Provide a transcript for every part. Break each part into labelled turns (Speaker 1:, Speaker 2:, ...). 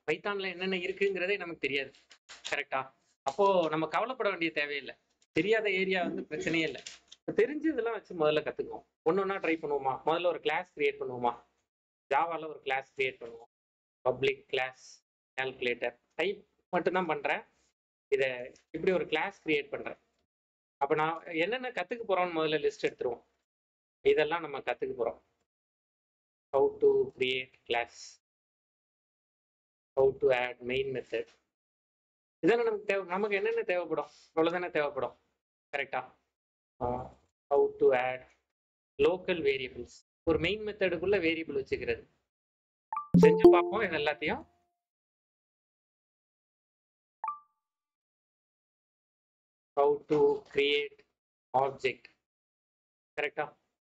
Speaker 1: பைத்தான்ல என்னென்ன இருக்குங்கிறதே நமக்கு தெரியாது கரெக்டா அப்போ நம்ம கவலைப்பட வேண்டிய தேவையில்லை தெரியாத ஏரியா வந்து பிரச்சனையே இல்லை தெரிஞ்சதெல்லாம் வச்சு முதல்ல கத்துக்குவோம் ஒன்று ஒன்றா ட்ரை பண்ணுவோமா முதல்ல ஒரு கிளாஸ் கிரியேட் பண்ணுவோமா ஜாவால ஒரு கிளாஸ் கிரியேட் பண்ணுவோம் பப்ளிக் கிளாஸ் கால்குலேட்டர் டைப் மட்டும்தான் பண்றேன் இதை இப்படி ஒரு கிளாஸ் கிரியேட் பண்றேன் அப்போ நான் என்னென்ன கத்துக்க போறோம்னு முதல்ல லிஸ்ட் எடுத்துருவோம் இதெல்லாம் நம்ம கத்துக்க போறோம் how to create class how to add main method இதெல்லாம் நமக்கு தேவை நமக்கு என்னென்ன தேவைப்படும் அவ்வளோதானே தேவைப்படும் கரெக்டா how to add local variables ஒரு மெயின் மெத்தடுக்குள்ள வேரியபிள் வச்சுக்கிறது செஞ்சு பார்ப்போம் இது எல்லாத்தையும் ஹவு டு கிரியேட் ஆப்ஜெக்ட் கரெக்டா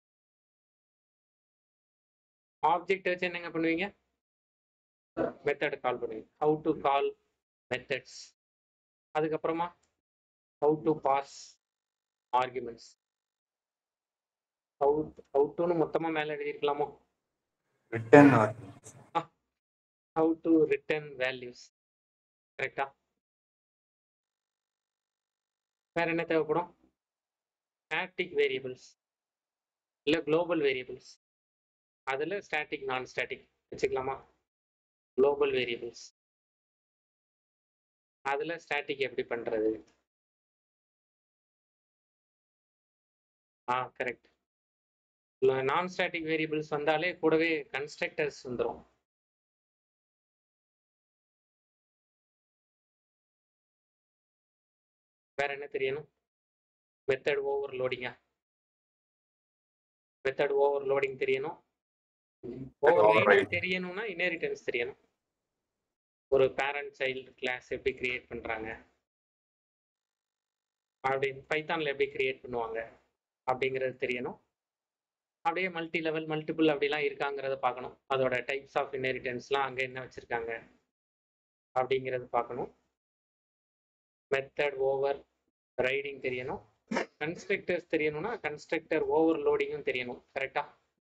Speaker 1: ஆப்ஜெக்ட் வச்சு என்னங்க பண்ணுவீங்க மெத்தட் கால் பண்ணுவீங்க ஹவு டு கால் மெத்தட்ஸ் அதுக்கப்புறமா how to pass arguments how how டுன்னு மொத்தமாக மேலே எழுதியிருக்கலாமோ
Speaker 2: return or
Speaker 1: how to return values கரெக்டா வேற என்ன தேவைப்படும் ஸ்டாட்டிக் வேரியபிள்ஸ் இல்லை குளோபல் வேரியபிள்ஸ் அதில் ஸ்டாட்டிக் நான் ஸ்டாட்டிக் வச்சுக்கலாமா குளோபல் வேரியபிள்ஸ் அதில் ஸ்டாட்டிக் எப்படி பண்ணுறது ஆ கரெக்ட் நான் ஸ்டாட்டிக் வேரியபிள்ஸ் வந்தாலே கூடவே கன்ஸ்ட்ரக்டர்ஸ் வந்துடும் வேற என்ன தெரியணும் மெத்தட் ஓவர் லோடிங்கா மெத்தட் ஓவர் லோடிங் தெரியணும் ஓவர்
Speaker 2: override.
Speaker 1: தெரியணும்னா இன்ஹெரிட்டன்ஸ் தெரியணும் ஒரு பேரண்ட் சைல்டு கிளாஸ் எப்படி கிரியேட் பண்றாங்க அப்படி பைத்தான்ல எப்படி கிரியேட் பண்ணுவாங்க அப்படிங்கிறது தெரியணும் அப்படியே மல்டி லெவல் மல்டிபிள் அப்படிலாம் இருக்காங்கிறத பார்க்கணும் அதோட டைப்ஸ் ஆஃப் இன்ஹெரிட்டன்ஸ்லாம் அங்கே என்ன வச்சிருக்காங்க அப்படிங்கிறது பார்க்கணும் மெத்தட் ஓவர் ரைடிங் தெரியணும் கன்ஸ்ட்ரக்டர்ஸ் தெரியணும்னா கன்ஸ்ட்ரக்டர் ஓவர் லோடிங்கும் தெரியணும் கரெக்டா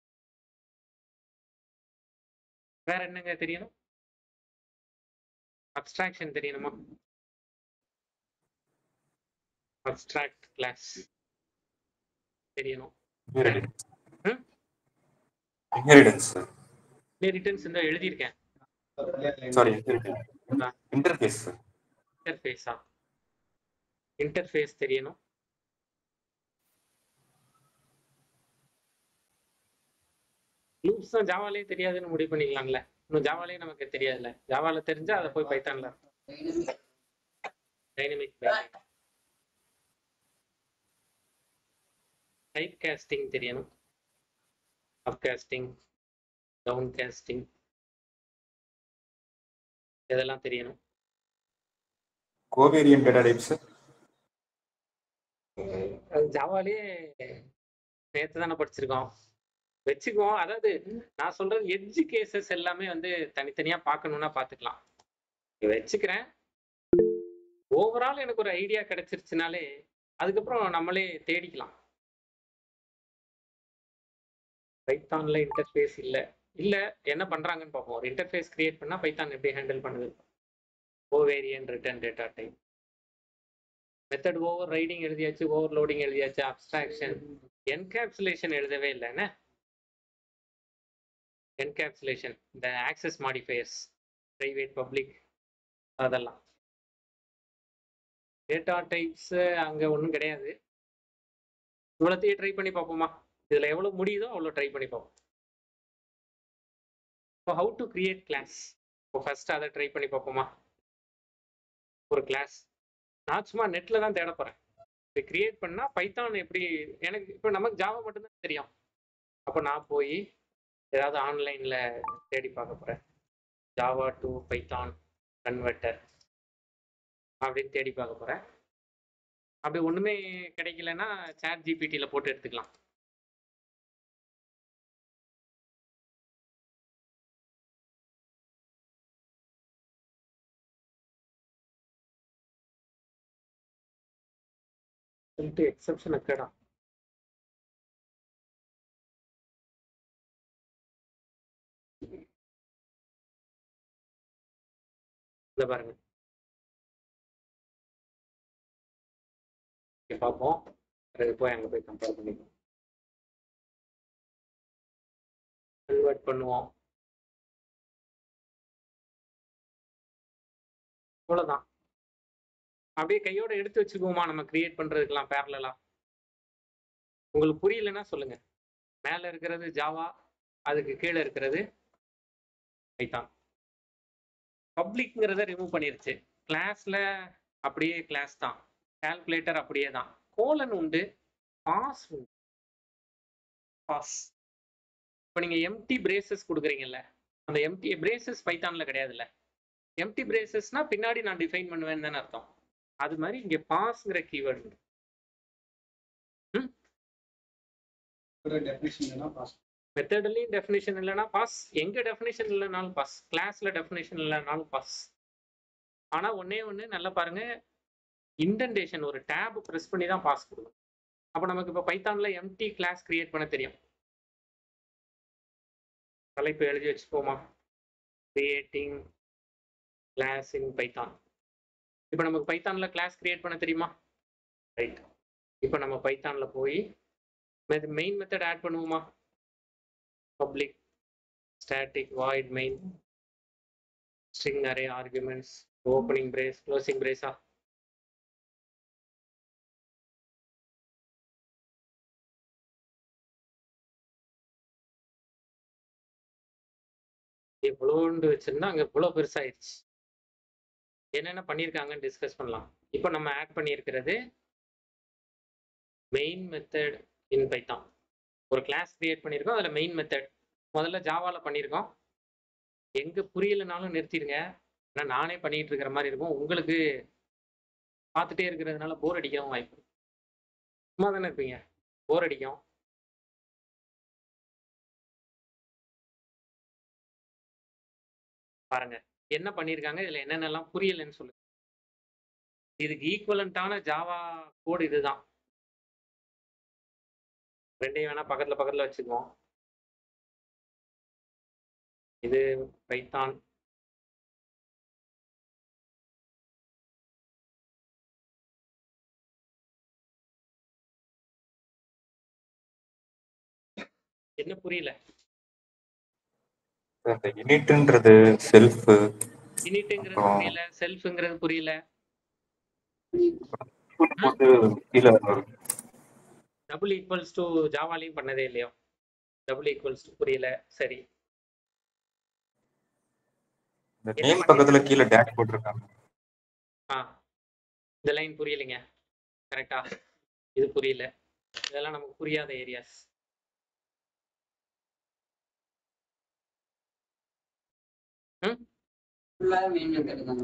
Speaker 1: வேற என்னங்க தெரியணும் அப்ஸ்ட்ராக்ஷன் தெரியணுமா அப்ஸ்ட்ராக்ட் கிளாஸ் தெரியணும் ம்?
Speaker 2: இன்ஹெரிடன்ஸ்
Speaker 1: ரிட்டர்ன்ஸ் இந்த எழுதியிருக்கேன்
Speaker 2: சாரி இன்டர்ஃபேஸ்
Speaker 1: இன்டர்ஃபேஸா இன்டர்ஃபேஸ் தெரியணும் லூப்ஸ் தான் ஜாவாலே தெரியாதுன்னு முடிவு பண்ணிக்கலாம்ல இன்னும் ஜாவாலே நமக்கு தெரியாதுல்ல ஜாவால தெரிஞ்சா அதை போய் பைத்தான்ல டைனமிக் டைப் காஸ்டிங் தெரியணும் அப் காஸ்டிங் டவுன் காஸ்டிங் இதெல்லாம் தெரியணும்
Speaker 2: கோவேரியன் டேட்டா டைப்ஸ்
Speaker 1: அது ஜாவாலே நேற்று தானே படிச்சிருக்கோம் வச்சுக்குவோம் அதாவது நான் சொல்றது எட்ஜ் கேசஸ் எல்லாமே வந்து தனித்தனியா பார்க்கணும்னா பார்த்துக்கலாம் இங்க வச்சுக்கிறேன் ஓவரால் எனக்கு ஒரு ஐடியா கிடைச்சிருச்சுனாலே அதுக்கப்புறம் நம்மளே தேடிக்கலாம் பைத்தான்ல இன்டர்ஃபேஸ் இல்ல இல்ல என்ன பண்றாங்கன்னு பார்ப்போம் ஒரு இன்டர்ஃபேஸ் கிரியேட் பண்ணா பைத்தான் எப்படி ஹேண்டில் பண்ணுது ஓவேரியன் return data type method overriding எழுதியாச்சு ஓவர் லோடிங் எழுதியாச்சு அப்ஸ்ட்ராக்ஷன் என்கேப்சுலேஷன் எழுதவே இல்லைன்னு என்கேப்சுலேஷன் இந்த ஆக்சஸ் மாடிஃபையர்ஸ் பிரைவேட் பப்ளிக் அதெல்லாம் டேட்டா டைப்ஸ் அங்கே ஒன்றும் கிடையாது இவ்வளோத்தையும் ட்ரை பண்ணி பார்ப்போமா இதில் எவ்வளோ முடியுதோ அவ்வளோ ட்ரை பண்ணி பார்ப்போம் இப்போ ஹவு டு கிரியேட் கிளாஸ் இப்போ ஃபர்ஸ்ட் அதை ட்ரை பண்ணி பார்ப்போமா ஒரு கிளாஸ் நான் சும்மா நெட்டில் தான் தேட போகிறேன் இப்போ கிரியேட் பண்ணால் பைத்தான் எப்படி எனக்கு இப்போ நமக்கு ஜாவா மட்டும்தான் தெரியும் அப்போ நான் போய் ஏதாவது ஆன்லைனில் தேடி பார்க்க போகிறேன் ஜாவா டு பைத்தான் கன்வெர்ட்டர் அப்படின்னு தேடி பார்க்க போகிறேன் அப்படி ஒன்றுமே கிடைக்கலன்னா சேட் ஜிபிடியில் போட்டு எடுத்துக்கலாம் சொல்லிட்டு எக்ஸப்ஷன் அக்கடா இதை பாருங்க இங்க பார்ப்போம் பிறகு போய் அங்கே போய் கம்பேர் பண்ணிப்போம் கன்வெர்ட் பண்ணுவோம் அவ்வளோதான் அப்படியே கையோட எடுத்து வச்சுக்குவோமா நம்ம கிரியேட் பண்றதுக்கெல்லாம் பேரலா உங்களுக்கு புரியலன்னா சொல்லுங்க மேல இருக்கிறது ஜாவா அதுக்கு கீழே இருக்கிறது பைத்தான் பப்ளிக்ங்கிறத ரிமூவ் பண்ணிருச்சு கிளாஸ்ல அப்படியே கிளாஸ் தான் கால்குலேட்டர் அப்படியே தான் கோலன் உண்டு பாஸ் உண்டு பாஸ் இப்போ நீங்க எம்டி பிரேசஸ் கொடுக்குறீங்கல்ல அந்த எம்டி பிரேசஸ் பைத்தான்ல கிடையாதுல்ல எம்டி பிரேசஸ்னா பின்னாடி நான் டிஃபைன் பண்ணுவேன்னு தானே அர்த்தம் அது மாதிரி இங்க பாஸ்ங்கிற கீவேர்டு உண்டு மெத்தட்லயும் டெஃபினேஷன் இல்லைன்னா பாஸ் எங்க டெஃபினேஷன் இல்லைனாலும் பாஸ் கிளாஸ்ல டெஃபினேஷன் இல்லைனாலும் பாஸ் ஆனா ஒன்னே ஒண்ணு நல்லா பாருங்க இன்டென்டேஷன் ஒரு டேப் ப்ரெஸ் பண்ணி தான் பாஸ் கொடுக்கும் அப்போ நமக்கு இப்போ பைத்தான்ல எம்டி கிளாஸ் கிரியேட் பண்ண தெரியும் தலைப்பு எழுதி வச்சுப்போமா கிரியேட்டிங் கிளாஸ் இன் பைத்தான் இப்போ நமக்கு பைத்தான்ல கிளாஸ் கிரியேட் பண்ண தெரியுமா ரைட் இப்போ நம்ம பைத்தான்ல போய் மெயின் மெத்தட் ஆட் பண்ணுவோமா public static void main string array arguments opening brace closing பிரேஸா எவ்வளோண்டு வச்சிருந்தா அங்க இவ்வளோ பெருசாயிடுச்சு என்னென்ன பண்ணியிருக்காங்கன்னு டிஸ்கஸ் பண்ணலாம் இப்போ நம்ம ஆட் பண்ணியிருக்கிறது மெயின் மெத்தட் இன் பைத்தான் ஒரு கிளாஸ் கிரியேட் பண்ணியிருக்கோம் அதில் மெயின் மெத்தட் முதல்ல ஜாவாவில் பண்ணியிருக்கோம் எங்கே புரியலைனாலும் நிறுத்திடுங்க ஏன்னா நானே பண்ணிட்டு இருக்கிற மாதிரி இருக்கும் உங்களுக்கு பார்த்துட்டே இருக்கிறதுனால போர் அடிக்கவும் வாய்ப்பு இருக்கு. சும்மா தானே இருப்பீங்க போர் அடிக்கும் பாருங்க என்ன பண்ணியிருக்காங்க இதில் என்னென்னலாம் புரியலைன்னு சொல்லுங்க இதுக்கு ஈக்குவலண்ட்டான ஜாவா கோட் இதுதான் ரெண்டையும் வேணா பக்கத்துல பக்கத்துல வச்சுக்குவோம் இது பைத்தான் என்ன புரியல
Speaker 2: இந்த யூனிட்ன்றது செல்ஃப்
Speaker 1: இனிட்டுங்கிறது
Speaker 2: அப்புறம்
Speaker 1: புரியல செல்ஃப்ங்கிறது புரியல
Speaker 2: போது கீழே
Speaker 1: டபுள் ஈக்குவல்ஸ் டு ஜாவாலையும் பண்ணதே இல்லையோ டபுள் ஈக்குவல்ஸ் டு புரியல சரி
Speaker 2: இந்த நேம் பக்கத்துல கீழே டேஷ் போட்டிருக்காங்க
Speaker 1: ஆ இந்த லைன் புரியலைங்க கரெக்டா இது புரியல இதெல்லாம் நமக்கு புரியாத ஏரியாஸ்
Speaker 3: ஃபுல்லாக மெயின் மெத்தட் தாங்க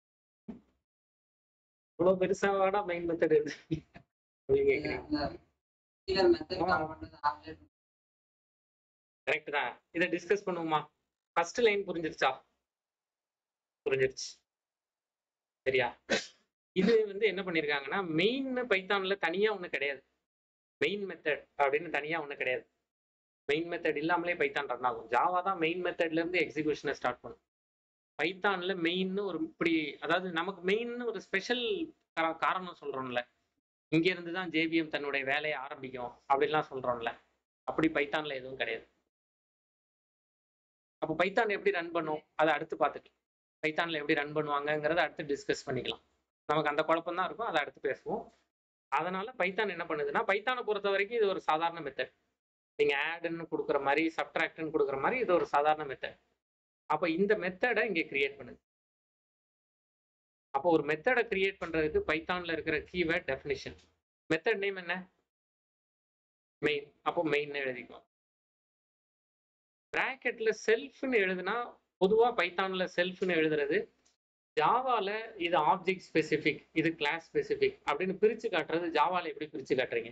Speaker 1: இவ்வளவு பெருசாவாடா மெயின் மெத்தட் எழுதுறீங்க அப்படின்னு கேக்குறீங்க
Speaker 3: கீழே மெத்தட் கால் பண்ணுறது ஆப்ஜெக்ட்
Speaker 1: கரெக்ட் தான் இதை டிஸ்கஸ் பண்ணுவோமா ஃபர்ஸ்ட் லைன் புரிஞ்சிருச்சா புரிஞ்சிருச்சு சரியா இது வந்து என்ன பண்ணிருக்காங்கன்னா மெயின் பைத்தான்ல தனியா ஒண்ணு கிடையாது மெயின் மெத்தட் அப்படின்னு தனியா ஒண்ணு கிடையாது மெயின் மெத்தட் இல்லாமலே பைத்தான் ரன் ஆகும் ஜாவா தான் மெயின் மெத்தட்ல இருந்து எக்ஸிகியூஷனை ஸ்டார்ட் பண்ணும் பைத்தான்ல மெயின்னு ஒரு இப்படி அதாவது நமக்கு மெயின்னு ஒரு ஸ்பெஷல் காரணம் சொல்றோம்ல இங்க இருந்து தான் ஜேபிஎம் தன்னுடைய வேலையை ஆரம்பிக்கும் அப்படிலாம் சொல்றோம்ல அப்படி பைத்தான்ல எதுவும் கிடையாது அப்போ பைத்தான் எப்படி ரன் பண்ணும் அதை அடுத்து பார்த்துக்கலாம் பைத்தான்ல எப்படி ரன் பண்ணுவாங்கங்கிறத அடுத்து டிஸ்கஸ் பண்ணிக்கலாம் நமக்கு அந்த குழப்பம் தான் இருக்கும் அதை அடுத்து பேசுவோம் அதனால பைத்தான் என்ன பண்ணுதுன்னா பைத்தானை பொறுத்த வரைக்கும் இது ஒரு சாதாரண மெத்தட் நீங்க ஆடுன்னு கொடுக்குற மாதிரி சப்ட்ராக்ட்னு கொடுக்குற மாதிரி இது ஒரு சாதாரண மெத்தட் அப்போ இந்த மெத்தடை இங்க கிரியேட் பண்ணுது அப்போ ஒரு மெத்தடை கிரியேட் பண்றதுக்கு பைத்தான்ல இருக்கிற கீவேர்ட் டெஃபினிஷன் மெத்தட் நேம் என்ன மெயின் அப்போ மெயின் எழுதிக்கோ பிராக்கெட்ல செல்ஃப்னு எழுதுனா பொதுவா பைத்தான்ல செல்ஃப்னு எழுதுறது ஜாவால இது ஆப்ஜெக்ட் ஸ்பெசிபிக் இது கிளாஸ் ஸ்பெசிபிக் அப்படின்னு பிரிச்சு காட்டுறது ஜாவால எப்படி பிரிச்சு காட்டுறீங்க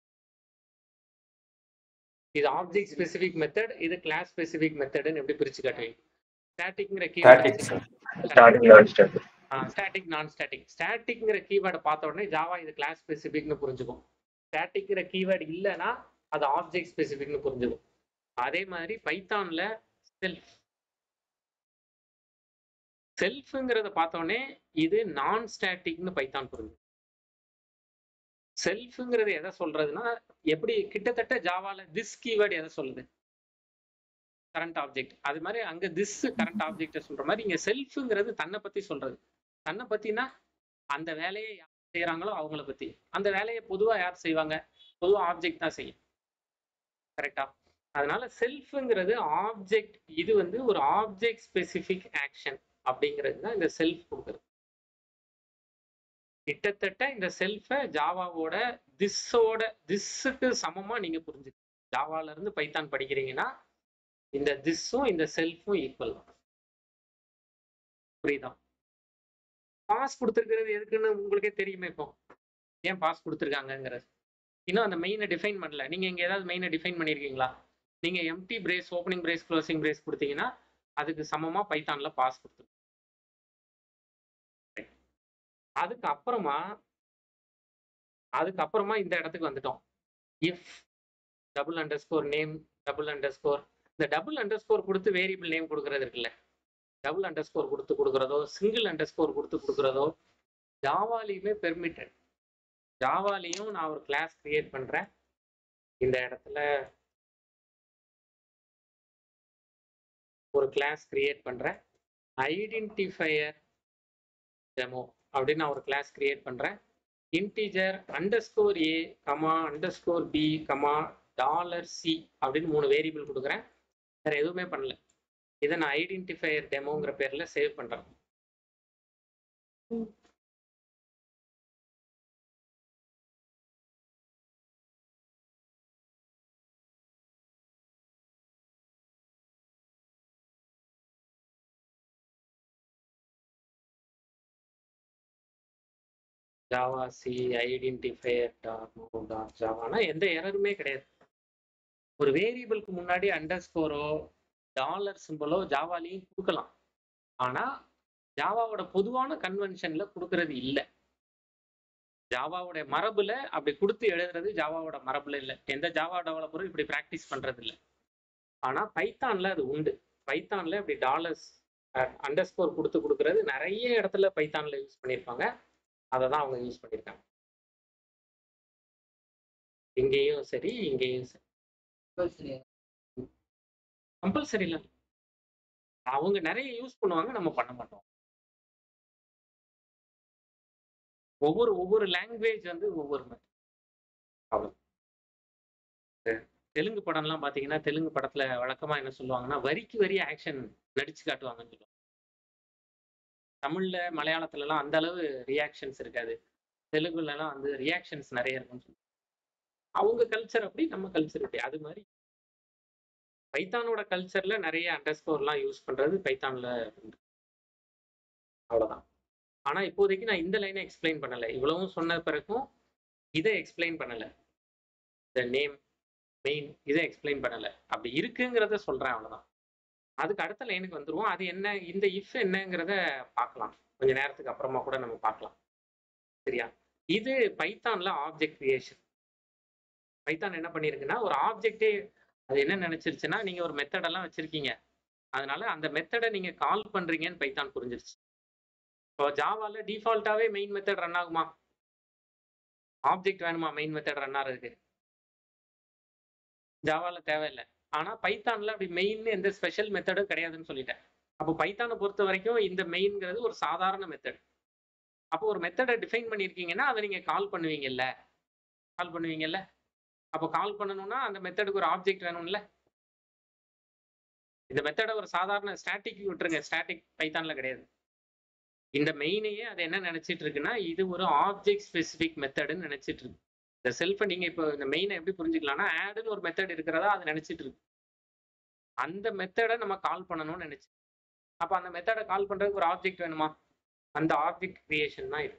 Speaker 1: இது ஆப்ஜெக்ட் ஸ்பெசிபிக் மெத்தட் இது கிளாஸ் ஸ்பெசிபிக் மெத்தட்னு எப்படி பிரிச்சு காட்டுவீங்க ஸ்டாட்டிக்ங்கிற
Speaker 2: static
Speaker 1: keyword
Speaker 2: starting non starting
Speaker 1: static non static ஸ்டாட்டிக்ங்கிற கீவேர்டை பார்த்த உடனே ஜாவா இது கிளாஸ் ஸ்பெசிபிக்னு புரிஞ்சுக்கும் ஸ்டாட்டிக்ங்கிற கீவேர்டு இல்லைன்னா அது ஆப்ஜெக்ட் ஸ்பெசிபிக்னு புரிஞ்சுக்கும் அதே மாதிரி பைத்தான்ல செல்ஃப் செல்ஃப்ங்கிறத பார்த்தோன்னே இது நான் ஸ்டாட்டிக்னு பைத்தான் புரிஞ்சு செல்ஃப்ங்கிறது எதை சொல்றதுன்னா எப்படி கிட்டத்தட்ட ஜாவால திஸ் கீவேர்டு எதை சொல்லுது கரண்ட் ஆப்ஜெக்ட் அது மாதிரி அங்க திஸ் கரண்ட் ஆப்ஜெக்ட சொல்ற மாதிரி இங்க செல்ஃப்ங்கிறது தன்னை பத்தி சொல்றது தன்னை பத்தினா அந்த வேலையை யார் செய்யறாங்களோ அவங்கள பத்தி அந்த வேலையை பொதுவா யார் செய்வாங்க பொதுவா ஆப்ஜெக்ட் தான் செய்யும் கரெக்டா அதனால செல்ஃப்ங்கிறது ஆப்ஜெக்ட் இது வந்து ஒரு ஆப்ஜெக்ட் ஸ்பெசிபிக் ஆக்ஷன் அப்படிங்கிறது தான் இந்த செல்ஃப் கொடுக்குறது கிட்டத்தட்ட இந்த செல்ஃபை ஜாவாவோட திஸ்ஸோட திஸ்ஸுக்கு சமமா நீங்க புரிஞ்சுக்கணும் ஜாவால இருந்து பைத்தான் படிக்கிறீங்கன்னா இந்த திஸ்ஸும் இந்த செல்ஃபும் ஈக்குவல் தான் புரியுதா பாஸ் கொடுத்துருக்கிறது எதுக்குன்னு உங்களுக்கே தெரியுமே இப்போ ஏன் பாஸ் கொடுத்துருக்காங்கங்கிறது இன்னும் அந்த மெயினை டிஃபைன் பண்ணல நீங்க இங்க ஏதாவது மெயினை டிஃபைன் பண்ணிருக்கீங்களா நீங்க empty brace opening brace closing brace கொடுத்தீங்கன்னா அதுக்கு சமமா பைத்தான்ல பாஸ் கொடுத்துருக்கு அதுக்கு அப்புறமா அதுக்கு அப்புறமா இந்த இடத்துக்கு வந்துட்டோம் if double underscore name double underscore இந்த டபுள் அண்டர் ஸ்கோர் கொடுத்து வேரியபிள் நேம் கொடுக்கறது இருக்குல்ல டபுள் அண்டர் ஸ்கோர் கொடுத்து கொடுக்குறதோ சிங்கிள் அண்டர் ஸ்கோர் கொடுத்து கொடுக்குறதோ ஜாவாலையுமே பெர்மிட்டட் ஜாவாலையும் நான் ஒரு கிளாஸ் கிரியேட் பண்றேன் இந்த இடத்துல ஒரு கிளாஸ் கிரியேட் பண்றேன் ஐடென்டிஃபையர் டெமோ அப்படின்னு நான் ஒரு கிளாஸ் கிரியேட் பண்றேன் integer underscore A comma underscore B comma dollar C அப்படின்னு மூணு வேரியபிள் கொடுக்குறேன் வேற எதுவுமே பண்ணல இதை நான் ஐடென்டிஃபையர் டெமோங்கிற பேர்ல சேவ் பண்றேன் ஜாவா சி ஐடென்டிஃபையர் டாட் ஜாவானா எந்த எரருமே கிடையாது ஒரு வேரியபிளுக்கு முன்னாடி அண்டர் ஸ்கோரோ டாலர் சிம்பிளோ ஜாவாலையும் கொடுக்கலாம் ஆனா ஜாவாவோட பொதுவான கன்வென்ஷன்ல கொடுக்கறது இல்லை ஜாவாவோட மரபுல அப்படி கொடுத்து எழுதுறது ஜாவாவோட மரபுல இல்லை எந்த ஜாவா டெவலப்பரும் இப்படி ப்ராக்டிஸ் பண்றது இல்லை ஆனா பைத்தான்ல அது உண்டு பைத்தான்ல இப்படி டாலர்ஸ் அண்டர் ஸ்கோர் கொடுத்து கொடுக்கறது நிறைய இடத்துல பைத்தான்ல யூஸ் பண்ணியிருப்பாங்க அதை தான் அவங்க யூஸ் பண்ணியிருக்காங்க இங்கேயும் சரி இங்கேயும் சரி
Speaker 3: சரி
Speaker 1: கம்பல்சரி இல்லை அவங்க நிறைய யூஸ் பண்ணுவாங்க நம்ம பண்ண மாட்டோம் ஒவ்வொரு ஒவ்வொரு லாங்குவேஜ் வந்து ஒவ்வொரு மாதிரி அவ்வளோ தெலுங்கு படம்லாம் பார்த்தீங்கன்னா தெலுங்கு படத்துல வழக்கமா என்ன சொல்லுவாங்கன்னா வரிக்கு வரி ஆக்ஷன் நடிச்சு காட்டுவாங்கன்னு சொல்லுவாங்க தமிழ்ல மலையாளத்துல எல்லாம் அந்த அளவு ரியாக்ஷன்ஸ் இருக்காது தெலுங்குல எல்லாம் வந்து ரியாக்ஷன்ஸ் நிறைய இருக்கும்னு சொல்லுவாங்க அவங்க கல்ச்சர் அப்படி நம்ம கல்ச்சர் அப்படி அது மாதிரி பைத்தானோட கல்ச்சர்ல நிறைய அண்டர்ஸ்கோர்லாம் யூஸ் பண்றது பைத்தான்ல உண்டு. அவ்வளவுதான் ஆனா இப்போதைக்கு நான் இந்த லைனை எக்ஸ்பிளைன் பண்ணல இவ்வளவும் சொன்ன பிறகும் இதை எக்ஸ்பிளைன் பண்ணல இந்த நேம் மெயின் இதை எக்ஸ்பிளைன் பண்ணல அப்படி இருக்குங்கிறத சொல்றேன் அவ்வளவுதான் அதுக்கு அடுத்த லைனுக்கு வந்துருவோம் அது என்ன இந்த இஃப் என்னங்கிறத பார்க்கலாம் கொஞ்ச நேரத்துக்கு அப்புறமா கூட நம்ம பார்க்கலாம் சரியா இது பைத்தான்ல ஆப்ஜெக்ட் கிரியேஷன் பைத்தான் என்ன பண்ணிருக்குன்னா ஒரு ஆப்ஜெக்டே அது என்ன நினைச்சிருச்சுன்னா நீங்க ஒரு மெத்தட் எல்லாம் வச்சிருக்கீங்க அதனால அந்த மெத்தடை நீங்க கால் பண்றீங்கன்னு பைத்தான் புரிஞ்சிருச்சு இப்போ ஜாவால டிஃபால்ட்டாவே மெயின் மெத்தட் ரன் ஆகுமா ஆப்ஜெக்ட் வேணுமா மெயின் மெத்தட் ரன் ஆகிறதுக்கு ஜாவால தேவையில்லை ஆனா பைத்தான்ல அப்படி மெயின் எந்த ஸ்பெஷல் மெத்தடும் கிடையாதுன்னு சொல்லிட்டேன் அப்போ பைத்தானை பொறுத்த வரைக்கும் இந்த மெயின்ங்கிறது ஒரு சாதாரண மெத்தட் அப்போ ஒரு மெத்தடை டிஃபைன் பண்ணியிருக்கீங்கன்னா அதை நீங்க கால் பண்ணுவீங்கல்ல கால் பண்ணுவீங்கல்ல அப்போ கால் பண்ணணும்னா அந்த மெத்தடுக்கு ஒரு ஆப்ஜெக்ட் வேணும்ல இந்த மெத்தடை ஒரு சாதாரண ஸ்டாட்டிக் விட்டுருங்க ஸ்டாட்டிக் பைத்தான்ல கிடையாது இந்த மெயினையே அது என்ன நினைச்சிட்டு இருக்குன்னா இது ஒரு ஆப்ஜெக்ட் ஸ்பெசிபிக் மெத்தடுன்னு நினைச்சிட்டு இருக்கு இந்த செல்ஃபை நீங்க இப்போ இந்த மெயினை எப்படி புரிஞ்சுக்கலாம்னா ஆடுன்னு ஒரு மெத்தட் இருக்கிறதா அது நினைச்சிட்டு இருக்கு அந்த மெத்தடை நம்ம கால் பண்ணணும்னு நினைச்சு அப்போ அந்த மெத்தடை கால் பண்றதுக்கு ஒரு ஆப்ஜெக்ட் வேணுமா அந்த ஆப்ஜெக்ட் கிரியேஷன் தான் இது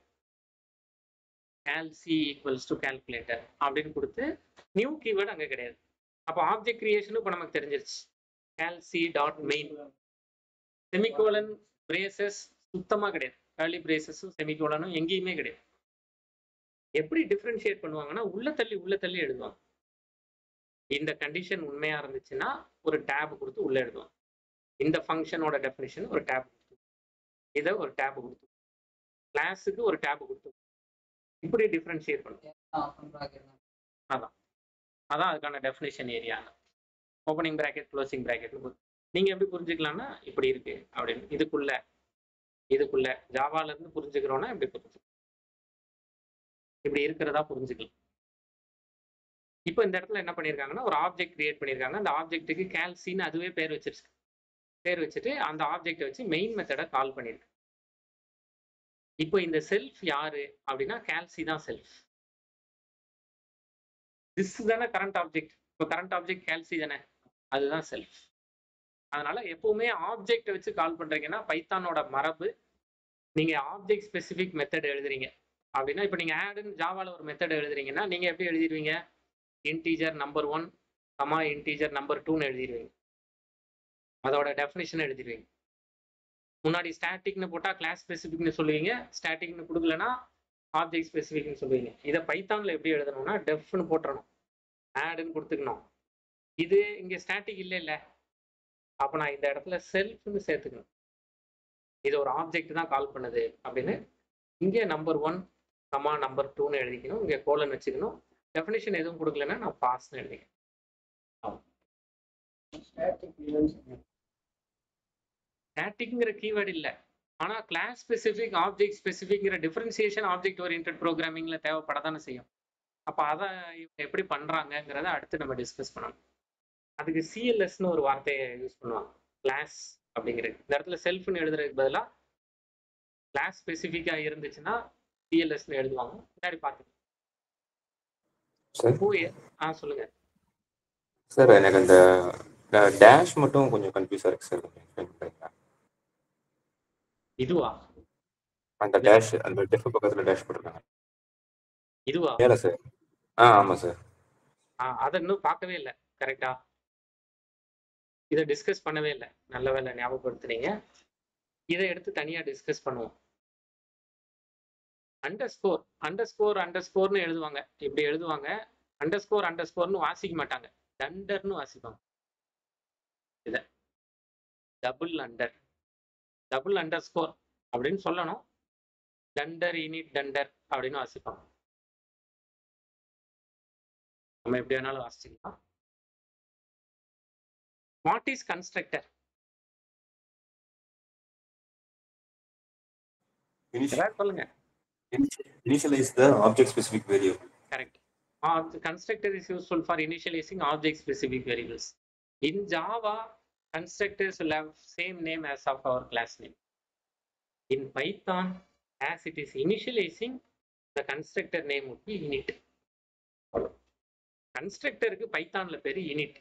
Speaker 1: calc ஈக்குவல்ஸ் டு கால்குலேட்டர் அப்படின்னு கொடுத்து நியூ கீவேர்டு அங்கே கிடையாது அப்போ ஆப்ஜெக்ட் கிரியேஷனும் இப்போ நமக்கு தெரிஞ்சிருச்சு calc dot main semicolon braces சுத்தமாக கிடையாது கர்லி பிரேசஸும் செமிகோலனும் எங்கேயுமே கிடையாது எப்படி டிஃப்ரென்ஷியேட் பண்ணுவாங்கன்னா உள்ள தள்ளி உள்ள தள்ளி எழுதுவாங்க இந்த கண்டிஷன் உண்மையா இருந்துச்சுன்னா ஒரு டேப் கொடுத்து உள்ள எழுதுவாங்க இந்த ஃபங்க்ஷனோட டெஃபினிஷன் ஒரு டேப் இதை ஒரு டேப் கொடுத்து கிளாஸுக்கு ஒரு டேப் கொடுத்து இப்படி டிஃப்ரென்ஷியேட் பண்ணும்
Speaker 3: ஓப்பன் ப்ராக்கெட்
Speaker 1: அதான் அதுக்கான definition area opening bracket closing bracket நீங்க எப்படி புரிஞ்சுக்கலாம்னா இப்படி இருக்கு அப்படின்னு இதுக்குள்ள இதுக்குள்ள ஜாவால இருந்து புரிஞ்சுக்கிறோம்னா இப்படி புரிஞ்சுக்கலாம் இப்படி இருக்கிறதா புரிஞ்சுக்கலாம் இப்போ இந்த இடத்துல என்ன பண்ணியிருக்காங்கன்னா ஒரு ஆப்ஜெக்ட் கிரியேட் பண்ணியிருக்காங்க அந்த ஆப்ஜெக்ட்டுக்கு கேல்சின்னு அதுவே பேர் வச்சிருக்கு பேர் வச்சுட்டு அந்த ஆப்ஜெக்டை வச்சு மெயின் மெத்தடை கால் பண்ணியிருக்கு இப்போ இந்த செல்ஃப் யாரு அப்படின்னா கேல்சி தான் செல்ஃப் திஸ் தானே கரண்ட் ஆப்ஜெக்ட் இப்போ கரண்ட் ஆப்ஜெக்ட் கேல்சி தானே அதுதான் செல்ஃப் அதனால எப்பவுமே ஆப்ஜெக்ட் வச்சு கால் பண்றீங்கன்னா பைத்தானோட மரபு நீங்க ஆப்ஜெக்ட் ஸ்பெசிஃபிக் மெத்தட் எழுதுறீங்க அப்படின்னா இப்போ நீங்க ஆடுன்னு ஜாவால ஒரு மெத்தட் எழுதுறீங்கன்னா நீங்க எப்படி எழுதிடுவீங்க integer number one comma integer number டூன்னு எழுதிடுவீங்க அதோட டெஃபினிஷன் எழுதிடுவீங்க முன்னாடி ஸ்டாட்டிக்னு போட்டால் கிளாஸ் ஸ்பெசிஃபிக்னு சொல்லுவீங்க ஸ்டாட்டிக்னு கொடுக்கலனா ஆப்ஜெக்ட் ஸ்பெசிஃபிக்னு சொல்லுவீங்க இதை பைத்தானில் எப்படி எழுதணும்னா டெஃப்னு போட்டுறணும் ஆடுன்னு கொடுத்துக்கணும் இது இங்கே ஸ்டாட்டிக் இல்லை இல்லை அப்போ நான் இந்த இடத்துல செல்ஃப்னு சேர்த்துக்கணும் இது ஒரு ஆப்ஜெக்ட் தான் கால் பண்ணுது அப்படின்னு இங்கே நம்பர் ஒன் கமா நம்பர் டூன்னு எழுதிக்கணும் இங்கே கோலன் வச்சுக்கணும் டெஃபினேஷன் எதுவும் கொடுக்கலன்னா நான் பாஸ்ன்னு எழுதிக்கணும் ஸ்டாட்டிக்ங்கிற கீவேர்டு இல்லை ஆனால் கிளாஸ் ஸ்பெசிஃபிக் ஆப்ஜெக்ட் ஸ்பெசிஃபிக்ங்கிற டிஃபரன்சியேஷன் ஆப்ஜெக்ட் ஓரியன்ட் ப்ரோக்ராமிங்ல தேவைப்பட தானே செய்யும் அப்போ அதை இவங்க எப்படி பண்றாங்கங்கிறத அடுத்து நம்ம டிஸ்கஸ் பண்ணணும் அதுக்கு சிஎல்எஸ்னு ஒரு வார்த்தையை யூஸ் பண்ணுவாங்க கிளாஸ் அப்படிங்கிறது இந்த இடத்துல செல்ஃப்னு எழுதுறதுக்கு பதிலாக கிளாஸ் ஸ்பெசிஃபிக்காக இருந்துச்சுன்னா சிஎல்எஸ்னு எழுதுவாங்க முன்னாடி பார்த்து
Speaker 2: சார்
Speaker 1: ஆ சொல்லுங்க
Speaker 2: சார் எனக்கு அந்த டேஷ் மட்டும் கொஞ்சம் கன்ஃபியூஸா இருக்கு சார் கொஞ்சம் explain பண்றீங்களா?
Speaker 1: இதுவா
Speaker 2: அந்த டேஷ் அந்த டெஃப் பக்கத்துல டேஷ் போட்டிருக்காங்க
Speaker 1: இதுவா
Speaker 2: மேல சார் ஆ ஆமா சார்
Speaker 1: ஆ அதை இன்னும் பார்க்கவே இல்லை கரெக்டா இதை டிஸ்கஸ் பண்ணவே இல்லை நல்ல வேலை ஞாபகப்படுத்துனீங்க இதை எடுத்து தனியாக டிஸ்கஸ் பண்ணுவோம் அண்டர் ஸ்கோர் அண்டர் ஸ்கோர் அண்டர் ஸ்கோர்னு எழுதுவாங்க இப்படி எழுதுவாங்க அண்டர் ஸ்கோர் அண்டர் ஸ்கோர்னு வாசிக்க மாட்டாங்க டண்டர்னு வாசிப்பாங்க இதை double under double underscore அப்படின்னு சொல்லணும் டண்டர் இனிட் டண்டர் அப்படின்னு வாசிப்பாங்க நம்ம எப்படி வேணாலும் வாசிச்சுக்கலாம் வாட் இஸ் கன்ஸ்ட்ரக்டர் ஏதாவது சொல்லுங்க
Speaker 2: initialize the object specific variable
Speaker 1: correct uh, the constructor is useful for initializing object specific variables in java constructors will have same name as of our class name in python as it is initializing the constructor name would be init கன்ஸ்ட்ரக்டருக்கு பைத்தான்ல பேரு init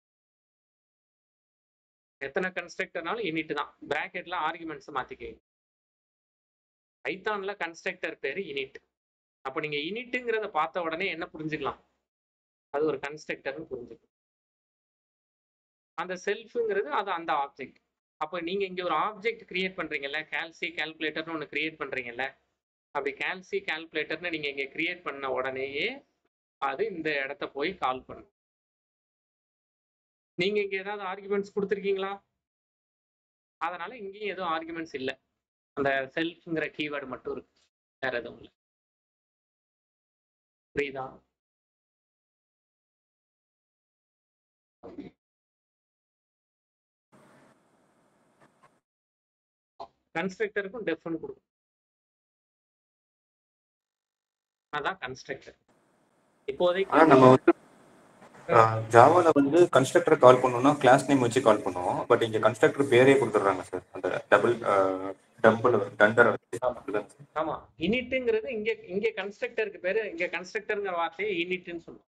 Speaker 1: எத்தனை கன்ஸ்ட்ரக்டர்னாலும் init தான் பிராக்கெட்ல arguments மாத்திக்கங்க பைத்தான்ல constructor பேரு init அப்போ நீங்க இனிட்டுங்கிறத பார்த்த உடனே என்ன புரிஞ்சுக்கலாம் அது ஒரு கன்ஸ்ட்ரக்டர்னு புரிஞ்சுக்கலாம் அந்த செல்ஃபுங்கிறது அது அந்த ஆப்ஜெக்ட் அப்போ நீங்க இங்க ஒரு ஆப்ஜெக்ட் கிரியேட் பண்றீங்கல்ல கேல்சி கால்குலேட்டர்னு ஒன்று கிரியேட் பண்றீங்கல்ல அப்படி கேல்சி கால்குலேட்டர்னு நீங்க இங்க கிரியேட் பண்ண உடனேயே அது இந்த இடத்த போய் கால் பண்ணும் நீங்க இங்க ஏதாவது ஆர்குமெண்ட்ஸ் கொடுத்துருக்கீங்களா அதனால இங்கேயும் எதுவும் ஆர்குமெண்ட்ஸ் இல்லை அந்த செல்ஃப்ங்கிற கீவேர்டு மட்டும் இருக்கு வேற எதுவும் இல்லை புரியுதா கன்ஸ்ட்ரக்டருக்கும் டெஃப்னு கொடுக்கும் அதான் கன்ஸ்ட்ரக்டர் இப்போதைக்கு
Speaker 2: ஆனா நம்ம வந்து ஜாவால வந்து கன்ஸ்ட்ரக்டர் கால் பண்ணோம்னா கிளாஸ் நேம் வச்சு கால் பண்ணுவோம் பட் இங்க கன்ஸ்ட்ரக்டர் பேரே கொடுத்துட்றாங்க சார் அந்த டபுள் டபுள் டண்டர் அப்படிதான் sir.
Speaker 1: ஆமா இனிட்டுங்கிறது இங்க இங்க கன்ஸ்ட்ரக்டருக்கு பேரு இங்க கன்ஸ்ட்ரக்டருங்கிற வார்த்தையை இனிட்னு சொல்லுவோம்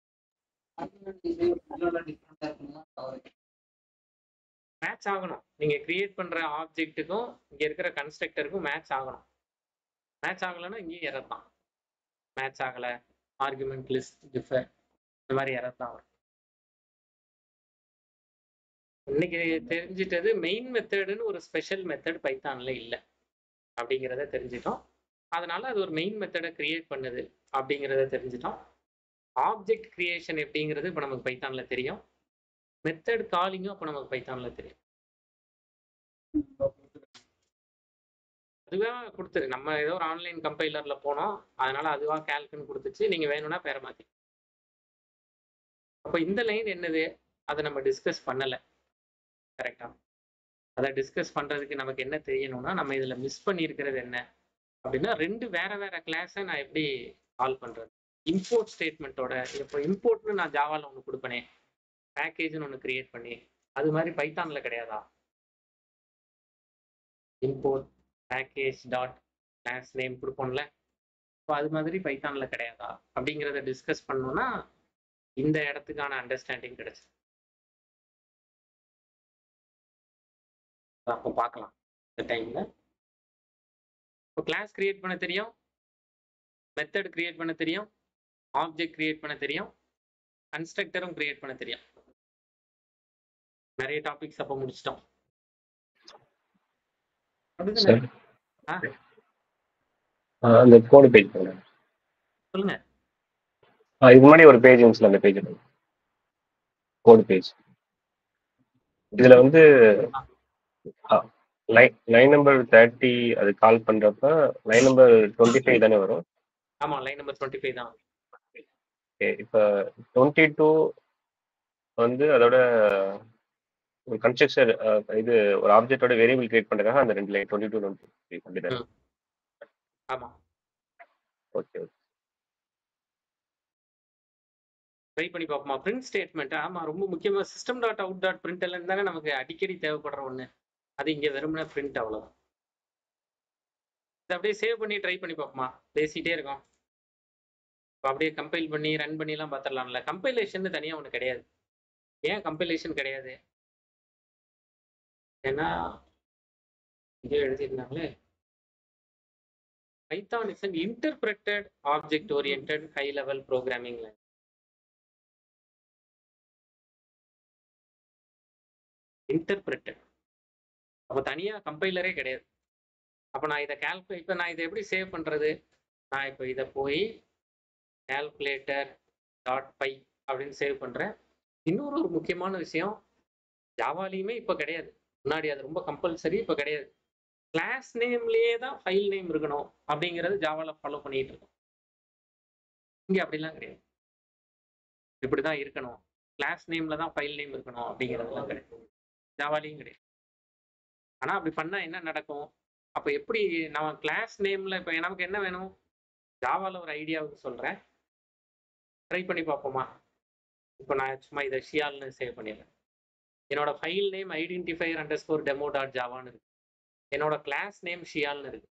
Speaker 3: டிஃப்ரெண்டா இருக்குன்னா அவருக்கு
Speaker 1: மேட்ச் ஆகணும் நீங்க கிரியேட் பண்ற ஆப்ஜெக்ட்டுக்கும் இங்க இருக்கிற கன்ஸ்ட்ரக்டருக்கும் மேட்ச் ஆகணும் மேட்ச் ஆகலைன்னா இங்கேயும் எரர் தான் மேட்ச் ஆகல ஆர்குமெண்ட் லிஸ்ட் டிஃபர் இந்த மாதிரி எரர் தான் வரும் இன்னைக்கு தெரிஞ்சிட்டது மெயின் மெத்தடுன்னு ஒரு ஸ்பெஷல் மெத்தட் பைத்தான்ல இல்லை அப்படிங்கிறத தெரிஞ்சிட்டோம் அதனால அது ஒரு மெயின் மெத்தடை கிரியேட் பண்ணுது அப்படிங்கிறத தெரிஞ்சிட்டோம் ஆப்ஜெக்ட் கிரியேஷன் எப்படிங்கிறது இப்போ நமக்கு பைத்தான்ல தெரியும் மெத்தட் காலிங்கும் அப்போ நமக்கு பைத்தான்ல தெரியும் அதுவா கொடுத்துரு நம்ம ஏதோ ஒரு ஆன்லைன் கம்பைலர்ல போனோம் அதனால அதுவா கேல்குன்னு கொடுத்துச்சு நீங்க வேணும்னா பேரை மாத்தி அப்போ இந்த லைன் என்னது அதை நம்ம டிஸ்கஸ் பண்ணல கரெக்டா அதை டிஸ்கஸ் பண்றதுக்கு நமக்கு என்ன தெரியணும்னா நம்ம இதுல மிஸ் பண்ணியிருக்கிறது என்ன அப்படின்னா ரெண்டு வேற வேற கிளாஸை நான் எப்படி கால் பண்றது இம்போர்ட் ஸ்டேட்மெண்ட்டோட இப்போ இம்போர்ட்னு நான் ஜாவால ஒன்று கொடுப்பனே பேக்கேஜ்னு ஒன்று கிரியேட் பண்ணி அது மாதிரி பைத்தான்ல கிடையாதா import package dot class name கொடுப்போம்ல இப்போ அது மாதிரி பைத்தான்ல கிடையாதா அப்படிங்கிறத டிஸ்கஸ் பண்ணோம்னா இந்த இடத்துக்கான அண்டர்ஸ்டாண்டிங் கிடைச்சு அப்போ பார்க்கலாம் இந்த டைம்ல இப்போ கிளாஸ் கிரியேட் பண்ண தெரியும் மெத்தட் கிரியேட் பண்ண தெரியும் ஆப்ஜெக்ட் கிரியேட் பண்ண தெரியும் கன்ஸ்ட்ரக்டரும் கிரியேட் பண்ண தெரியும் நிறைய டாபிக்ஸ் அப்போ முடிச்சிட்டோம் அப்படிதானே?
Speaker 4: சார்
Speaker 1: ஆ,
Speaker 4: அந்த கோடு பேஜ் பண்ணுங்க
Speaker 1: சொல்லுங்க
Speaker 4: ஆ, இதுக்கு முன்னாடி ஒரு பேஜ் இருந்துச்சுல அந்த பேஜ் கோடு பேஜ் இதுல வந்து லைன் லைன் நம்பர் தேர்ட்டி அது கால் பண்றப்ப லைன் நம்பர் டுவெண்ட்டி ஃபைவ் தானே வரும்
Speaker 1: ஆமா லைன் நம்பர் டுவெண்ட்டி ஃபைவ் தான்
Speaker 4: ஓகே இப்போ டுவெண்ட்டி டூ வந்து அதோட ஒரு கன்ஸ்ட்ரக்ஷர் இது ஒரு ஆப்ஜெக்டோட வேரியபிள் கிரியேட் பண்றதுக்காக அந்த ரெண்டு line twenty two twenty three
Speaker 1: ம். ஆமா
Speaker 4: ஓகே ஓகே
Speaker 1: ட்ரை பண்ணி பார்ப்போமா பிரிண்ட் ஸ்டேட்மெண்ட் ஆமா ரொம்ப முக்கியமா system dot out dot print எல்லாம் தானே நமக்கு அடிக்கடி தேவைப்படுற ஒண்ணு அது இங்க வெறுமனே பிரிண்ட் அவ்வளவுதான் இதை அப்படியே சேவ் பண்ணி ட்ரை பண்ணி பார்ப்போமா பேசிட்டே இருக்கோம் இப்போ அப்படியே கம்பைல் பண்ணி ரன் பண்ணிலாம் பார்த்துடலாம்ல கம்பைலேஷன் தனியாக ஒன்று கிடையாது ஏன் கம்பைலேஷன் கிடையாது ஏன்னா இங்கே எழுதியிருந்தாங்களே Python is an interpreted object oriented high level programming language interpreted அப்போ தனியாக கம்பைலரே கிடையாது அப்போ நான் இதை கால்குலே இப்போ நான் இதை எப்படி சேவ் பண்ணுறது நான் இப்போ இதை போய் கால்குலேட்டர் டாட் பை அப்படின்னு சேவ் பண்ணுறேன் இன்னொரு ஒரு முக்கியமான விஷயம் ஜாவாலையுமே இப்போ கிடையாது முன்னாடி அது ரொம்ப கம்பல்சரி இப்போ கிடையாது கிளாஸ் நேம்லேயே தான் ஃபைல் நேம் இருக்கணும் அப்படிங்கிறது ஜாவாவில் ஃபாலோ பண்ணிட்டு இருக்கோம் இங்கே அப்படிலாம் கிடையாது இப்படி தான் இருக்கணும் கிளாஸ் நேமில் தான் ஃபைல் நேம் இருக்கணும் அப்படிங்கிறதுலாம் கிடையாது ஜாவாலையும் கிடையாது ஆனால் அப்படி பண்ணால் என்ன நடக்கும் அப்போ எப்படி நம்ம கிளாஸ் நேமில் இப்போ நமக்கு என்ன வேணும் ஜாவாவில் ஒரு ஐடியாவுக்கு சொல்கிறேன் ட்ரை பண்ணி பார்ப்போமா இப்போ நான் சும்மா இதை ஷியால்னு சேவ் பண்ணிடுறேன் என்னோட file name identifier underscore demo dot ஜாவான்னு இருக்கு என்னோட கிளாஸ் நேம் ஷியால்னு இருக்கு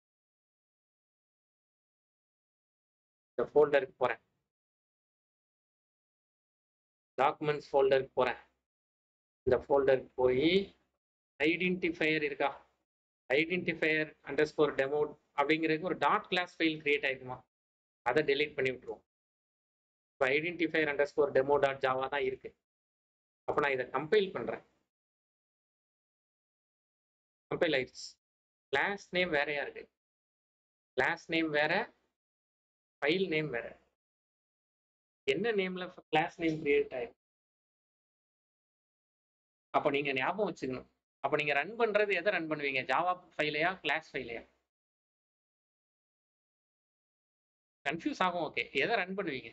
Speaker 1: இந்த ஃபோல்டருக்கு போகிறேன் டாக்குமெண்ட்ஸ் ஃபோல்டருக்கு போகிறேன் இந்த ஃபோல்டருக்கு போய் ஐடென்டிஃபையர் இருக்கா ஐடென்டிஃபையர் அண்டர் ஸ்கோர் டெமோ அப்படிங்கிறதுக்கு ஒரு டாட் கிளாஸ் ஃபைல் கிரியேட் ஆயிருக்குமா அதை டெலீட் பண்ணி விட்டுருவோம் இப்போ identifier underscore demo dot Java தான் இருக்கு அப்போ நான் இதை கம்பைல் பண்ணுறேன் கம்பைல் ஆயிடுச்சு கிளாஸ் நேம் வேறையா இருக்கு கிளாஸ் நேம் வேற ஃபைல் நேம் வேற என்ன நேம்ல கிளாஸ் நேம் கிரியேட் ஆயிருக்கு அப்போ நீங்க ஞாபகம் வச்சுக்கணும் அப்போ நீங்க ரன் பண்றது எதை ரன் பண்ணுவீங்க ஜாவா ஃபைலையா கிளாஸ் ஃபைலையா கன்ஃபியூஸ் ஆகும் ஓகே எதை ரன் பண்ணுவீங்க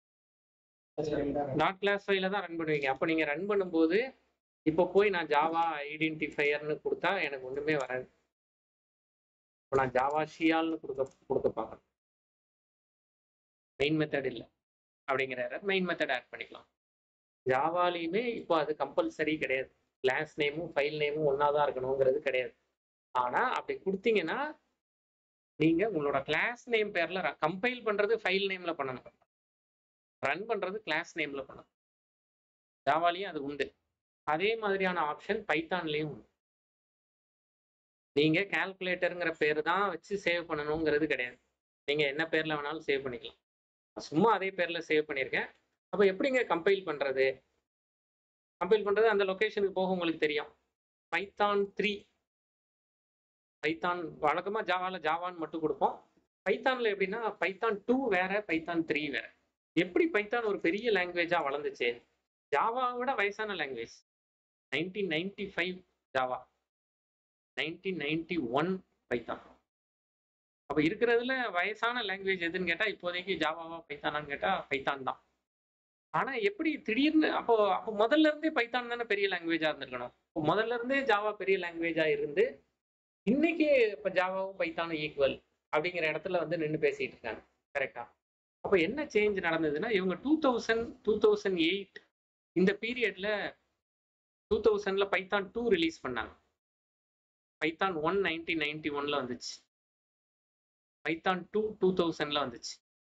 Speaker 1: டாட் கிளாஸ் ஃபைல தான் ரன் பண்ணுவீங்க அப்போ நீங்க ரன் பண்ணும்போது இப்போ போய் நான் ஜாவா ஐடென்டிஃபையர்னு கொடுத்தா எனக்கு ஒண்ணுமே வராது இப்போ நான் ஜாவா ஷியால்னு கொடுக்க கொடுக்க பார்க்கணும் மெயின் மெத்தட் இல்லை அப்படிங்கிற மெயின் மெத்தட் ஆட் பண்ணிக்கலாம் ஜாவாலையுமே இப்போ அது கம்பல்சரி கிடையாது கிளாஸ் நேமும் ஃபைல் நேமும் ஒன்றா தான் இருக்கணுங்கிறது கிடையாது ஆனால் அப்படி கொடுத்தீங்கன்னா நீங்கள் உங்களோட கிளாஸ் நேம் பேரில் கம்பைல் பண்ணுறது ஃபைல் நேமில் பண்ணணும் ரன் பண்ணுறது கிளாஸ் நேமில் பண்ணணும் ஜாவாலையும் அது உண்டு அதே மாதிரியான ஆப்ஷன் பைத்தான்லேயும் உண்டு நீங்கள் கால்குலேட்டருங்கிற பேர் தான் வச்சு சேவ் பண்ணணுங்கிறது கிடையாது நீங்கள் என்ன பேரில் வேணாலும் சேவ் பண்ணிக்கலாம் சும்மா அதே பேரில் சேவ் பண்ணியிருக்கேன் அப்போ எப்படிங்க கம்பைல் பண்ணுறது கம்பைல் பண்ணுறது அந்த லொக்கேஷனுக்கு போக உங்களுக்கு தெரியும் பைத்தான் த்ரீ பைத்தான் வழக்கமாக ஜாவாவில் ஜாவான்னு மட்டும் கொடுப்போம் பைத்தானில் எப்படின்னா பைத்தான் டூ வேற பைத்தான் த்ரீ வேற எப்படி பைத்தான் ஒரு பெரிய லாங்குவேஜாக வளர்ந்துச்சு ஜாவாவை விட வயசான language nineteen ninety five Java nineteen ninety one Python அப்ப இருக்கிறதுல வயசான லாங்குவேஜ் எதுன்னு கேட்டா இப்போதைக்கு ஜாவாவா பைத்தானான்னு கேட்டா பைத்தான் தான் ஆனா எப்படி திடீர்னு அப்போ அப்போ முதல்ல இருந்தே பைத்தான் தானே பெரிய லாங்குவேஜா இருந்திருக்கணும் இப்போ முதல்ல இருந்தே ஜாவா பெரிய லாங்குவேஜா இருந்து இன்னைக்கு இப்ப ஜாவாவும் பைத்தானும் ஈக்குவல் அப்படிங்கிற இடத்துல வந்து நின்று பேசிட்டு இருக்காங்க கரெக்டா அப்போ என்ன சேஞ்ச் நடந்ததுன்னா இவங்க two thousand two thousand eight இந்த பீரியட்ல டூ தௌசண்ட்ல பைத்தான் டூ ரிலீஸ் பண்ணாங்க பைத்தான் ஒன் நைன்டீன் நைன்டி ஒன்ல வந்துச்சு பைத்தான் டூ டூ தௌசண்ட்ல வந்துச்சு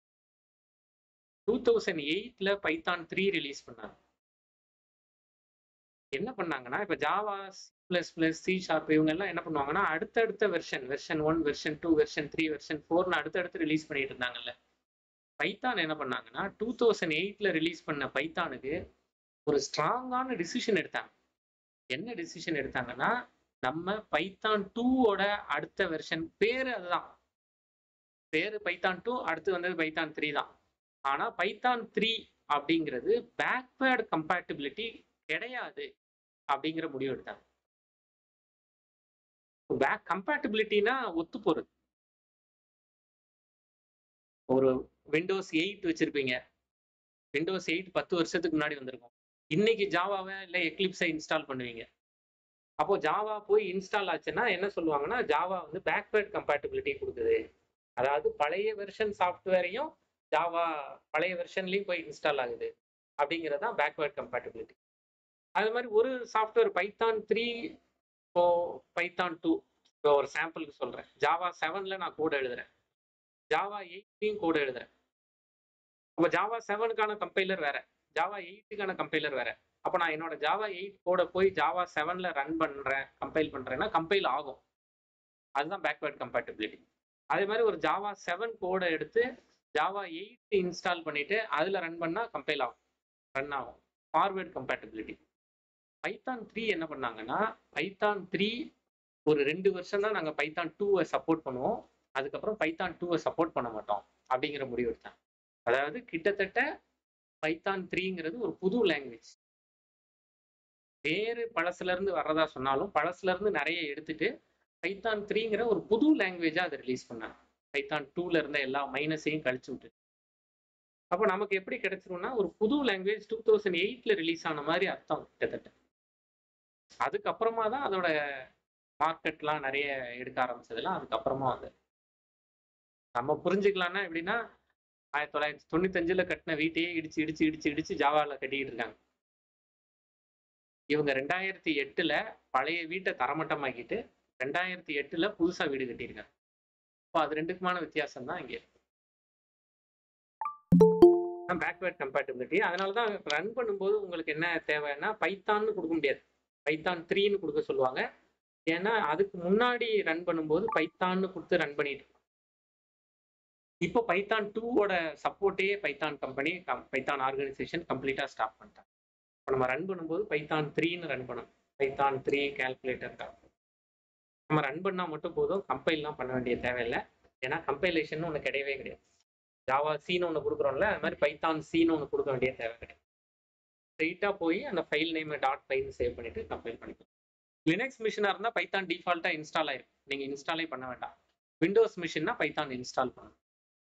Speaker 1: டூ தௌசண்ட் எயிட்ல பைத்தான் த்ரீ ரிலீஸ் பண்ணாங்க என்ன பண்ணாங்கன்னா இப்போ Java plus plus C sharp இவங்க எல்லாம் என்ன பண்ணுவாங்கன்னா அடுத்தடுத்த version version one version two version three version ஃபோர்னு அடுத்தடுத்து ரிலீஸ் பண்ணிட்டு இருந்தாங்கல்ல பைத்தான் என்ன பண்ணாங்கன்னா டூ தௌசண்ட் எயிட்ல ரிலீஸ் பண்ண பைத்தானுக்கு ஒரு ஸ்ட்ராங்கான டிசிஷன் எடுத்தாங்க என்ன டிசிஷன் எடுத்தாங்கன்னா நம்ம பைத்தான் டூவோட அடுத்த வெர்ஷன் பேரு அதுதான் பேரு பைத்தான் டூ அடுத்து வந்தது பைத்தான் த்ரீ தான் ஆனா பைத்தான் த்ரீ அப்படிங்கிறது பேக்வேர்டு கம்பேட்டபிலிட்டி கிடையாது அப்படிங்கிற முடிவு எடுத்தாங்க பேக் கம்பேட்டபிலிட்டினா ஒத்து போறது ஒரு விண்டோஸ் எயிட் வச்சிருப்பீங்க விண்டோஸ் எயிட் பத்து வருஷத்துக்கு முன்னாடி வந்திருக்கும் இன்னைக்கு ஜாவாவை இல்லை எக்லிப்ஸை இன்ஸ்டால் பண்ணுவீங்க அப்போ ஜாவா போய் இன்ஸ்டால் ஆச்சுன்னா என்ன சொல்லுவாங்கன்னா ஜாவா வந்து பேக்வேர்ட் கம்பேட்டபிலிட்டி கொடுக்குது அதாவது பழைய வெர்ஷன் சாஃப்ட்வேரையும் ஜாவா பழைய வெர்ஷன்லையும் போய் இன்ஸ்டால் ஆகுது அப்படிங்கிறது தான் பேக்வேர்ட் கம்பேட்டபிலிட்டி அது மாதிரி ஒரு சாஃப்ட்வேர் பைத்தான் த்ரீ இப்போ பைத்தான் டூ இப்போ ஒரு சாம்பிளுக்கு சொல்கிறேன் ஜாவா செவனில் நான் கோட் எழுதுறேன் ஜாவா எயிட்லையும் கோட் எழுதுறேன் அப்போ ஜாவா செவனுக்கான கம்பைலர் வேற ஜாவா எயிட்டுக்கான கம்பைலர் வேற அப்போ நான் என்னோட ஜாவா எயிட் கோட போய் ஜாவா செவன்ல ரன் பண்றேன் கம்பைல் பண்றேன்னா கம்பைல் ஆகும் அதுதான் பேக்வேர்ட் கம்பேட்டபிலிட்டி அதே மாதிரி ஒரு ஜாவா செவன் கோடை எடுத்து ஜாவா எயிட் இன்ஸ்டால் பண்ணிட்டு அதுல ரன் பண்ணா கம்பைல் ஆகும் ரன் ஆகும் ஃபார்வேர்ட் கம்பேட்டபிலிட்டி பைத்தான் த்ரீ என்ன பண்ணாங்கன்னா பைத்தான் த்ரீ ஒரு ரெண்டு வருஷம் தான் நாங்கள் பைத்தான் டூவை சப்போர்ட் பண்ணுவோம் அதுக்கப்புறம் பைத்தான் டூவை சப்போர்ட் பண்ண மாட்டோம் அப்படிங்கிற முடிவு எடுத்தாங்க அதாவது கிட்டத்தட்ட பைத்தான் த்ரீங்கிறது ஒரு புது லாங்குவேஜ் வேறு பழசுல இருந்து வர்றதா சொன்னாலும் பழசுல இருந்து நிறைய எடுத்துட்டு பைத்தான் த்ரீங்கிற ஒரு புது லாங்குவேஜா அதை ரிலீஸ் பண்ணாங்க பைத்தான் டூல இருந்த எல்லா மைனஸையும் கழிச்சு விட்டு அப்போ நமக்கு எப்படி கிடைச்சிரும்னா ஒரு புது லாங்குவேஜ் டூ தௌசண்ட் எயிட்ல ரிலீஸ் ஆன மாதிரி அர்த்தம் கிட்டத்தட்ட அதுக்கப்புறமா தான் அதோட மார்க்கெட்லாம் நிறைய எடுக்க ஆரம்பிச்சதெல்லாம் அதுக்கப்புறமா வந்து நம்ம புரிஞ்சுக்கலாம்னா எப்படின்னா ஆயிரத்தி தொள்ளாயிரத்தி தொண்ணூத்தஞ்சுல கட்டின வீட்டையே இடிச்சு இடிச்சு இடிச்சு இடிச்சு ஜாவால கட்டிக்கிட்டு இருக்காங்க இவங்க ரெண்டாயிரத்தி எட்டுல பழைய வீட்டை தரமட்டமாக்கிட்டு ரெண்டாயிரத்தி எட்டுல புதுசா வீடு கட்டியிருக்காங்க இப்போ அது ரெண்டுக்குமான வித்தியாசம் தான் இங்கே பேக்வேர்ட் கம்பேட்டபிலிட்டி அதனால தான் ரன் பண்ணும்போது உங்களுக்கு என்ன தேவைன்னா பைத்தான்னு கொடுக்க முடியாது பைத்தான் த்ரீன்னு கொடுக்க சொல்லுவாங்க ஏன்னா அதுக்கு முன்னாடி ரன் பண்ணும்போது பைத்தான்னு கொடுத்து ரன் பண்ணிட்டு இருக்கோம். இப்போ பைத்தான் டூவோட சப்போர்ட்டே பைத்தான் கம்பெனி பைத்தான் ஆர்கனைசேஷன் கம்ப்ளீட்டாக ஸ்டாப் பண்ணிட்டாங்க இப்போ நம்ம ரன் பண்ணும்போது பைத்தான் த்ரீன்னு ரன் பண்ணணும் பைத்தான் த்ரீ கேல்குலேட்டர் நம்ம ரன் பண்ணால் மட்டும் போதும் கம்பைல்லாம் பண்ண வேண்டிய தேவையில்லை ஏன்னா கம்பைலேஷன் ஒன்று கிடையவே கிடையாது ஜாவா சீன் ஒன்று கொடுக்குறோம்ல அது மாதிரி பைத்தான் சீன் ஒன்று கொடுக்க வேண்டிய தேவை கிடையாது ஸ்ட்ரெயிட்டாக போய் அந்த file name dot file save பண்ணிட்டு கம்பைல் பண்ணிக்கலாம் லினக்ஸ் மிஷினாக இருந்தால் பைத்தான் டிஃபால்ட்டாக இன்ஸ்டால் ஆயிருக்கும் நீங்கள் இன்ஸ்டாலே பண்ண வேண்டாம் விண்டோஸ் மிஷின்னா பைத்தான் இன்ஸ்டால் பண்ணணும்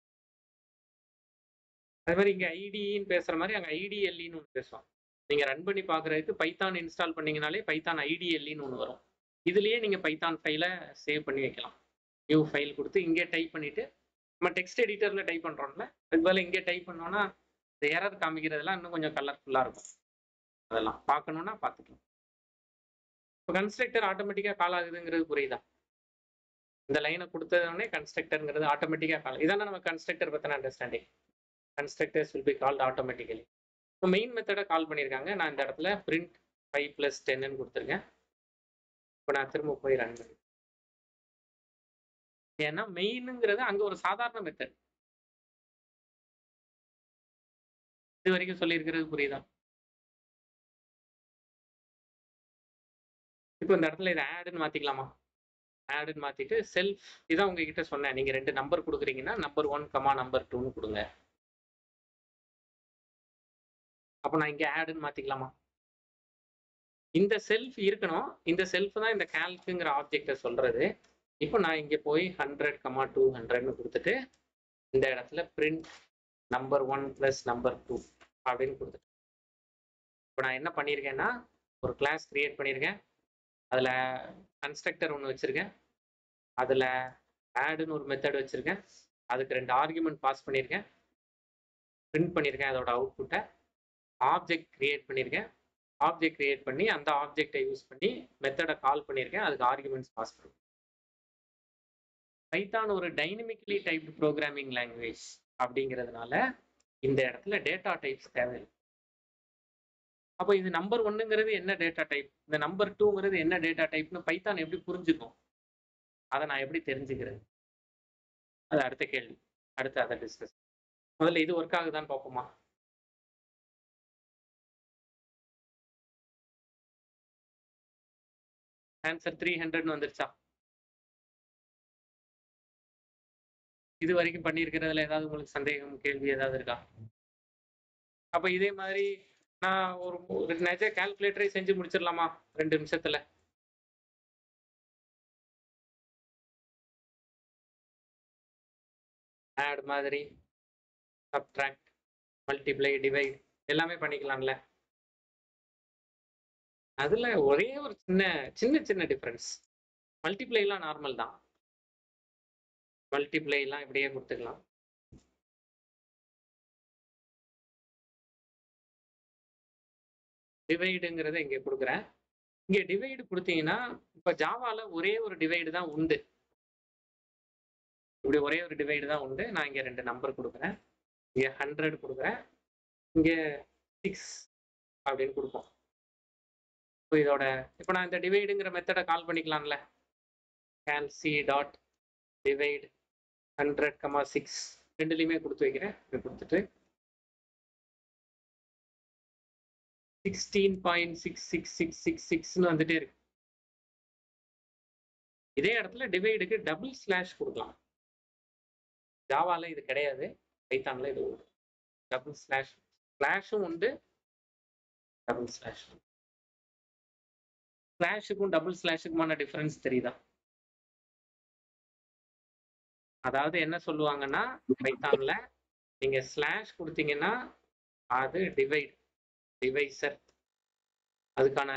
Speaker 1: அதே மாதிரி இங்கே ஐடின்னு பேசுகிற மாதிரி அங்கே ஐடிஎல்இன்னு ஒன்று பேசுவோம் நீங்கள் ரன் பண்ணி பார்க்குறதுக்கு பைத்தான் இன்ஸ்டால் பண்ணீங்கனாலே பைத்தான் ஐடிஎல்இன்னு ஒன்று வரும் இதுலேயே நீங்கள் பைத்தான் ஃபைலை சேவ் பண்ணி வைக்கலாம் நியூ ஃபைல் கொடுத்து இங்கே டைப் பண்ணிவிட்டு நம்ம டெக்ஸ்ட் எடிட்டரில் டைப் பண்ணுறோம்ல அது போல் இங்கே டைப் பண்ணோன்னா இந்த எரர் காமிக்கிறதெல்லாம் இன்னும் கொஞ்சம் கலர்ஃபுல்லாக இருக்கும் அதெல்லாம் பார்க்கணுன்னா பார்த்துக்கலாம் இப்போ கன்ஸ்ட்ரக்டர் ஆட்டோமேட்டிக்காக கால் ஆகுதுங்கிறது புரியுதா இந்த லைனை கொடுத்ததுனே கன்ஸ்ட்ரக்டருங்கிறது ஆட்டோமேட்டிக்காக கால் இதானே நம்ம கன்ஸ்ட்ரக்டர் பற்றின understanding constructors will be called automatically இப்போ மெயின் மெத்தடை கால் பண்ணியிருக்காங்க நான் இந்த இடத்துல பிரிண்ட் ஃபைவ் ப்ளஸ் டென்னு கொடுத்துருக்கேன் இப்போ நான் திரும்ப போய் ரன் பண்ணி ஏன்னா மெயினுங்கிறது அங்கே ஒரு சாதாரண மெத்தட் இது வரைக்கும் சொல்லியிருக்கிறது புரியுதா இப்போ இந்த இடத்துல இதை ஆடுன்னு மாத்திக்கலாமா ஆடுன்னு மாத்திட்டு செல்ஃப் இதான் உங்ககிட்ட சொன்னேன் நீங்க ரெண்டு நம்பர் கொடுக்குறீங்கன்னா நம்பர் ஒன் கமா நம்பர் டூன்னு கொடுங்க அப்போ நான் இங்க ஆடுன்னு மாத்திக்கலாமா இந்த செல்ஃப் இருக்கணும் இந்த செல்ஃப் தான் இந்த கேல்க்குங்கிற ஆப்ஜெக்டை சொல்றது இப்போ நான் இங்கே போய் ஹண்ட்ரட் கமா டூ ஹண்ட்ரட்னு கொடுத்துட்டு இந்த இடத்துல print number one plus number two அப்படின்னு கொடுத்துட்டேன் இப்போ நான் என்ன பண்ணியிருக்கேன்னா ஒரு கிளாஸ் கிரியேட் பண்ணியிருக்கேன் அதில் கன்ஸ்ட்ரக்டர் ஒன்று வச்சுருக்கேன் அதில் ஆடுன்னு ஒரு மெத்தட் வச்சுருக்கேன் அதுக்கு ரெண்டு ஆர்குமெண்ட் பாஸ் பண்ணியிருக்கேன் பிரிண்ட் பண்ணியிருக்கேன் அதோட அவுட்புட்டை ஆப்ஜெக்ட் கிரியேட் பண்ணியிருக்கேன் ஆப்ஜெக்ட் கிரியேட் பண்ணி அந்த ஆப்ஜெக்டை யூஸ் பண்ணி மெத்தடை கால் பண்ணியிருக்கேன் அதுக்கு ஆர்குமெண்ட்ஸ் பாஸ் பண்ணிருக்கேன் பைத்தான் ஒரு டைனமிக்கலி டைப்டு ப்ரோக்ராமிங் லாங்குவேஜ் அப்படிங்கிறதுனால இந்த இடத்துல டேட்டா டைப்ஸ் தேவையில்லை அப்போ இது நம்பர் ஒன்னுங்கிறது என்ன டேட்டா டைப் இந்த நம்பர் டூங்கிறது என்ன டேட்டா டைப்னு பைத்தான் எப்படி புரிஞ்சுக்கும் அதை நான் எப்படி தெரிஞ்சுக்கிறது அது அடுத்த கேள்வி அடுத்து அதை டிஸ்கஸ் முதல்ல இது ஒர்க் ஆகுதான்னு பார்ப்போமா ஆன்சர் த்ரீ ஹண்ட்ரட்னு வந்துருச்சா இது வரைக்கும் பண்ணியிருக்கிறதுல ஏதாவது உங்களுக்கு சந்தேகம் கேள்வி ஏதாவது இருக்கா அப்ப இதே மாதிரி நான் ஒரு ஒரு நிஜ கால்குலேட்டரை செஞ்சு முடிச்சிடலாமா ரெண்டு நிமிஷத்துல ஆட் மாதிரி சப்ட்ராக்ட் மல்டிப்ளை டிவைட் எல்லாமே பண்ணிக்கலாம்ல அதுல ஒரே ஒரு சின்ன சின்ன சின்ன டிஃபரன்ஸ் மல்டிப்ளைலாம் நார்மல் தான் மல்டிப்ளைலாம் இப்படியே கொடுத்துக்கலாம் டிவைடுங்கிறத இங்கே கொடுக்குறேன் இங்கே டிவைடு கொடுத்தீங்கன்னா இப்போ ஜாவால ஒரே ஒரு டிவைடு தான் உண்டு இப்படி ஒரே ஒரு டிவைடு தான் உண்டு நான் இங்கே ரெண்டு நம்பர் கொடுக்குறேன் இங்கே ஹண்ட்ரட் கொடுக்குறேன் இங்கே சிக்ஸ் அப்படின்னு கொடுப்போம் இப்போ இதோட இப்போ நான் இந்த டிவைடுங்கிற மெத்தடை கால் பண்ணிக்கலாம்ல can C dot divide hundred comma six ரெண்டுலையுமே கொடுத்து வைக்கிறேன் இப்படி கொடுத்துட்டு sixteen point six six six six சிக்ஸ்னு வந்துட்டே இருக்கு இதே இடத்துல டிவைடுக்கு டபுள் ஸ்லாஷ் கொடுக்கலாம் ஜாவால இது கிடையாது பைத்தான்ல இது உண்டு டபுள் ஸ்லாஷ் ஸ்லாஷும் உண்டு டபுள் ஸ்லாஷ் ஸ்லாஷுக்கும் டபுள் ஸ்லாஷுக்குமான டிஃபரன்ஸ் தெரியுதா அதாவது என்ன சொல்லுவாங்கன்னா பைத்தான்ல நீங்க ஸ்லாஷ் கொடுத்தீங்கன்னா அது டிவைட் டிவைசர் அதுக்கான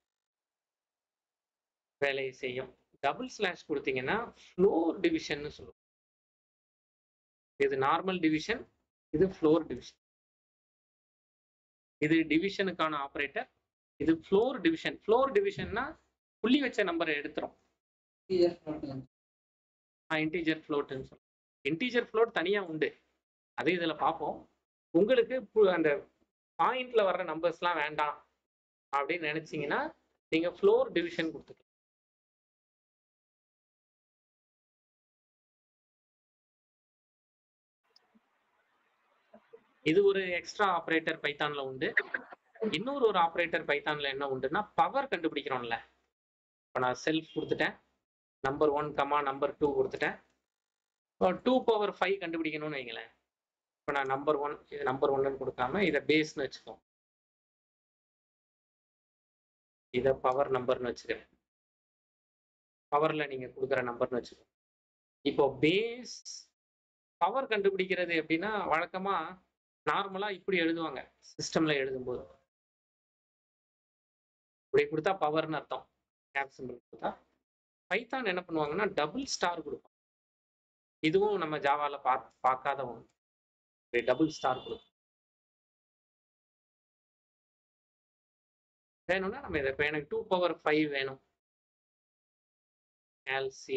Speaker 1: வேலையை செய்யும் டபுள் ஸ்லாஷ் கொடுத்தீங்கன்னா ஃப்ளோர் டிவிஷன் சொல்லுவோம் இது நார்மல் டிவிஷன் இது ஃப்ளோர் டிவிஷன் இது டிவிஷனுக்கான ஆப்ரேட்டர் இது ஃப்ளோர் டிவிஷன் ஃப்ளோர் டிவிஷன்னா புள்ளி வச்ச நம்பரை எடுத்துரும் இன்டீஜர் ஃப்ளோட்னு சொல்லுவோம் இன்டீஜர் ஃப்ளோட் தனியாக உண்டு அது இதில் பார்ப்போம் உங்களுக்கு பு- அந்த பாயிண்ட்ல வர்ற நம்பர்ஸ்லாம் வேண்டாம் அப்படின்னு நினைச்சீங்கன்னா நீங்க ஃப்ளோர் டிவிஷன் கொடுத்துக்கலாம் இது ஒரு எக்ஸ்ட்ரா ஆப்ரேட்டர் பைத்தான்ல உண்டு இன்னொரு ஒரு ஆப்ரேட்டர் பைத்தான்ல என்ன உண்டுன்னா பவர் கண்டுபிடிக்கிறோம்ல இப்போ நான் செல்ஃப் கொடுத்துட்டேன் number one comma number two கொடுத்துட்டேன் டூ பவர் ஃபைவ் கண்டுபிடிக்கணும்னு வைங்களேன் இப்போ நான் நம்பர் ஒன் இது நம்பர் ஒன்னு கொடுக்காம இதை பேஸ்னு வச்சுக்கோம் இதை பவர் நம்பர்னு வச்சுக்கிறேன் பவர்ல நீங்க கொடுக்குற நம்பர்னு வச்சுக்கோங்க இப்போ பேஸ் பவர் கண்டுபிடிக்கிறது எப்படின்னா வழக்கமா நார்மலா இப்படி எழுதுவாங்க சிஸ்டம்ல எழுதும்போது இப்படி கொடுத்தா பவர்னு அர்த்தம் கேப் சிம்பிள் கொடுத்தா பைத்தான் என்ன பண்ணுவாங்கன்னா டபுள் ஸ்டார் கொடுப்பாங்க இதுவும் நம்ம ஜாவால பா பார்க்காத ஒன்று டபுள் ஸ்டார் கொடுக்கும் வேணும்னா நம்ம இதை இப்போ எனக்கு டூ பவர் ஃபைவ் வேணும் LC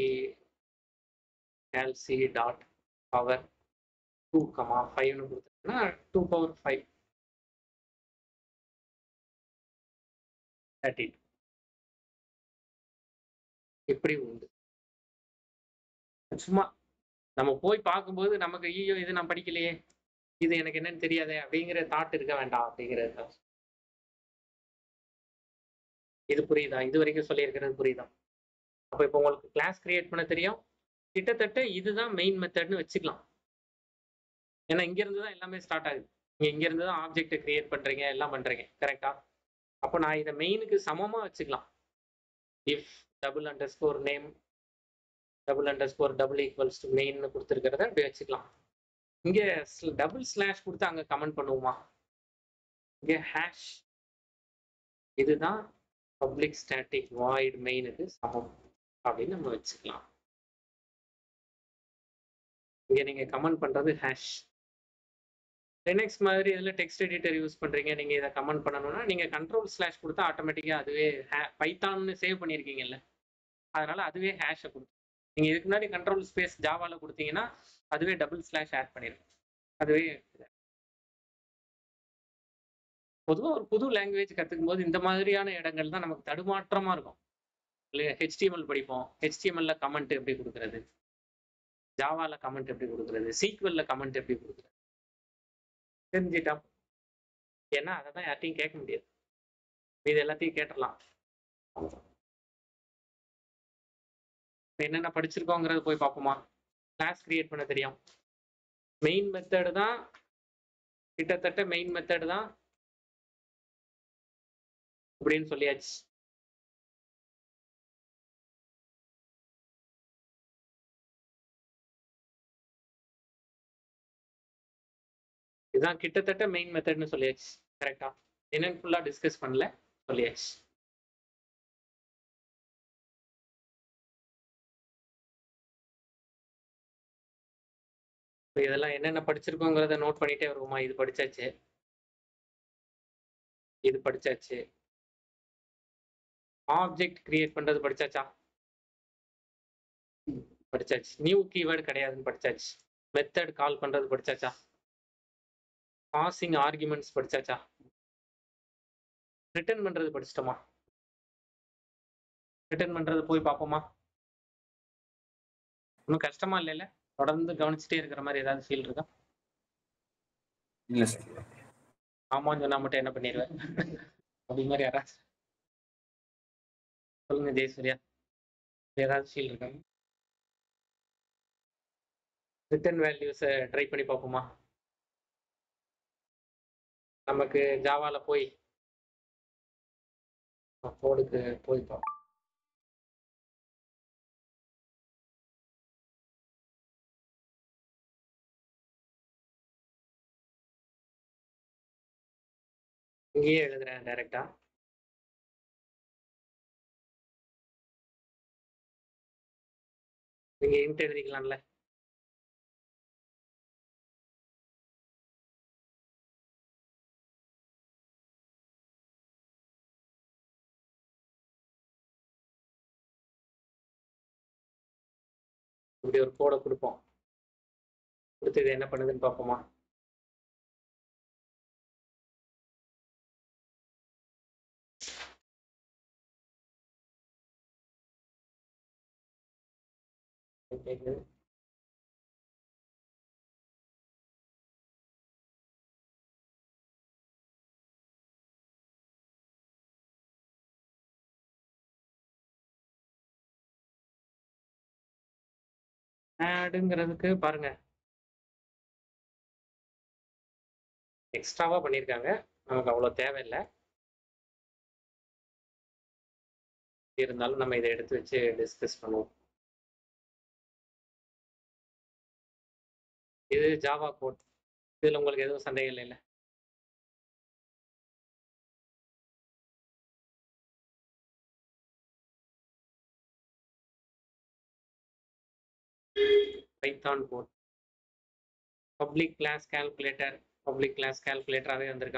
Speaker 1: LC dot power two comma ஃபைவ்னு கொடுத்தோம்னா டூ பவர் ஃபைவ் தேர்ட்டி இப்படி உண்டு சும்மா நம்ம போய் பார்க்கும்போது நமக்கு ஐயோ இது நான் படிக்கலையே இது எனக்கு என்னன்னு தெரியாதே அப்படிங்கிற தாட் இருக்க வேண்டாம் அப்படிங்கிறது தான் இது புரியுதா இது வரைக்கும் சொல்லியிருக்கிறது புரியுதா அப்போ இப்போ உங்களுக்கு கிளாஸ் கிரியேட் பண்ண தெரியும் கிட்டத்தட்ட இதுதான் மெயின் மெத்தட்னு வச்சுக்கலாம் ஏன்னா இங்க இருந்து தான் எல்லாமே ஸ்டார்ட் ஆகுது நீங்க இங்க இருந்து தான் ஆப்ஜெக்ட் கிரியேட் பண்றீங்க எல்லாம் பண்றீங்க கரெக்டா அப்போ நான் இதை மெயினுக்கு சமமா வச்சுக்கலாம் if double underscore name double underscore double equals to மெயின்னு கொடுத்துருக்கிறத அப்படி வச்சுக்கலாம் இங்கே டபுள் ஸ்லாஷ் கொடுத்து அங்கே கமெண்ட் பண்ணுவோமா இங்கே ஹேஷ் இதுதான் பப்ளிக் ஸ்டாட்டிக் வாய்ட் மெயினுக்கு சமம் அப்படின்னு நம்ம வச்சுக்கலாம் இங்கே நீங்கள் கமெண்ட் பண்ணுறது ஹேஷ் லினக்ஸ் மாதிரி இதில் டெக்ஸ்ட் எடிட்டர் யூஸ் பண்ணுறீங்க நீங்கள் இதை கமெண்ட் பண்ணணும்னா நீங்கள் கண்ட்ரோல் ஸ்லாஷ் கொடுத்தா ஆட்டோமேட்டிக்காக அதுவே பைத்தான்னு சேவ் பண்ணியிருக்கீங்கல்ல அதனால அதுவே ஹேஷை கொடுத்து நீங்கள் இதுக்கு முன்னாடி கண்ட்ரோல் ஸ்பேஸ் ஜாவாவில் கொடுத்தீங்கன்னா அதுவே டபுள் ஸ்லாஷ் ஆட் பண்ணிருக்கும் அதுவே பொதுவாக ஒரு புது லாங்குவேஜ் கற்றுக்கும் போது இந்த மாதிரியான இடங்கள் தான் நமக்கு தடுமாற்றமாக இருக்கும் இல்லையா ஹெச்டிஎம்எல் படிப்போம் ஹெச்டிஎம்எல்ல கமெண்ட் எப்படி கொடுக்குறது ஜாவால கமெண்ட் எப்படி கொடுக்குறது சீக்வல்ல கமெண்ட் எப்படி கொடுக்குறது தெரிஞ்சிட்டா ஏன்னா அதை தான் யார்ட்டையும் கேட்க முடியாது இது எல்லாத்தையும் கேட்டுடலாம் என்னென்ன படிச்சிருக்கோங்கிறது போய் பார்ப்போமா கிளாஸ் கிரியேட் பண்ண தெரியும் மெயின் மெத்தடு தான் கிட்டத்தட்ட மெயின் மெத்தடு தான் அப்படின்னு சொல்லியாச்சு இதுதான் கிட்டத்தட்ட மெயின் மெத்தட்னு சொல்லியாச்சு கரெக்டா என்னன்னு ஃபுல்லா டிஸ்கஸ் பண்ணல சொல்லியாச்சு இப்ப இதெல்லாம் என்னென்ன படிச்சிருக்கோங்கிறத நோட் பண்ணிட்டே வருவோமா இது படிச்சாச்சு இது படிச்சாச்சு ஆப்ஜெக்ட் கிரியேட் பண்றது படிச்சாச்சா படிச்சாச்சு நியூ கீவேர்டு கிடையாதுன்னு படிச்சாச்சு மெத்தட் கால் பண்றது படிச்சாச்சா பாசிங் ஆர்குமெண்ட்ஸ் படிச்சாச்சா ரிட்டர்ன் பண்றது படிச்சிட்டோமா ரிட்டர்ன் பண்றது போய் பார்ப்போமா ஒன்றும் கஷ்டமா இல்லைல்ல தொடர்ந்து கவனிச்சுட்டே இருக்கிற மாதிரி ஏதாவது ஃபீல் இருக்கா
Speaker 2: இல்லை சார்
Speaker 1: ஆமான்னு சொன்னா மட்டும் என்ன பண்ணிடுவேன் அப்படி மாதிரி யாராச்சும் சொல்லுங்க ஜெயசூர்யா ஏதாவது ஃபீல் இருக்கா ரிட்டர்ன் வேல்யூஸை ட்ரை பண்ணி பார்ப்போமா நமக்கு ஜாவால போய் கோடுக்கு போய் பார்ப்போம் இங்கேயே எழுதுறேன் டைரக்டா நீங்க இன்ட் எழுதிக்கலாம்ல இப்படி ஒரு கோடை கொடுப்போம் கொடுத்து இது என்ன பண்ணுதுன்னு பார்ப்போமா கேக்குது ஆடுங்கிறதுக்கு பாருங்க எக்ஸ்ட்ராவா பண்ணியிருக்காங்க நமக்கு அவ்வளோ தேவையில்லை இருந்தாலும் நம்ம இதை எடுத்து வச்சு டிஸ்கஸ் பண்ணுவோம் இது ஜாவா கோட் இதுல உங்களுக்கு எதுவும் சந்தேகம் இல்லைல்ல Python code public class calculator public class கால்குலேட்டராகவே வந்திருக்கா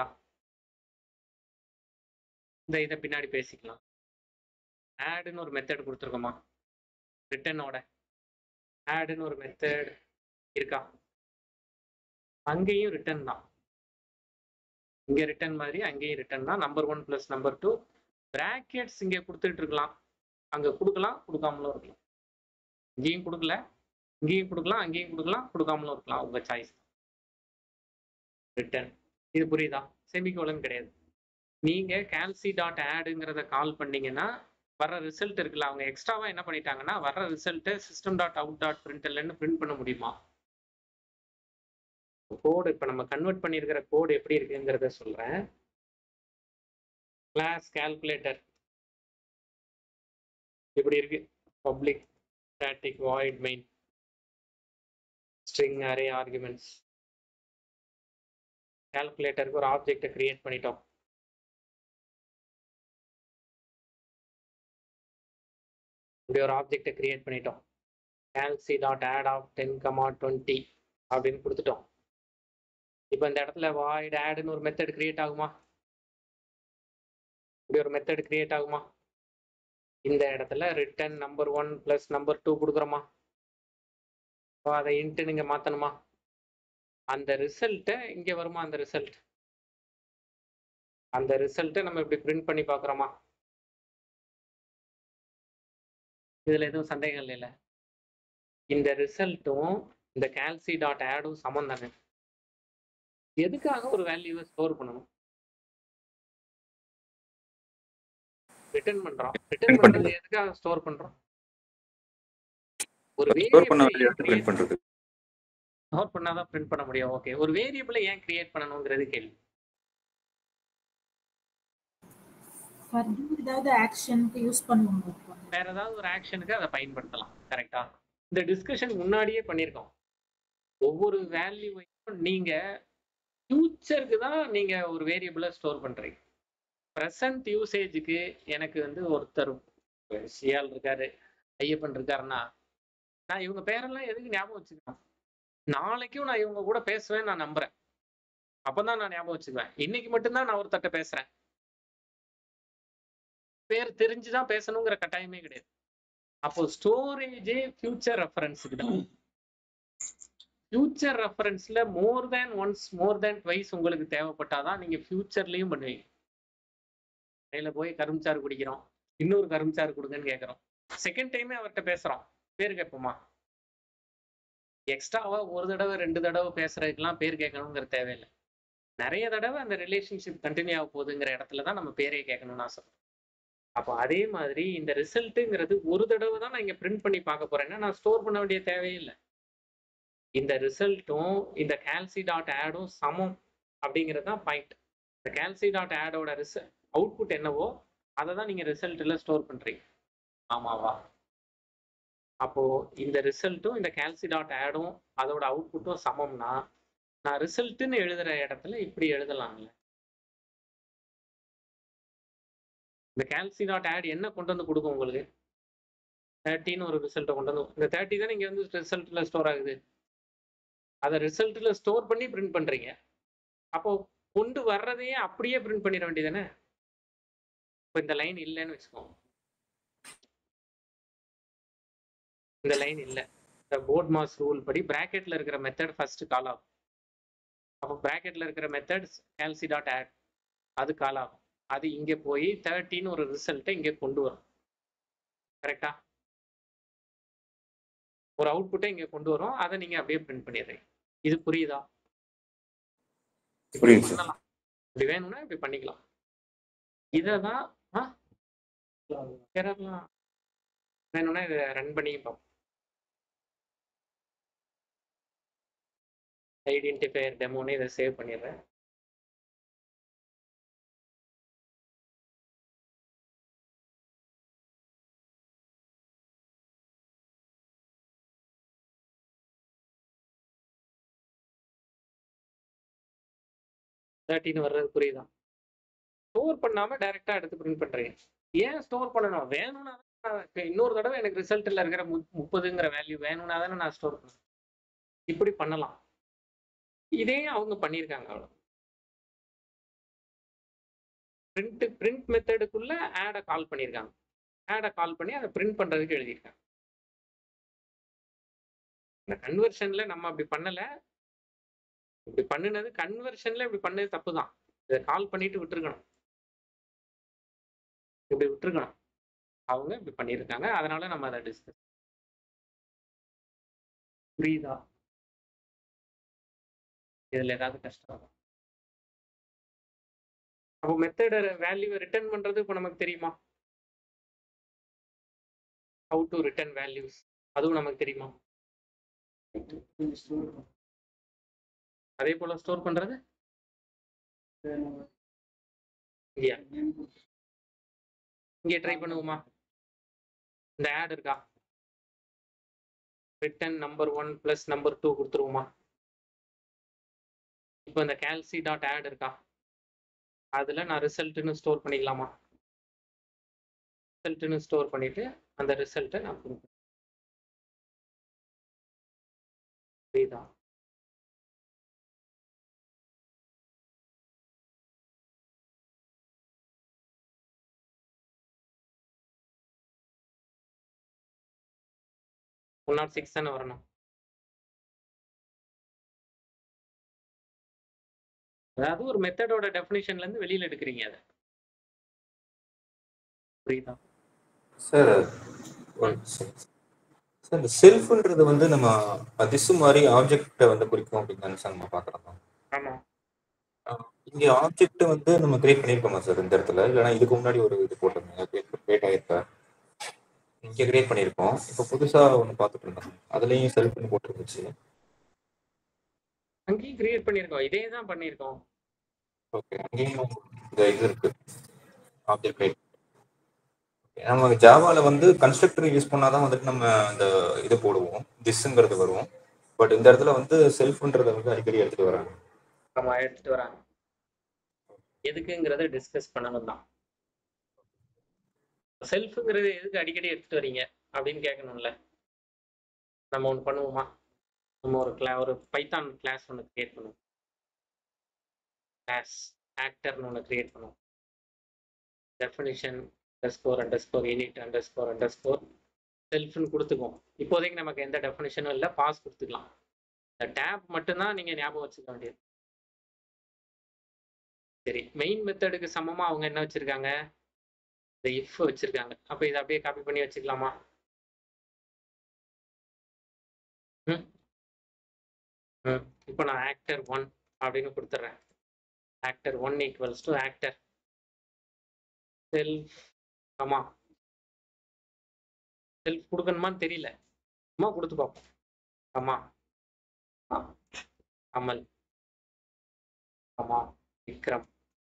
Speaker 1: இந்த இதை பின்னாடி பேசிக்கலாம் ஆடுன்னு ஒரு மெத்தட் கொடுத்துருக்கோமா ரிட்டனோட ஆடுன்னு ஒரு மெத்தட் இருக்கா அங்கேயும் ரிட்டர்ன் தான் இங்க ரிட்டர்ன் மாதிரி அங்கேயும் ரிட்டர்ன் தான் number one plus number two brackets இங்கே கொடுத்துட்டு இருக்கலாம் அங்க கொடுக்கலாம் கொடுக்காமலும் இருக்கலாம் இங்கேயும் கொடுக்கல இங்கேயும் கொடுக்கலாம் அங்கேயும் கொடுக்கலாம் கொடுக்காமலும் இருக்கலாம் உங்க சாய்ஸ் ரிட்டர்ன் இது புரியுதா செமிகோலன் கிடையாது நீங்க கேல்சி டாட் ஆடுங்கிறத கால் பண்ணீங்கன்னா வர்ற ரிசல்ட் இருக்குல்ல அவங்க எக்ஸ்ட்ராவா என்ன பண்ணிட்டாங்கன்னா வர்ற ரிசல்ட்டை சிஸ்டம் டாட் அவுட் டாட் பிரிண்டல்னு பிரிண்ட் பண்ண முடியுமா கோடு இப்போ நம்ம கன்வெர்ட் பண்ணியிருக்கிற கோடு எப்படி இருக்குங்கிறத சொல்றேன் கிளாஸ் கால்குலேட்டர் இப்படி இருக்கு public static void main string array arguments கால்குலேட்டருக்கு ஒரு ஆப்ஜெக்டை கிரியேட் பண்ணிட்டோம் இப்படி ஒரு ஆப்ஜெக்டை கிரியேட் பண்ணிட்டோம் calc dot add of ten comma twenty அப்படின்னு கொடுத்துட்டோம் இப்போ இந்த இடத்துல வாய்ட் ஆடுன்னு ஒரு மெத்தட் கிரியேட் ஆகுமா இப்படி ஒரு மெத்தட் கிரியேட் ஆகுமா இந்த இடத்துல return number one plus number two கொடுக்குறோமா ஸோ அதை இன்ட்டு நீங்கள் மாற்றணுமா அந்த ரிசல்ட்டை இங்கே வருமா அந்த ரிசல்ட் அந்த ரிசல்ட்டை நம்ம இப்படி பிரிண்ட் பண்ணி பார்க்குறோமா இதில் எதுவும் சந்தேகம் இல்லைல்ல இந்த ரிசல்ட்டும் இந்த calc டாட் ஆடும் சமம் தானே எதுக்காக ஒரு வேல்யூவை ஸ்டோர் பண்ணணும் ரிட்டர்ன் பண்றோம் ரிட்டர்ன்
Speaker 2: Return
Speaker 1: பண்றது
Speaker 2: பண்றது.
Speaker 1: எதுக்காக ஸ்டோர் பண்றோம் ஒரு
Speaker 2: ஸ்டோர் பண்ண
Speaker 1: வேரியபிள்
Speaker 2: எடுத்து பிரிண்ட் பண்றது
Speaker 1: ஸ்டோர் பண்ணாதான் பிரிண்ட் பண்ண முடியும் ஓகே ஒரு வேரியபிளை ஏன் கிரியேட் பண்ணணுங்கிறது கேள்வி
Speaker 5: ஃபர்தர் ஏதாவது ஆக்ஷனுக்கு யூஸ் பண்ணுவாங்க இப்போ.
Speaker 1: வேற ஏதாவது ஒரு ஆக்ஷனுக்கு அதை பயன்படுத்தலாம் கரெக்டா இந்த டிஸ்கஷன் முன்னாடியே பண்ணியிருக்கோம் ஒவ்வொரு வேல்யூவையும் நீங்க ஃபியூச்சருக்கு தான் நீங்க ஒரு வேரியபிளை ஸ்டோர் பண்றீங்க ப்ரெசன்ட் யூசேஜுக்கு எனக்கு வந்து ஒருத்தர் சியால் இருக்காரு ஐயப்பன் இருக்காருன்னா நான் இவங்க பேரெல்லாம் எதுக்கு ஞாபகம் வச்சுக்கணும் நாளைக்கும் நான் இவங்க கூட பேசுவேன் நான் நம்புறேன் அப்பதான் நான் ஞாபகம் வச்சுக்குவேன் இன்னைக்கு மட்டும்தான் நான் ஒருத்தட்ட பேசுறேன் பேர் தெரிஞ்சுதான் பேசணுங்கிற கட்டாயமே கிடையாது அப்போ ஸ்டோரேஜே ஃபியூச்சர் ரெஃபரன்ஸுக்கு தான் ஃபியூச்சர் ரெஃபரன்ஸ்ல more than once more than twice உங்களுக்கு தேவைப்பட்டாதான் நீங்க ஃபியூச்சர்லயும் பண்ணுவீங்க கடையில போய் கரும்புச்சாறு குடிக்கிறோம் இன்னொரு கரும்புச்சாறு கொடுங்கன்னு கேட்குறோம் செகண்ட் டைமே அவர்கிட்ட பேசுறோம் பேர் கேட்போமா எக்ஸ்ட்ராவா ஒரு தடவை ரெண்டு தடவை பேசுறதுக்கெல்லாம் பேர் கேட்கணுங்கிற தேவையில்லை நிறைய தடவை அந்த ரிலேஷன்ஷிப் கண்டினியூ ஆக போகுதுங்கிற இடத்துல தான் நம்ம பேரே கேட்கணும்னு ஆசைப்படுறோம் அப்போ அதே மாதிரி இந்த ரிசல்ட்டுங்கிறது ஒரு தடவை தான் நான் இங்க பிரிண்ட் பண்ணி பார்க்க போறேன்னா நான் ஸ்டோர் பண்ண வேண்டிய தேவையே இல்லை இந்த ரிசல்ட்டும் இந்த calc டாட் ஆடும் சமம் அப்படிங்கிறது தான் பாயிண்ட் இந்த calc டாட் ஆடோட ரிசல்ட் அவுட்புட் என்னவோ அதை தான் நீங்க ரிசல்ட்ல ஸ்டோர் பண்றீங்க ஆமாவா அப்போ இந்த ரிசல்ட்டும் இந்த calc டாட் ஆடும் அதோட அவுட்புட்டும் சமம்னா நான் ரிசல்ட்னு எழுதுற இடத்துல இப்படி எழுதலாம்ல இந்த calc டாட் ஆட் என்ன கொண்டு வந்து கொடுக்கும் உங்களுக்கு தேர்ட்டின்னு ஒரு ரிசல்ட்டை கொண்டு வந்து இந்த தேர்ட்டி தான் இங்க வந்து ரிசல்ட்ல ஸ்டோர் ஆகுது அதை ரிசல்ட்ல ஸ்டோர் பண்ணி பிரிண்ட் பண்றீங்க அப்போ கொண்டு வர்றதையே அப்படியே பிரிண்ட் பண்ணிட வேண்டியதானே இப்போ இந்த லைன் இல்லைன்னு வச்சுக்கோங்க இந்த லைன் இல்லை இந்த போர்ட் மாஸ் ரூல் படி பிராக்கெட்ல இருக்கிற மெத்தட் ஃபர்ஸ்ட் கால் ஆகும் அப்போ பிராக்கெட்ல இருக்கிற மெத்தட் calc டாட் ஆட் அது கால் ஆகும் அது இங்க போய் தேர்ட்டின்னு ஒரு ரிசல்ட்டை இங்க கொண்டு வரும் கரெக்டா ஒரு அவுட்புட்டை இங்க கொண்டு வரும் அதை நீங்க அப்படியே பிரிண்ட் பண்ணிடுறீங்க இது புரியுதா இப்படி
Speaker 2: புரியுது சார்
Speaker 1: பண்ணலாம் இப்படி வேணும்னா இப்படி பண்ணிக்கலாம் இதை தான் ஆ வேறலாம் வேணும்னா இதை ரன் பண்ணி பார்ப்போம் ஐடென்டிஃபையர் டெமோன்னு இதை சேவ் பண்ணிடுறேன் தேர்ட்டின்னு வர்றது புரியுதா ஸ்டோர் பண்ணாம டைரக்டா எடுத்து பிரிண்ட் பண்றீங்க ஏன் ஸ்டோர் பண்ணணும் வேணும்னா தான் நான் இப்ப இன்னொரு தடவை எனக்கு ரிசல்ட்ல இருக்கிற மு- முப்பதுங்கிற வேல்யூ வேணும்னா தானே நான் ஸ்டோர் பண்ணணும் இப்படி பண்ணலாம் இதே அவங்க பண்ணியிருக்காங்க அவ்வளோ பிரிண்ட் பிரிண்ட் மெத்தடுக்குள்ள ஆடை கால் பண்ணியிருக்காங்க ஆடை கால் பண்ணி அதை பிரிண்ட் பண்றதுக்கு எழுதியிருக்காங்க இந்த கன்வர்ஷன்ல நம்ம அப்படி பண்ணல இப்படி பண்ணினது கன்வர்ஷன்ல இப்படி பண்ணது தப்பு தான் இதை கால் பண்ணிட்டு விட்டுருக்கணும் இப்படி விட்டுருக்கணும் அவங்க இப்படி பண்ணியிருக்காங்க அதனால நம்ம அதை டிஸ்கஸ் புரியுதா இதுல ஏதாவது கஷ்டம் வரும். அப்போ மெத்தட வேல்யூவை ரிட்டர்ன் பண்றது இப்போ நமக்கு தெரியுமா ஹவு டு ரிட்டர்ன் வேல்யூஸ் அதுவும் நமக்கு தெரியுமா அதே போல ஸ்டோர் பண்றது இங்கயா இங்கே ட்ரை பண்ணுவோமா இந்த ஆட் இருக்கா return number one plus number two கொடுத்துருவோமா இப்போ இந்த கேல்சி டாட் ஆட் இருக்கா அதில் நான் ரிசல்ட்டுன்னு ஸ்டோர் பண்ணிக்கலாமா ரிசல்ட்டுன்னு ஸ்டோர் பண்ணிட்டு அந்த ரிசல்ட்டை நான் கொடுப்பேன் புரியுதா ஒன் நாட் சிக்ஸ் தானே வரணும் அதாவது ஒரு மெத்தடோட டெஃபினிஷன்ல இருந்து வெளியில எடுக்கிறீங்க அதை புரியுதா
Speaker 2: சார் சார் இந்த செல்ஃப்ன்றது வந்து நம்ம திசு மாதிரி ஆப்ஜெக்ட்டை வந்து குறிக்கும் அப்படின்னு தானே சார் நம்ம பார்க்குறோம்
Speaker 1: ஆமா
Speaker 2: இங்க ஆப்ஜெக்ட் வந்து நம்ம கிரியேட் பண்ணியிருக்கோமா சார் இந்த இடத்துல இல்லைன்னா இதுக்கு முன்னாடி ஒரு இது போட்டிருந்தோம் கிரியேட் ஆயிருக்கா இங்க கிரியேட் பண்ணியிருக்கோம் இப்போ புதுசா ஒன்று பார்த்துட்டு இருந்தோம் அதுலயும் செல்ஃப்னு போட்டுருந்துச்சு
Speaker 1: அங்கேயும் கிரியேட் பண்ணியிருக்கோம் இதே தான் பண்ணியிருக்கோம்
Speaker 2: ஓகே அங்கேயும் இந்த இது இருக்கு ஆப்ஜெக்ட் ரைட் நம்ம ஜாவால வந்து கன்ஸ்ட்ரக்டர் யூஸ் பண்ணாதான் வந்துட்டு நம்ம அந்த இது போடுவோம் திஸ்ங்கிறது வரும் பட் இந்த இடத்துல வந்து செல்ஃப்ன்றதை வந்து அடிக்கடி எடுத்துட்டு வராங்க
Speaker 1: நம்ம எடுத்துட்டு வராங்க எதுக்குங்கிறத டிஸ்கஸ் பண்ணணும் தான் செல்ஃபுங்கிறது எதுக்கு அடிக்கடி எடுத்துட்டு வரீங்க அப்படின்னு கேட்கணும்ல நம்ம ஒன்று பண்ணுவோமா நம்ம ஒரு கிளா ஒரு பைத்தான் கிளாஸ் ஒன்று கிரியேட் பண்ணுவோம் கிளாஸ் ஆக்டர்னு ஒன்று கிரியேட் பண்ணுவோம் definition underscore underscore init underscore underscore செல்ஃப்னு கொடுத்துக்குவோம் இப்போதைக்கு நமக்கு எந்த டெஃபினிஷனும் இல்லை பாஸ் கொடுத்துக்கலாம் இந்த டேப் மட்டும்தான் நீங்கள் ஞாபகம் வச்சுக்க வேண்டியது சரி மெயின் மெத்தடுக்கு சமமா அவங்க என்ன வச்சிருக்காங்க இந்த இஃப் வச்சிருக்காங்க அப்ப இதை அப்படியே காப்பி பண்ணி வச்சுக்கலாமா ம் ம் இப்போ நான் ஆக்டர் ஒன் அப்படின்னு கொடுத்துட்றேன் actor one equals to actor self ஆமா செல்ஃப் கொடுக்கணுமான்னு தெரியல சும்மா கொடுத்து பார்ப்போம் ஆமா ஆ. அமல் ஆமா விக்ரம்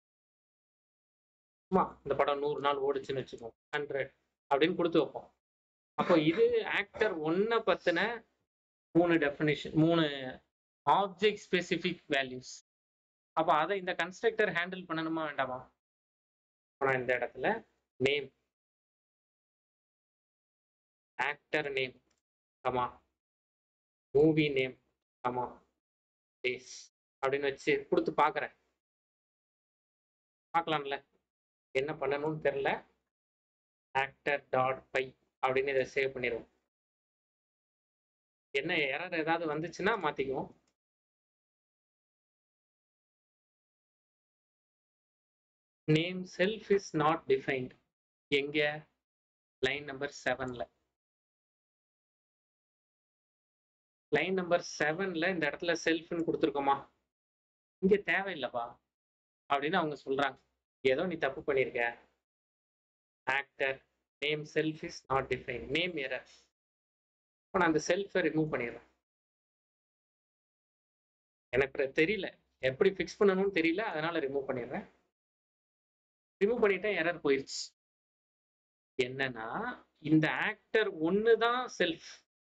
Speaker 1: ஆமா இந்த படம் நூறு நாள் ஓடுச்சுன்னு வச்சுக்கோம் ஹண்ட்ரட் அப்படின்னு கொடுத்து வைப்போம் அப்போ இது ஆக்டர் ஒன்னை பத்தின மூணு டெஃபினிஷன் மூணு ஆப்ஜெக்ட் ஸ்பெசிஃபிக் வேல்யூஸ் அப்போ அதை இந்த கன்ஸ்ட்ரக்டர் ஹேண்டில் பண்ணணுமா வேண்டாமா நான் இந்த இடத்துல நேம் ஆக்டர் நேம் ஆமா மூவி நேம் ஆமா டேஸ் அப்படின்னு வச்சு கொடுத்து பார்க்குறேன் பார்க்கலாம்ல என்ன பண்ணணும்னு தெரில ஆக்டர் டாட் பை அப்படின்னு இதை சேவ் பண்ணிடுவோம் என்ன எரர் ஏதாவது வந்துச்சுன்னா மாற்றிக்குவோம் name self is not defined எங்க லைன் நம்பர் செவன்ல லைன் நம்பர் செவன்ல இந்த இடத்துல செல்ஃப்னு கொடுத்துருக்கோமா இங்க தேவையில்லைப்பா அப்படின்னு அவங்க சொல்றாங்க ஏதோ நீ தப்பு பண்ணியிருக்க actor name self is not define name error இப்போ நான் அந்த செல்ஃபை ரிமூவ் பண்ணிடுறேன் எனக்கு தெரியல எப்படி ஃபிக்ஸ் பண்ணணும்னு தெரியல அதனால ரிமூவ் பண்ணிடுறேன் ரிமூவ் பண்ணிட்டேன் எரர் போயிடுச்சு என்னன்னா இந்த ஆக்டர் ஒன்று தான் செல்ஃப்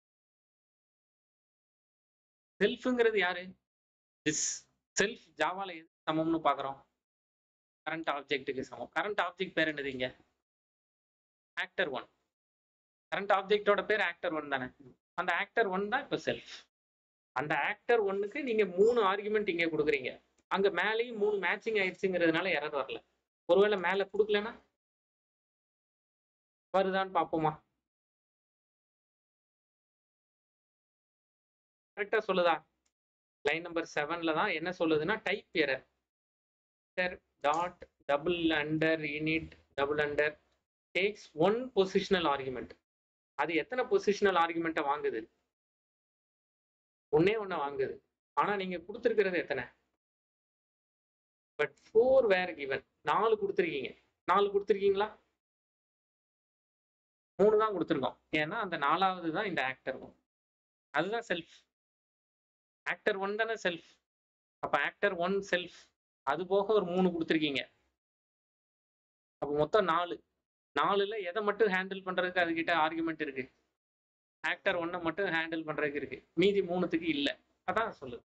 Speaker 1: செல்ஃப்ங்கிறது யாரு திஸ் செல்ஃப் ஜாவால எது சமம்னு பார்க்குறோம் கரண்ட் ஆப்ஜெக்ட்டுக்கு சமம் கரண்ட் ஆப்ஜெக்ட் பேர் என்னது இங்க ஆக்டர் ஒன் கரண்ட் ஆப்ஜெக்டோட பேர் ஆக்டர் ஒன் தானே அந்த ஆக்டர் ஒன் தான் இப்போ செல்ஃப் அந்த ஆக்டர் ஒன்னுக்கு நீங்க மூணு ஆர்குமெண்ட் இங்க கொடுக்குறீங்க அங்க மேலேயும் மூணு மேட்சிங் ஆயிடுச்சுங்கிறதுனால எரர் வரல ஒருவேளை மேல கொடுக்கலன்னா வருதான்னு பார்ப்போமா கரெக்டா சொல்லுதா லைன் நம்பர் செவன்ல தான் என்ன சொல்லுதுன்னா type error dot double under init double under takes one positional argument அது எத்தனை பொசிஷனல் ஆர்குமெண்ட்டை வாங்குது ஒன்னே ஒண்ண வாங்குது ஆனா நீங்க கொடுத்துருக்கிறது எத்தனை பட் ஃபோர் வேர் கிவன் நாலு கொடுத்துருக்கீங்க நாலு கொடுத்துருக்கீங்களா மூணு தான் கொடுத்துருக்கோம் ஏன்னா அந்த நாலாவது தான் இந்த ஆக்டர் ஒன் அதுதான் செல்ஃப் ஆக்டர் ஒன் தானே செல்ஃப் அப்ப ஆக்டர் ஒன் செல்ஃப் அது போக ஒரு மூணு கொடுத்துருக்கீங்க அப்போ மொத்தம் நாலு நாலுல எதை மட்டும் ஹேண்டில் பண்றதுக்கு அதுகிட்ட ஆர்குமெண்ட் இருக்கு ஆக்டர் ஒன்னை மட்டும் ஹேண்டில் பண்றதுக்கு இருக்கு மீதி மூணுத்துக்கு இல்ல அதான் சொல்லுது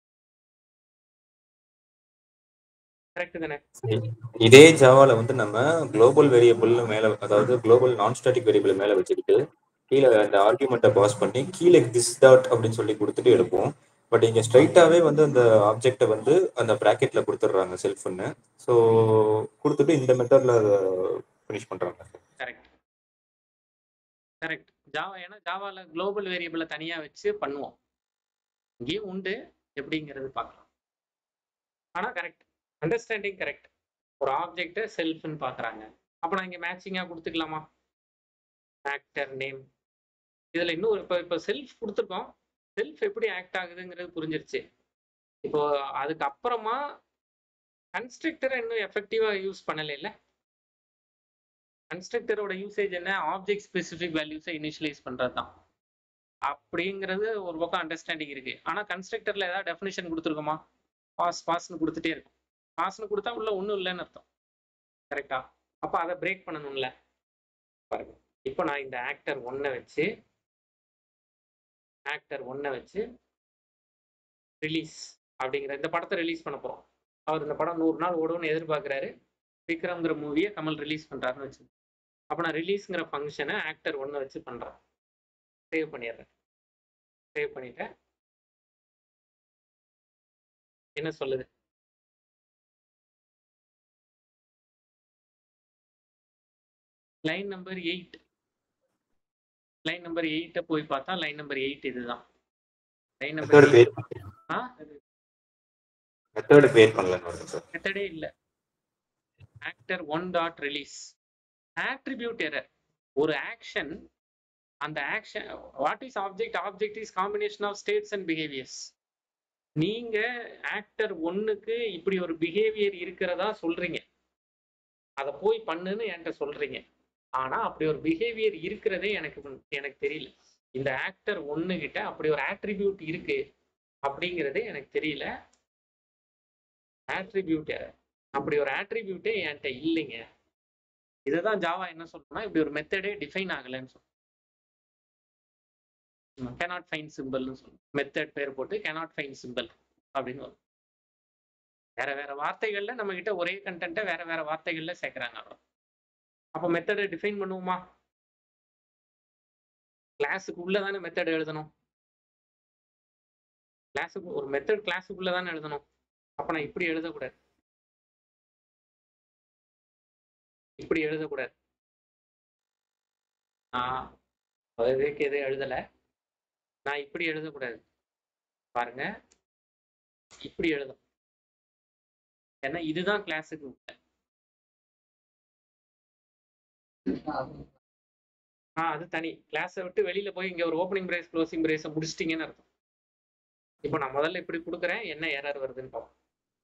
Speaker 1: கரெக்ட் தானே
Speaker 2: இதே ஜாவால வந்து நம்ம குளோபல் வேரியபிள் மேல அதாவது குளோபல் நான் ஸ்டாட்டிக் வேரியபிள் மேல வச்சுக்கிட்டு கீழே அந்த ஆர்குமெண்ட்டை பாஸ் பண்ணி கீழே திஸ் டாட் அப்படின்னு சொல்லி கொடுத்துட்டு எடுப்போம் பட் இங்க ஸ்ட்ரைட்டாவே வந்து அந்த ஆப்ஜெக்ட்டை வந்து அந்த பிராக்கெட்ல கொடுத்துட்றாங்க செல்ஃப்னு ஸோ கொடுத்துட்டு இந்த மெத்தட்ல ஃபினிஷ் பண்றாங்க
Speaker 1: கரெக்ட் கரெக்ட் ஜாவா ஏன்னா ஜாவால குளோபல் வேரியபிளை தனியா வச்சு பண்ணுவோம் இங்கேயும் உண்டு எப்படிங்கிறது பார்க்கலாம் ஆனா கரெக்ட் அண்டர்ஸ்டாண்டிங் கரெக்ட் ஒரு ஆப்ஜெக்டை செல்ஃப்னு பார்க்குறாங்க அப்போ நான் இங்கே மேட்சிங்காக கொடுத்துக்கலாமா ஆக்டர் நேம் இதில் இன்னும் இப்போ இப்போ செல்ஃப் கொடுத்துருக்கோம் செல்ஃப் எப்படி ஆக்ட் ஆகுதுங்கிறது புரிஞ்சிருச்சு இப்போ அதுக்கு அப்புறமா கன்ஸ்ட்ரக்டரை இன்னும் எஃபெக்டிவாக யூஸ் பண்ணலைல்ல கன்ஸ்ட்ரக்டரோட யூசேஜ் என்ன ஆப்ஜெக்ட் ஸ்பெசிஃபிக் வேல்யூஸை இனிஷியலைஸ் பண்ணுறது தான் அப்படிங்கிறது ஒரு பக்கம் அண்டர்ஸ்டாண்டிங் இருக்கு ஆனால் கன்ஸ்ட்ரக்டர்ல ஏதாவது டெஃபினேஷன் கொடுத்துருக்கோமா பாஸ் பாஸ்னு கொடுத்துட்டே இருக்கும் பாஸ்னு கொடுத்தா உள்ள ஒன்றும் இல்லைன்னு அர்த்தம் கரெக்டா அப்போ அதை பிரேக் பண்ணணும்ல பாருங்க இப்போ நான் இந்த ஆக்டர் ஒன்னை வச்சு ஆக்டர் ஒன்னை வச்சு ரிலீஸ் அப்படிங்கிற இந்த படத்தை ரிலீஸ் பண்ண போகிறோம் அவர் இந்த படம் நூறு நாள் ஓடும்னு எதிர்பார்க்குறாரு விக்ரம்ங்கிற மூவியை கமல் ரிலீஸ் பண்ணுறாருன்னு வச்சு அப்போ நான் ரிலீஸ்ங்கிற ஃபங்க்ஷனை ஆக்டர் ஒன்றை வச்சு பண்ணுறேன் சேவ் பண்ணிடுறேன் சேவ் பண்ணிட்டேன் என்ன சொல்லுது line number eight line number எயிட்டை போய் பார்த்தா லைன் நம்பர் எயிட் இதுதான் line
Speaker 2: method
Speaker 1: number
Speaker 2: create
Speaker 1: ah
Speaker 2: method create பண்ணலன்னு வருது சார்
Speaker 1: மெத்தடே இல்லை actor one dot release attribute error ஒரு ஆக்ஷன் அந்த action what is object object is combination of states and behaviours நீங்க ஆக்டர் ஒன்னுக்கு இப்படி ஒரு பிஹேவியர் இருக்கிறதா சொல்றீங்க அதை போய் பண்ணுன்னு என்கிட்ட சொல்றீங்க ஆனா அப்படி ஒரு பிஹேவியர் இருக்கிறதே எனக்கு எனக்கு தெரியல இந்த ஆக்டர் ஒன்னு கிட்ட அப்படி ஒரு ஆட்ரிபியூட் இருக்கு அப்படிங்கிறதே எனக்கு தெரியல ஆட்ரிபியூட் அப்படி ஒரு ஆட்ரிபியூட்டே என்கிட்ட இல்லைங்க இதுதான் ஜாவா என்ன சொல்றோம்னா இப்படி ஒரு மெத்தடே டிஃபைன் ஆகலைன்னு சொல்றோம் கேனாட் ஃபைன் சிம்பிள்னு சொல்லுவோம் மெத்தட் பேர் போட்டு கேனாட் ஃபைன் சிம்பிள் அப்படின்னு வரும் வேற வேற வார்த்தைகள்ல நம்ம கிட்ட ஒரே கண்டென்ட்டை வேற வேற வார்த்தைகள்ல சேர்க்கறாங்க அவ்வளவு அப்போ மெத்தடை டிஃபைன் பண்ணுவோமா கிளாஸுக்கு உள்ள தானே மெத்தட் எழுதணும் கிளாஸுக்கு ஒரு மெத்தட் கிளாஸுக்குள்ள தானே எழுதணும் அப்ப நான் இப்படி எழுதக்கூடாது இப்படி எழுதக்கூடாது நான் அதுக்கு எதுவும் எழுதல நான் இப்படி எழுதக்கூடாது பாருங்க இப்படி எழுதும் ஏன்னா இதுதான் கிளாஸுக்கு உள்ள ஆ அது தனி கிளாஸை விட்டு வெளியில போய் இங்க ஒரு ஓப்பனிங் பிரேஸ் க்ளோசிங் பிரேஸை முடிச்சிட்டீங்கன்னு அர்த்தம் இப்போ நான் முதல்ல இப்படி கொடுக்குறேன் என்ன எரர் வருதுன்னு பார்ப்போம்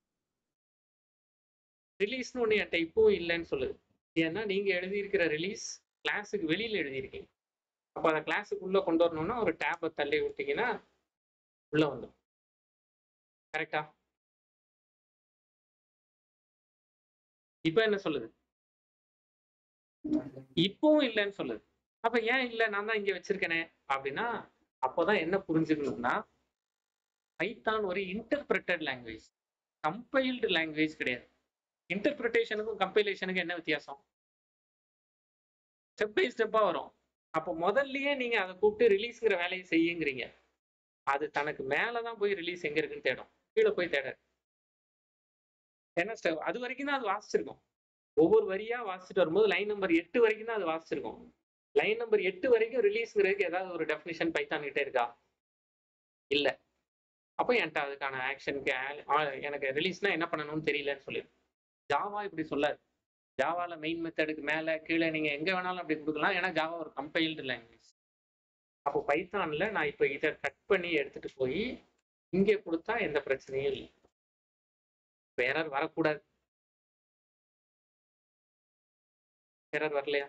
Speaker 1: ரிலீஸ்னு ஒன்று என்கிட்ட இப்பவும் இல்லைன்னு சொல்லுது ஏன்னா நீங்க எழுதியிருக்கிற ரிலீஸ் கிளாஸுக்கு வெளியில எழுதியிருக்கீங்க அப்போ அதை கிளாஸுக்கு உள்ள கொண்டு வரணும்னா ஒரு டேப்பை தள்ளி விட்டீங்கன்னா உள்ள வந்துடும் கரெக்டா இப்போ என்ன சொல்லுது இப்பவும் இல்லைன்னு சொல்லுது அப்ப ஏன் இல்லை நான் தான் இங்க வச்சிருக்கேனே அப்படின்னா அப்போதான் என்ன புரிஞ்சுக்கணும்னா பைத்தான் ஒரு இன்டர்பிரட்டட் லாங்குவேஜ் கம்பைல்டு லாங்குவேஜ் கிடையாது இன்டர்பிரிட்டேஷனுக்கும் கம்பைலேஷனுக்கும் என்ன வித்தியாசம் ஸ்டெப் பை ஸ்டெப்பா வரும் அப்போ முதல்லயே நீங்க அதை கூப்பிட்டு ரிலீஸ்ங்கிற வேலையை செய்யுங்கிறீங்க அது தனக்கு மேலதான் போய் ரிலீஸ் எங்க இருக்குன்னு தேடும் கீழே போய் தேட என்ன ஸ்டெப் அது வரைக்கும் தான் அது வாசிச்சிருக்கோம் ஒவ்வொரு வரியா வாசிச்சுட்டு வரும்போது லைன் நம்பர் எட்டு வரைக்கும் தான் அது வாசிச்சிருக்கோம் லைன் நம்பர் எட்டு வரைக்கும் ரிலீஸ்ங்கிறதுக்கு ஏதாவது ஒரு டெஃபினிஷன் பைத்தான் கிட்ட இருக்கா இல்ல அப்போ என்கிட்ட அதுக்கான ஆக்ஷனுக்கு எனக்கு ரிலீஸ்னா என்ன பண்ணணும்னு தெரியலன்னு சொல்லிடு ஜாவா இப்படி சொல்லாது ஜாவால மெயின் மெத்தடுக்கு மேல கீழே நீங்க எங்க வேணாலும் அப்படி கொடுக்கலாம் ஏன்னா ஜாவா ஒரு கம்பைல்டு லாங்குவேஜ் அப்போ பைத்தான்ல நான் இப்போ இதை கட் பண்ணி எடுத்துட்டு போய் இங்கே கொடுத்தா எந்த பிரச்சனையும் இல்லை எரர் வரக்கூடாது எரர் வரலையா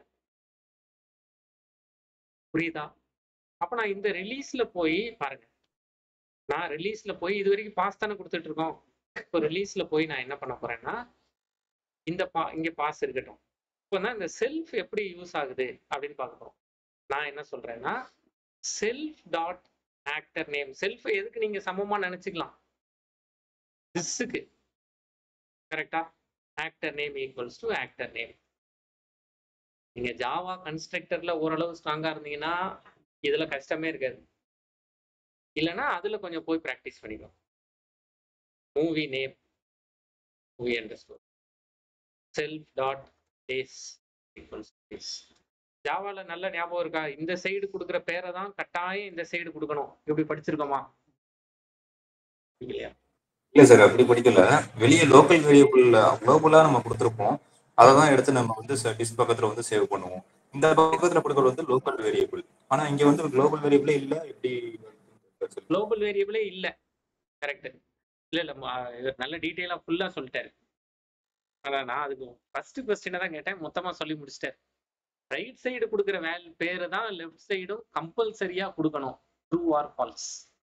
Speaker 1: புரியுதா அப்ப நான் இந்த ரிலீஸ்ல போய் பாருங்க நான் ரிலீஸ்ல போய் இது வரைக்கும் பாஸ் தானே கொடுத்துட்டு இருக்கோம் இப்போ ரிலீஸ்ல போய் நான் என்ன பண்ண போறேன்னா இந்த பா இங்க பாஸ் இருக்கட்டும் இப்போ தான் இந்த செல்ஃப் எப்படி யூஸ் ஆகுது அப்படின்னு பார்க்க போறோம் நான் என்ன சொல்றேன்னா self dot actor name self எதுக்கு நீங்க சமமா நினைச்சுக்கலாம் திஸ்ஸுக்கு கரெக்டா actor name equals to actor name நீங்க ஜாவா கன்ஸ்ட்ரக்டர்ல ஓரளவு ஸ்ட்ராங்கா இருந்தீங்கன்னா இதுல கஷ்டமே இருக்காது இல்லைன்னா அதுல கொஞ்சம் போய் ப்ராக்டிஸ் பண்ணிக்கலாம் movie name movie underscore self dot days equals days ஜாவால நல்ல ஞாபகம் இருக்கா இந்த சைடு கொடுக்குற பேரை தான் கட்டாயம் இந்த சைடு கொடுக்கணும் இப்படி படிச்சிருக்கோமா இல்லையா
Speaker 2: இல்ல சார் அப்படி படிக்கல வெளியே லோக்கல் வேரியபிள் குளோபலா நம்ம கொடுத்துருப்போம் அதை தான் எடுத்து நம்ம வந்து டிஸ் பக்கத்துல வந்து சேவ் பண்ணுவோம் இந்த பக்கத்துல கொடுக்கறது வந்து லோக்கல் வேரியபிள் ஆனா இங்க வந்து குளோபல் வேரியபிளே இல்ல எப்படி
Speaker 1: குளோபல் வேரியபிளே இல்ல கரெக்ட் இல்ல இல்ல ம- இது நல்ல டீட்டெயிலா ஃபுல்லா சொல்லிட்டாரு அதான் நான் அதுக்கு ஃபர்ஸ்ட் கொஸ்டினை தான் கேட்டேன் மொத்தமா சொல்லி முடிச்சிட்டேன் ரைட் சைடு கொடுக்குற வேல் பேரு தான் லெஃப்ட் சைடும் கம்பல்சரியா கொடுக்கணும் ட்ரூ ஆர் ஃபால்ஸ்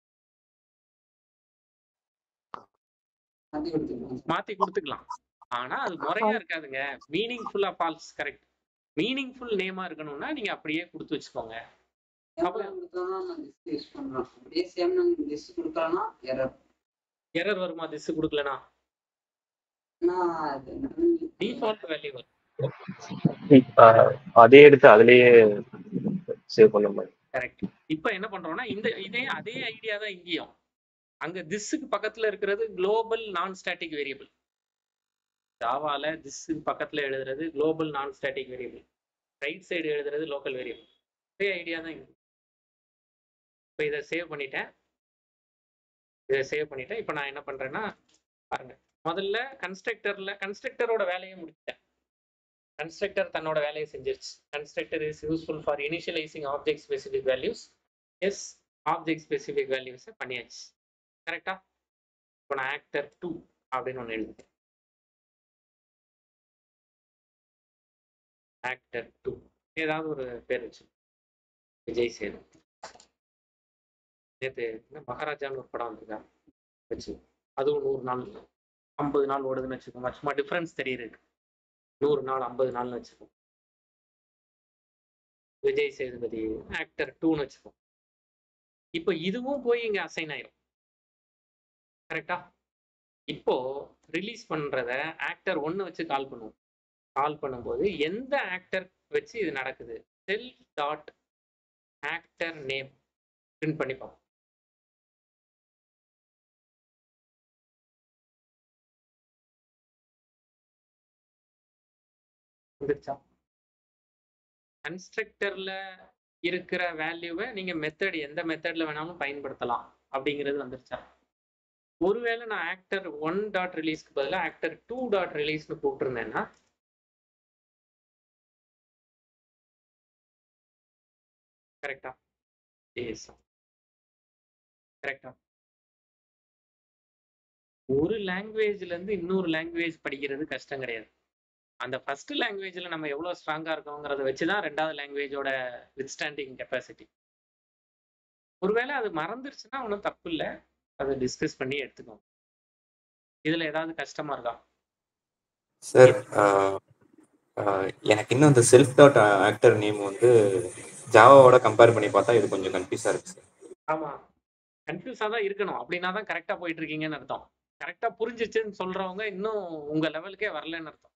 Speaker 3: மாத்தி கொடுத்துருக்கோம்
Speaker 1: மாத்தி கொடுத்துக்கலாம் ஆனா அது முறையா இருக்காதுங்க மீனிங்ஃபுல்லா ஃபால்ஸ் கரெக்ட் மீனிங்ஃபுல் நேமா இருக்கணும்னா நீங்க அப்படியே கொடுத்து வச்சுக்கோங்க
Speaker 3: எவ்வளவு கொடுத்தோம்னா நம்ம திஸ் யூஸ் பண்றோம் அப்படியே சேம் நம்ம திஸ் கொடுக்கலன்னா எரர்
Speaker 1: எரர் வருமா திஸ் கொடுக்கலனா டிஃபால்ட் வேல்யூ வரும்
Speaker 4: ஆஹ் அதே எடுத்து அதுலயே சேவ் பண்ண மாதிரி
Speaker 1: கரெக்ட் இப்போ என்ன பண்றோம்னா இந்த இதே அதே ஐடியா தான் இங்கேயும் அங்க திஸ்ஸுக்கு பக்கத்துல இருக்கிறது குளோபல் நான் ஸ்டாட்டிக் வேரியபிள் ஜாவால திஸ்ஸுக்கு பக்கத்துல எழுதுறது குளோபல் நான் ஸ்டாட்டிக் வேரியபிள் ரைட் சைடு எழுதுறது லோக்கல் வேரியபிள் அதே ஐடியா தான் இங்க இப்போ இதை சேவ் பண்ணிட்டேன் இதை சேவ் பண்ணிட்டேன் இப்போ நான் என்ன பண்றேன்னா பாருங்க முதல்ல கன்ஸ்ட்ரக்டர்ல கன்ஸ்ட்ரக்டரோட வேலையை முடிச்சிட்டேன் கன்ஸ்ட்ரக்டர் தன்னோட வேலையை செஞ்சிருச்சு constructor is useful for initialising object specific values yes object specific வேல்யூஸை பண்ணியாச்சு கரெக்டா இப்போ நான் ஆக்டர் டூ அப்படின்னு ஒன்று எழுதுறேன் ஆக்டர் டூ ஏதாவது ஒரு பேர் வச்சு விஜய் சேது நேற்று என்ன மகாராஜான்னு ஒரு படம் வந்திருக்கா வச்சு அதுவும் நூறு நாள் ஐம்பது நாள் ஓடுதுன்னு வச்சுக்கோங்க சும்மா டிஃப்ரென்ஸ் தெரியுது நூறு நாள் ஐம்பது நாள்னு வச்சுக்கோங்க விஜய் சேதுபதி ஆக்டர் டூன்னு வச்சுக்கோங்க இப்போ இதுவும் போய் இங்க அசைன் ஆயிரும் கரெக்டா இப்போ ரிலீஸ் பண்றத ஆக்டர் ஒன்னு வச்சு கால் பண்ணுவோம் கால் பண்ணும்போது எந்த ஆக்டர் வச்சு இது நடக்குது self dot actor name print பண்ணி பார்ப்போம் வந்துருச்சா கன்ஸ்ட்ரக்டர்ல இருக்கிற வேல்யூவை நீங்க மெத்தட் எந்த மெத்தட்ல வேணாலும் பயன்படுத்தலாம் அப்படிங்கிறது வந்துருச்சா ஒருவேளை நான் ஆக்டர் ஒன் டாட் ரிலீஸ்க்கு பதிலாக ஆக்டர் டூ டாட் ரிலீஸ்னு கூப்பிட்டுருந்தேன்னா கரெக்டா எஸ் கரெக்டா ஒரு லாங்குவேஜ்ல இருந்து இன்னொரு லாங்குவேஜ் படிக்கிறது கஷ்டம் கிடையாது அந்த ஃபர்ஸ்ட் லாங்குவேஜ்ல நம்ம எவ்வளவு ஸ்ட்ராங்கா இருக்கோங்கிறத வச்சுதான் ரெண்டாவது லாங்குவேஜோட வித்ஸ்டாண்டிங் கெப்பாசிட்டி ஒருவேளை அது மறந்துருச்சுன்னா ஒன்றும் தப்பு இல்லை அதை டிஸ்கஸ் பண்ணி எடுத்துக்கோங்க இதுல ஏதாவது கஷ்டமா இருக்கா
Speaker 2: சார் எனக்கு இன்னும் அந்த செல்ஃப் டாட் ஆக்டர் நேம் வந்து ஜாவாவோட கம்பேர் பண்ணி பார்த்தா இது கொஞ்சம் கன்ஃபியூஸா இருக்கு சார்
Speaker 1: ஆமா கன்ஃபியூஸா தான் இருக்கணும் அப்படின்னா தான் கரெக்டா போயிட்டு இருக்கீங்கன்னு அர்த்தம் கரெக்டா புரிஞ்சிச்சுன்னு சொல்றவங்க இன்னும் உங்க லெவலுக்கே வரலன்னு அர்த்தம்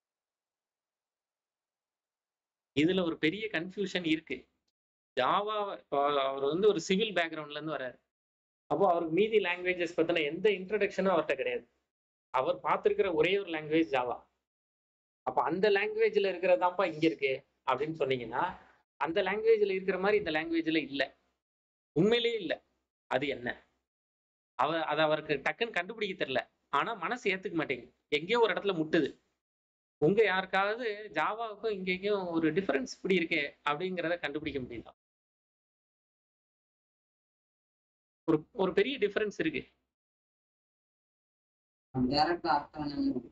Speaker 1: இதுல ஒரு பெரிய கன்ஃபியூஷன் இருக்கு ஜாவா அவர் வந்து ஒரு சிவில் பேக்ரவுண்ட்ல இருந்து வர்றாரு அப்போ அவருக்கு மீதி லாங்குவேஜஸ் பத்தின எந்த இன்ட்ரடக்ஷனும் அவர்கிட்ட கிடையாது அவர் பார்த்திருக்கிற ஒரே ஒரு லாங்குவேஜ் ஜாவா அப்ப அந்த லாங்குவேஜ்ல இருக்கிறதாப்பா இங்க இருக்கு அப்படின்னு சொன்னீங்கன்னா அந்த லாங்குவேஜ்ல இருக்கிற மாதிரி இந்த லாங்குவேஜ்ல இல்ல உண்மையிலேயே இல்ல அது என்ன அவர் அதை அவருக்கு டக்குன்னு கண்டுபிடிக்க தெரியல ஆனா மனசு ஏத்துக்க மாட்டேங்குது எங்கேயோ ஒரு இடத்துல முட்டுது உங்க யாருக்காவது ஜாவாவுக்கும் இங்கேயும் ஒரு டிஃபரன்ஸ் இப்படி இருக்கே அப்படிங்கிறத கண்டுபிடிக்க முடியுதா ஒரு ஒரு பெரிய டிஃபரன்ஸ் இருக்கு
Speaker 3: டேரக்டா ஆக்டர் நேம்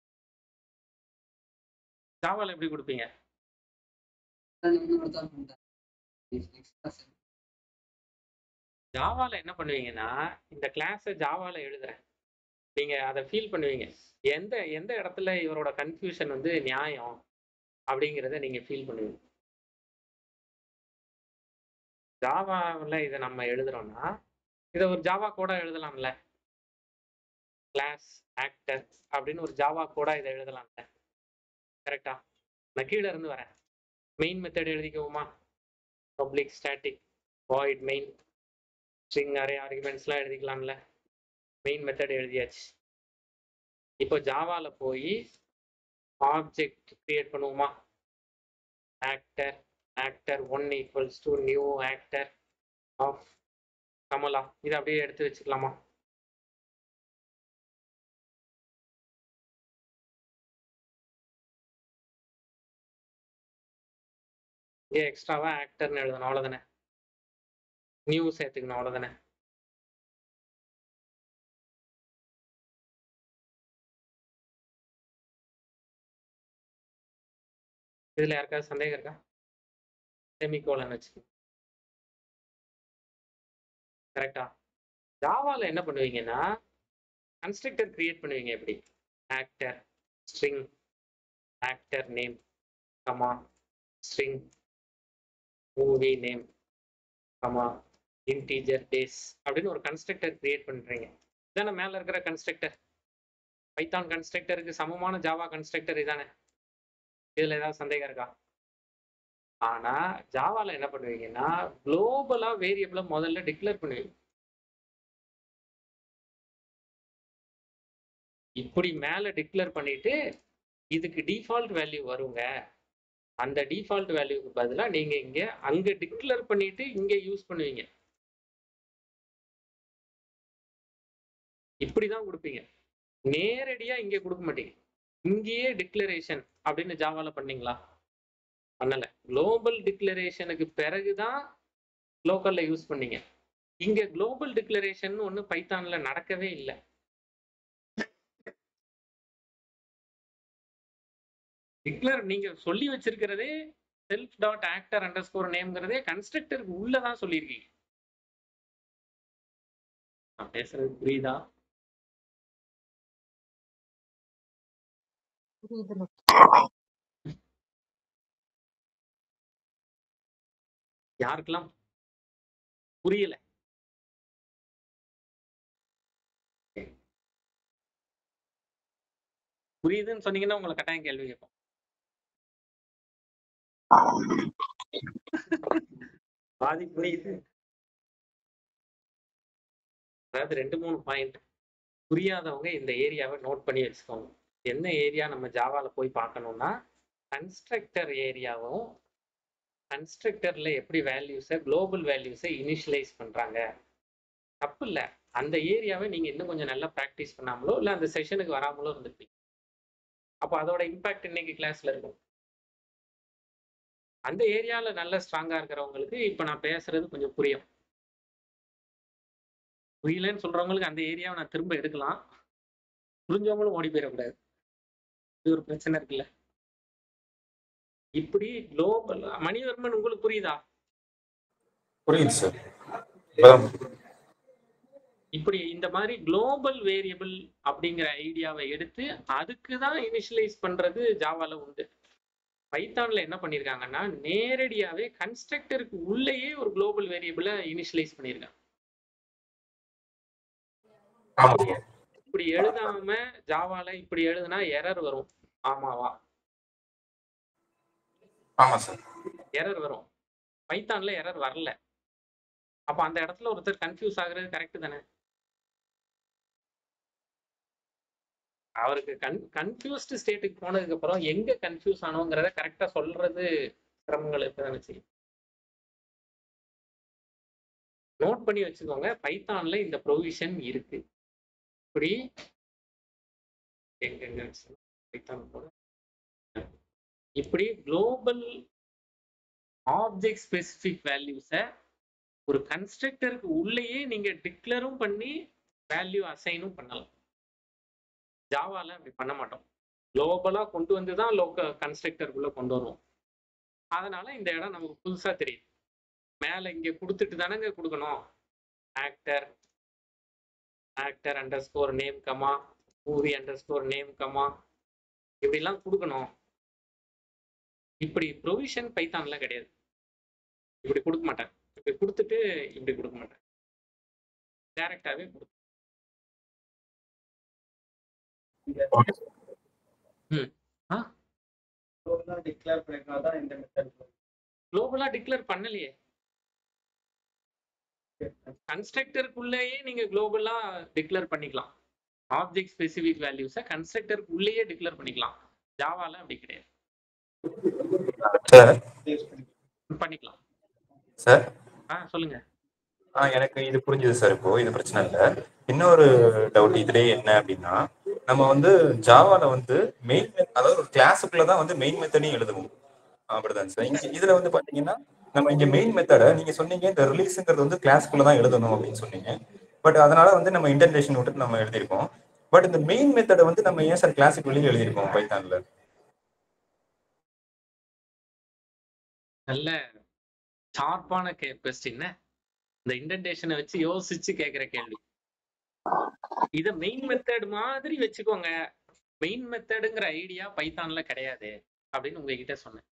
Speaker 1: ஜாவால எப்படி கொடுப்பீங்க
Speaker 3: கொடுத்தா பண்ணிட்டேன்
Speaker 1: ஜாவால என்ன பண்ணுவீங்கன்னா இந்த கிளாஸை ஜாவால எழுதுறேன் நீங்க அதை ஃபீல் பண்ணுவீங்க எந்த எந்த இடத்துல இவரோட கன்ஃபியூஷன் வந்து நியாயம் அப்படிங்கிறத நீங்க ஃபீல் பண்ணுவீங்க ஜாவாவில் இதை நம்ம எழுதுறோம்னா இதை ஒரு ஜாவா கோடா எழுதலாம்ல கிளாஸ் ஆக்டர் அப்படின்னு ஒரு ஜாவா கோடா இதை எழுதலாம்ல கரெக்டா நான் கீழே இருந்து வரேன் மெயின் மெத்தட் எழுதிக்குவோமா public static void main string array ஆர்குமெண்ட்ஸ்லாம் எழுதிக்கலாம்ல மெயின் மெத்தட் எழுதியாச்சு இப்போ ஜாவால போய் ஆப்ஜெக்ட் கிரியேட் பண்ணுவோமா actor actor one equals to new actor of Kamala இதை அப்படியே எடுத்து வச்சுக்கலாமா இங்கே எக்ஸ்ட்ராவா ஆக்டர்னு எழுதணும் அவ்வளோதானே நியூ சேர்த்துக்கணும் அவ்வளோதானே இதுல யாருக்காவது சந்தேகம் இருக்கா செமிகோலன் வச்சு கரெக்டா ஜாவால என்ன பண்ணுவீங்கன்னா கன்ஸ்ட்ரக்டர் கிரியேட் பண்ணுவீங்க எப்படி actor string actor name comma string movie name comma integer days அப்படின்னு ஒரு கன்ஸ்ட்ரக்டர் கிரியேட் பண்றீங்க இதானே மேல இருக்கிற கன்ஸ்ட்ரக்டர் பைத்தான் கன்ஸ்ட்ரக்டருக்கு சமமான ஜாவா கன்ஸ்ட்ரக்டர் இதானே இதுல ஏதாவது சந்தேகம் இருக்கா ஆனா ஜாவால என்ன பண்ணுவீங்கன்னா குளோபலா வேரியபிள முதல்ல டிக்ளேர் பண்ணுவீங்க இப்படி மேல டிக்ளேர் பண்ணிட்டு இதுக்கு டிஃபால்ட் வேல்யூ வருங்க அந்த டிஃபால்ட் வேல்யூக்கு பதிலா நீங்க இங்க அங்க டிக்ளேர் பண்ணிட்டு இங்க யூஸ் பண்ணுவீங்க இப்படிதான் கொடுப்பீங்க நேரடியா இங்க கொடுக்க மாட்டீங்க இங்கேயே டிக்ளரேஷன் அப்படின்னு ஜாவால பண்ணீங்களா பண்ணல குளோபல் டிக்ளரேஷனுக்கு பிறகுதான் லோக்கல்ல யூஸ் பண்ணீங்க இங்க குளோபல் டிக்ளரேஷன் ஒண்ணு பைத்தான்ல நடக்கவே இல்லை டிக்ளர் நீங்க சொல்லி வச்சிருக்கிறதே self dot actor underscore நேம்ங்கிறதே கன்ஸ்ட்ரக்டருக்கு உள்ளதான் சொல்லியிருக்கீங்க நான் பேசுறது புரியுதா
Speaker 5: புரியுதுல
Speaker 1: யாருக்கெல்லாம் புரியல புரியுதுன்னு சொன்னீங்கன்னா உங்களை கட்டாயம் கேள்வி கேட்போம் பாதி புரியுது அதாவது ரெண்டு மூணு பாயிண்ட் புரியாதவங்க இந்த ஏரியாவை நோட் பண்ணி வச்சுக்கோங்க என்ன ஏரியா நம்ம ஜாவால போய் பார்க்கணும்னா கன்ஸ்ட்ரக்டர் ஏரியாவும் கன்ஸ்ட்ரக்டர்ல எப்படி வேல்யூஸை குளோபல் வேல்யூஸை இனிஷியலைஸ் பண்றாங்க தப்பு இல்லை அந்த ஏரியாவை நீங்க இன்னும் கொஞ்சம் நல்லா ப்ராக்டிஸ் பண்ணாமலோ இல்லை அந்த செஷனுக்கு வராமலோ இருந்திருப்பீங்க அப்போ அதோட இம்பாக்ட் இன்னைக்கு கிளாஸ்ல இருக்கும் அந்த ஏரியால நல்ல ஸ்ட்ராங்கா இருக்கிறவங்களுக்கு இப்போ நான் பேசுறது கொஞ்சம் புரியும் புரியலன்னு சொல்றவங்களுக்கு அந்த ஏரியாவை நான் திரும்ப எடுக்கலாம் புரிஞ்சவங்களும் ஓடி போயிடக்கூடாது இது ஒரு பிரச்சனை இருக்குல்ல இப்படி குளோபல் மணிவர்மன் உங்களுக்கு புரியுதா
Speaker 2: புரியுது சார் இப்பதான்
Speaker 1: இப்படி இந்த மாதிரி குளோபல் வேரியபிள் அப்படிங்கிற ஐடியாவை எடுத்து அதுக்கு தான் இனிஷியலைஸ் பண்றது ஜாவால உண்டு பைத்தான்ல என்ன பண்ணியிருக்காங்கன்னா நேரடியாவே கன்ஸ்ட்ரக்டருக்கு உள்ளேயே ஒரு குளோபல் வேரியபிளை இனிஷியலைஸ் பண்ணியிருக்காங்க
Speaker 2: ஆமா சார்
Speaker 1: இப்படி எழுதாம ஜாவால இப்படி எழுதுனா எரர் வரும் ஆமாவா
Speaker 2: ஆமா சார்
Speaker 1: எரர் வரும் பைத்தான்ல எரர் வரல அப்ப அந்த இடத்துல ஒருத்தர் கன்ஃபியூஸ் ஆகுறது கரெக்ட் தானே அவருக்கு கன் கன்ஃபியூஸ்டு ஸ்டேட்டுக்கு போனதுக்கு அப்புறம் எங்க கன்ஃபியூஸ் ஆனோங்கிறத கரெக்டா சொல்றது சிரமங்கள் இருக்கதானே செய்யும் நோட் பண்ணி வச்சுக்கோங்க பைத்தான்ல இந்த ப்ரொவிஷன் இருக்கு இப்படி எங்கெங்க பைத்தான் போட இப்படி குளோபல் ஆப்ஜெக்ட் ஸ்பெசிஃபிக் வேல்யூஸை ஒரு கன்ஸ்ட்ரக்டருக்கு உள்ளேயே நீங்க டிக்ளரும் பண்ணி வேல்யூ அசைனும் பண்ணலாம் ஜாவால அப்படி பண்ண மாட்டோம் குளோபலா கொண்டு வந்து தான் லோக்கல் கன்ஸ்ட்ரக்டருக்குள்ள கொண்டு வருவோம் அதனால இந்த இடம் நமக்கு புதுசா தெரியுது மேல இங்க கொடுத்துட்டு தானங்க கொடுக்கணும் actor actor underscore name comma movie underscore name comma இப்படிலாம் கொடுக்கணும் இப்படி ப்ரொவிஷன் பைத்தான்லாம் கிடையாது இப்படி கொடுக்க மாட்டேன் இப்படி கொடுத்துட்டு இப்படி கொடுக்க மாட்டேன் டைரக்டாவே கொடு ம் ஆ
Speaker 6: டிக்ளேர் பண்ணிருக்காதான் இந்த மெத்தட்
Speaker 1: குளோபலா டிக்ளேர் பண்ணலையே கன்ஸ்ட்ரக்டருக்குள்ளேயே நீங்க குளோபலா டிக்ளேர் பண்ணிக்கலாம் ஆப்ஜெக்ட் ஸ்பெசிபிக் வேல்யூஸை கன்ஸ்ட்ரக்டருக்குள்ளேயே டிக்ளேர் பண்ணிக்கலாம் ஜாவால அப்படி கிடையாது
Speaker 2: சார்
Speaker 1: பண்ணிக்கலாம்
Speaker 2: சார்
Speaker 1: ஆ சொல்லுங்க
Speaker 2: ஆ எனக்கு இது புரிஞ்சுது சார் இப்போ இது பிரச்சனை இல்லை இன்னொரு டவுட் இதுலயே என்ன அப்படின்னா நம்ம வந்து ஜாவால வந்து மெயின் அதாவது ஒரு கிளாஸுக்குள்ள தான் வந்து மெயின் மெத்தடையும் எழுதுவோம் அப்படிதான் சார் இங்க இதுல வந்து பாத்தீங்கன்னா நம்ம இங்க மெயின் மெத்தடை நீங்க சொன்னீங்க இந்த ரிலீஸ்ங்கிறது வந்து கிளாஸ்க்குள்ள தான் எழுதணும் அப்படின்னு சொன்னீங்க பட் அதனால வந்து நம்ம இன்டென்டேஷன் விட்டு நம்ம எழுதியிருக்கோம் பட் இந்த மெயின் மெத்தடை வந்து நம்ம ஏன் சார் கிளாஸுக்கு வெளியே எழுதியிருக்கோம் பைத்தான்ல
Speaker 1: நல்ல ஷார்ப்பான கே கொஸ்டின் இந்த இன்டென்டேஷனை வச்சு யோசிச்சு கேட்குற கேள்வி இத மெயின் மெத்தட் மாதிரி வச்சுக்கோங்க மெயின் மெத்தடுங்கிற ஐடியா பைத்தான்ல கிடையாது அப்படின்னு உங்ககிட்ட சொன்னேன்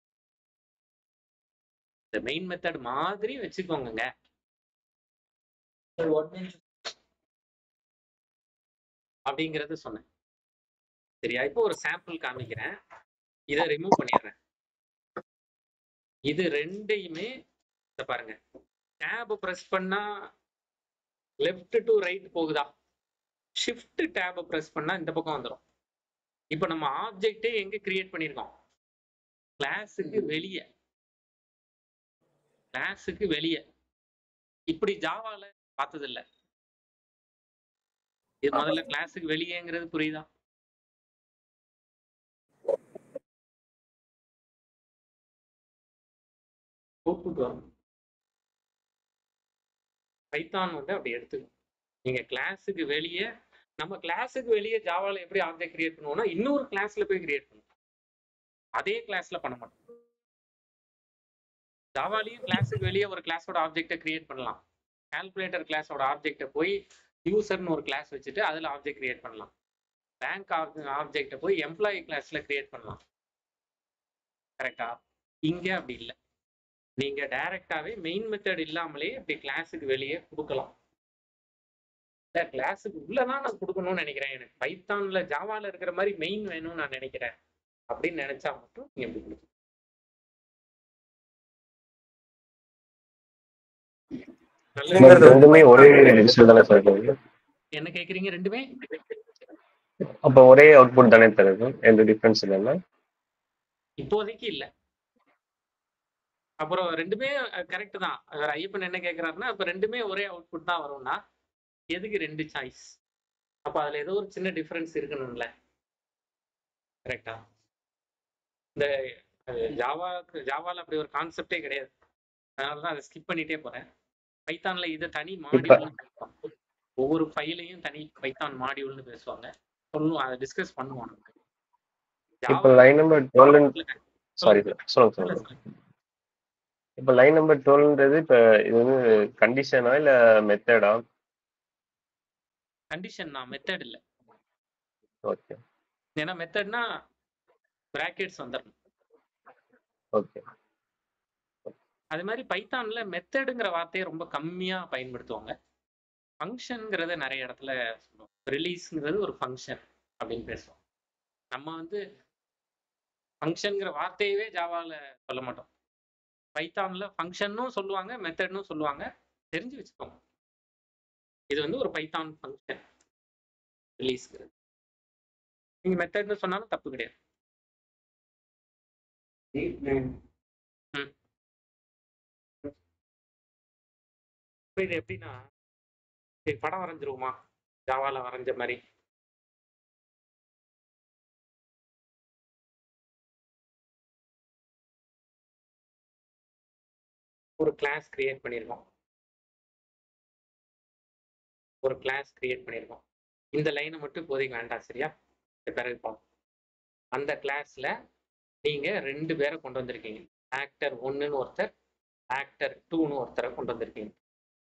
Speaker 1: இந்த மெயின் மெத்தட் மாதிரி வச்சுக்கோங்க அப்படிங்கறது சொன்னேன் சரியா இப்போ ஒரு சாம்பிள் காமிக்கிறேன் இதை ரிமூவ் பண்ணிடுறேன் இது ரெண்டையுமே இத பாருங்க டேப் பிரஸ் பண்ணா லெஃப்ட் டு ரைட் போகுதா ஷிஃப்ட் டேப் பிரஸ் பண்ணா இந்த பக்கம் வந்துடும் இப்போ நம்ம ஆப்ஜெக்டே எங்க கிரியேட் பண்ணியிருக்கோம் கிளாஸுக்கு வெளியே கிளாஸுக்கு வெளியே இப்படி ஜாவால பார்த்தது இல்ல இது முதல்ல கிளாஸுக்கு வெளியேங்கிறது புரியுதா அவுட்புட் வரும் பைத்தான் வந்து அப்படி எடுத்துக்கும் நீங்க கிளாஸுக்கு வெளியே நம்ம கிளாஸுக்கு வெளியே ஜாவால எப்படி ஆப்ஜெக்ட் கிரியேட் பண்ணுவோம்னா இன்னொரு கிளாஸ்ல போய் கிரியேட் பண்ணுவோம் அதே கிளாஸ்ல பண்ண மாட்டோம் ஜாவாலையும் கிளாஸுக்கு வெளியே ஒரு கிளாஸோட ஆப்ஜெக்டை கிரியேட் பண்ணலாம் கால்குலேட்டர் கிளாஸோட ஆப்ஜெக்டை போய் யூசர்னு ஒரு கிளாஸ் வச்சுட்டு அதுல ஆப்ஜெக்ட் கிரியேட் பண்ணலாம் பேங்க் ஆப்ஜெக்டை போய் எம்ப்ளாயி கிளாஸ்ல கிரியேட் பண்ணலாம் கரெக்டா இங்க அப்படி இல்லை நீங்க டைரக்டாவே மெயின் மெத்தட் இல்லாமலே இப்படி கிளாஸுக்கு வெளியே கொடுக்கலாம் இல்ல கிளாஸுக்கு உள்ளதான் நான் கொடுக்கணும்னு நினைக்கிறேன் எனக்கு பைத்தான்ல ஜாவால இருக்கிற மாதிரி மெயின் வேணும்னு நான் நினைக்கிறேன் அப்படின்னு நினைச்சா மட்டும் நீங்க இப்படி கொடுக்கணும் நல்ல
Speaker 2: இல்லைங்கிறது வந்து-
Speaker 4: ரெண்டுமே ஒரே ரிசல்ட் தானே சார் தருது
Speaker 1: என்ன கேக்குறீங்க ரெண்டுமே
Speaker 4: அப்ப ஒரே அவுட்புட் தானே தருது எந்த டிஃபரன்ஸ் இல்லைன்னா
Speaker 1: இப்போதைக்கு இல்ல அப்புறம் ரெண்டுமே கரெக்ட் தான் அவர் ஐயப்பன் என்ன கேக்குறாருன்னா இப்ப ரெண்டுமே ஒரே அவுட்புட் தான் வரும்னா எதுக்கு ரெண்டு சாய்ஸ் அப்ப அதுல ஏதோ ஒரு சின்ன டிஃபரன்ஸ் இருக்கணும்ல கரெக்டா இந்த ஜாவாக்கு ஜாவால அப்படி ஒரு கான்செப்டே கிடையாது அதனாலதான் அதை ஸ்கிப் பண்ணிட்டே போறேன் பைத்தான்ல இது தனி மாடியூல்னு பேசுவாங்க ஒவ்வொரு ஃபைலையும் தனி பைத்தான் மாடியூல்னு பேசுவாங்க சொல்லுவோம் அதை டிஸ்கஸ் பண்ணுவோம் நம்ம.
Speaker 4: இப்போ
Speaker 1: Java-
Speaker 4: line number twelve sorry
Speaker 1: சொல்லுங்க.
Speaker 4: சார் சொல்லுங்க சொல்லுங்க இப்போ லைன் நம்பர் டுவெல்ன்றது இப்போ இது வந்து கண்டிஷனா இல்ல மெத்தடா
Speaker 1: கண்டிஷன் தான் மெத்தட் இல்ல
Speaker 4: ஓகே
Speaker 1: ஏன்னா மெத்தட்னா பிராக்கெட்ஸ் வந்துடணும்
Speaker 4: ஓகே
Speaker 1: அது மாதிரி பைத்தான்ல மெத்தடுங்கிற வார்த்தையை ரொம்ப கம்மியா பயன்படுத்துவாங்க ஃபங்க்ஷனுங்கிறத நிறைய இடத்துல சொல்லுவோம் ரிலீஸ்ங்கிறது ஒரு ஃபங்க்ஷன் அப்படின்னு பேசுவோம் நம்ம வந்து ஃபங்க்ஷனுங்கிற வார்த்தையவே ஜாவால சொல்ல மாட்டோம் பைத்தான்ல ஃபங்க்ஷன்னும் சொல்லுவாங்க மெத்தட்னும் சொல்லுவாங்க தெரிஞ்சு வச்சுக்கோங்க இது வந்து ஒரு பைத்தான் ஃபங்க்ஷன் ரிலீஸ்ங்கிறது நீங்க மெத்தட்னு சொன்னாலும் தப்பு கிடையாது இப்ப இது எப்படின்னா சரி படம் வரைஞ்சிருவோமா ஜாவால வரைஞ்ச மாதிரி ஒரு கிளாஸ் கிரியேட் பண்ணியிருக்கோம் ஒரு கிளாஸ் கிரியேட் பண்ணியிருக்கோம் இந்த லைனை மட்டும் இப்போதைக்கு வேண்டாம் சரியா இந்த பிறகு பார்ப்போம் அந்த கிளாஸ்ல நீங்க ரெண்டு பேரை கொண்டு வந்திருக்கீங்க ஆக்டர் ஒன்னுன்னு ஒருத்தர் ஆக்டர் டூன்னு ஒருத்தரை கொண்டு வந்திருக்கீங்க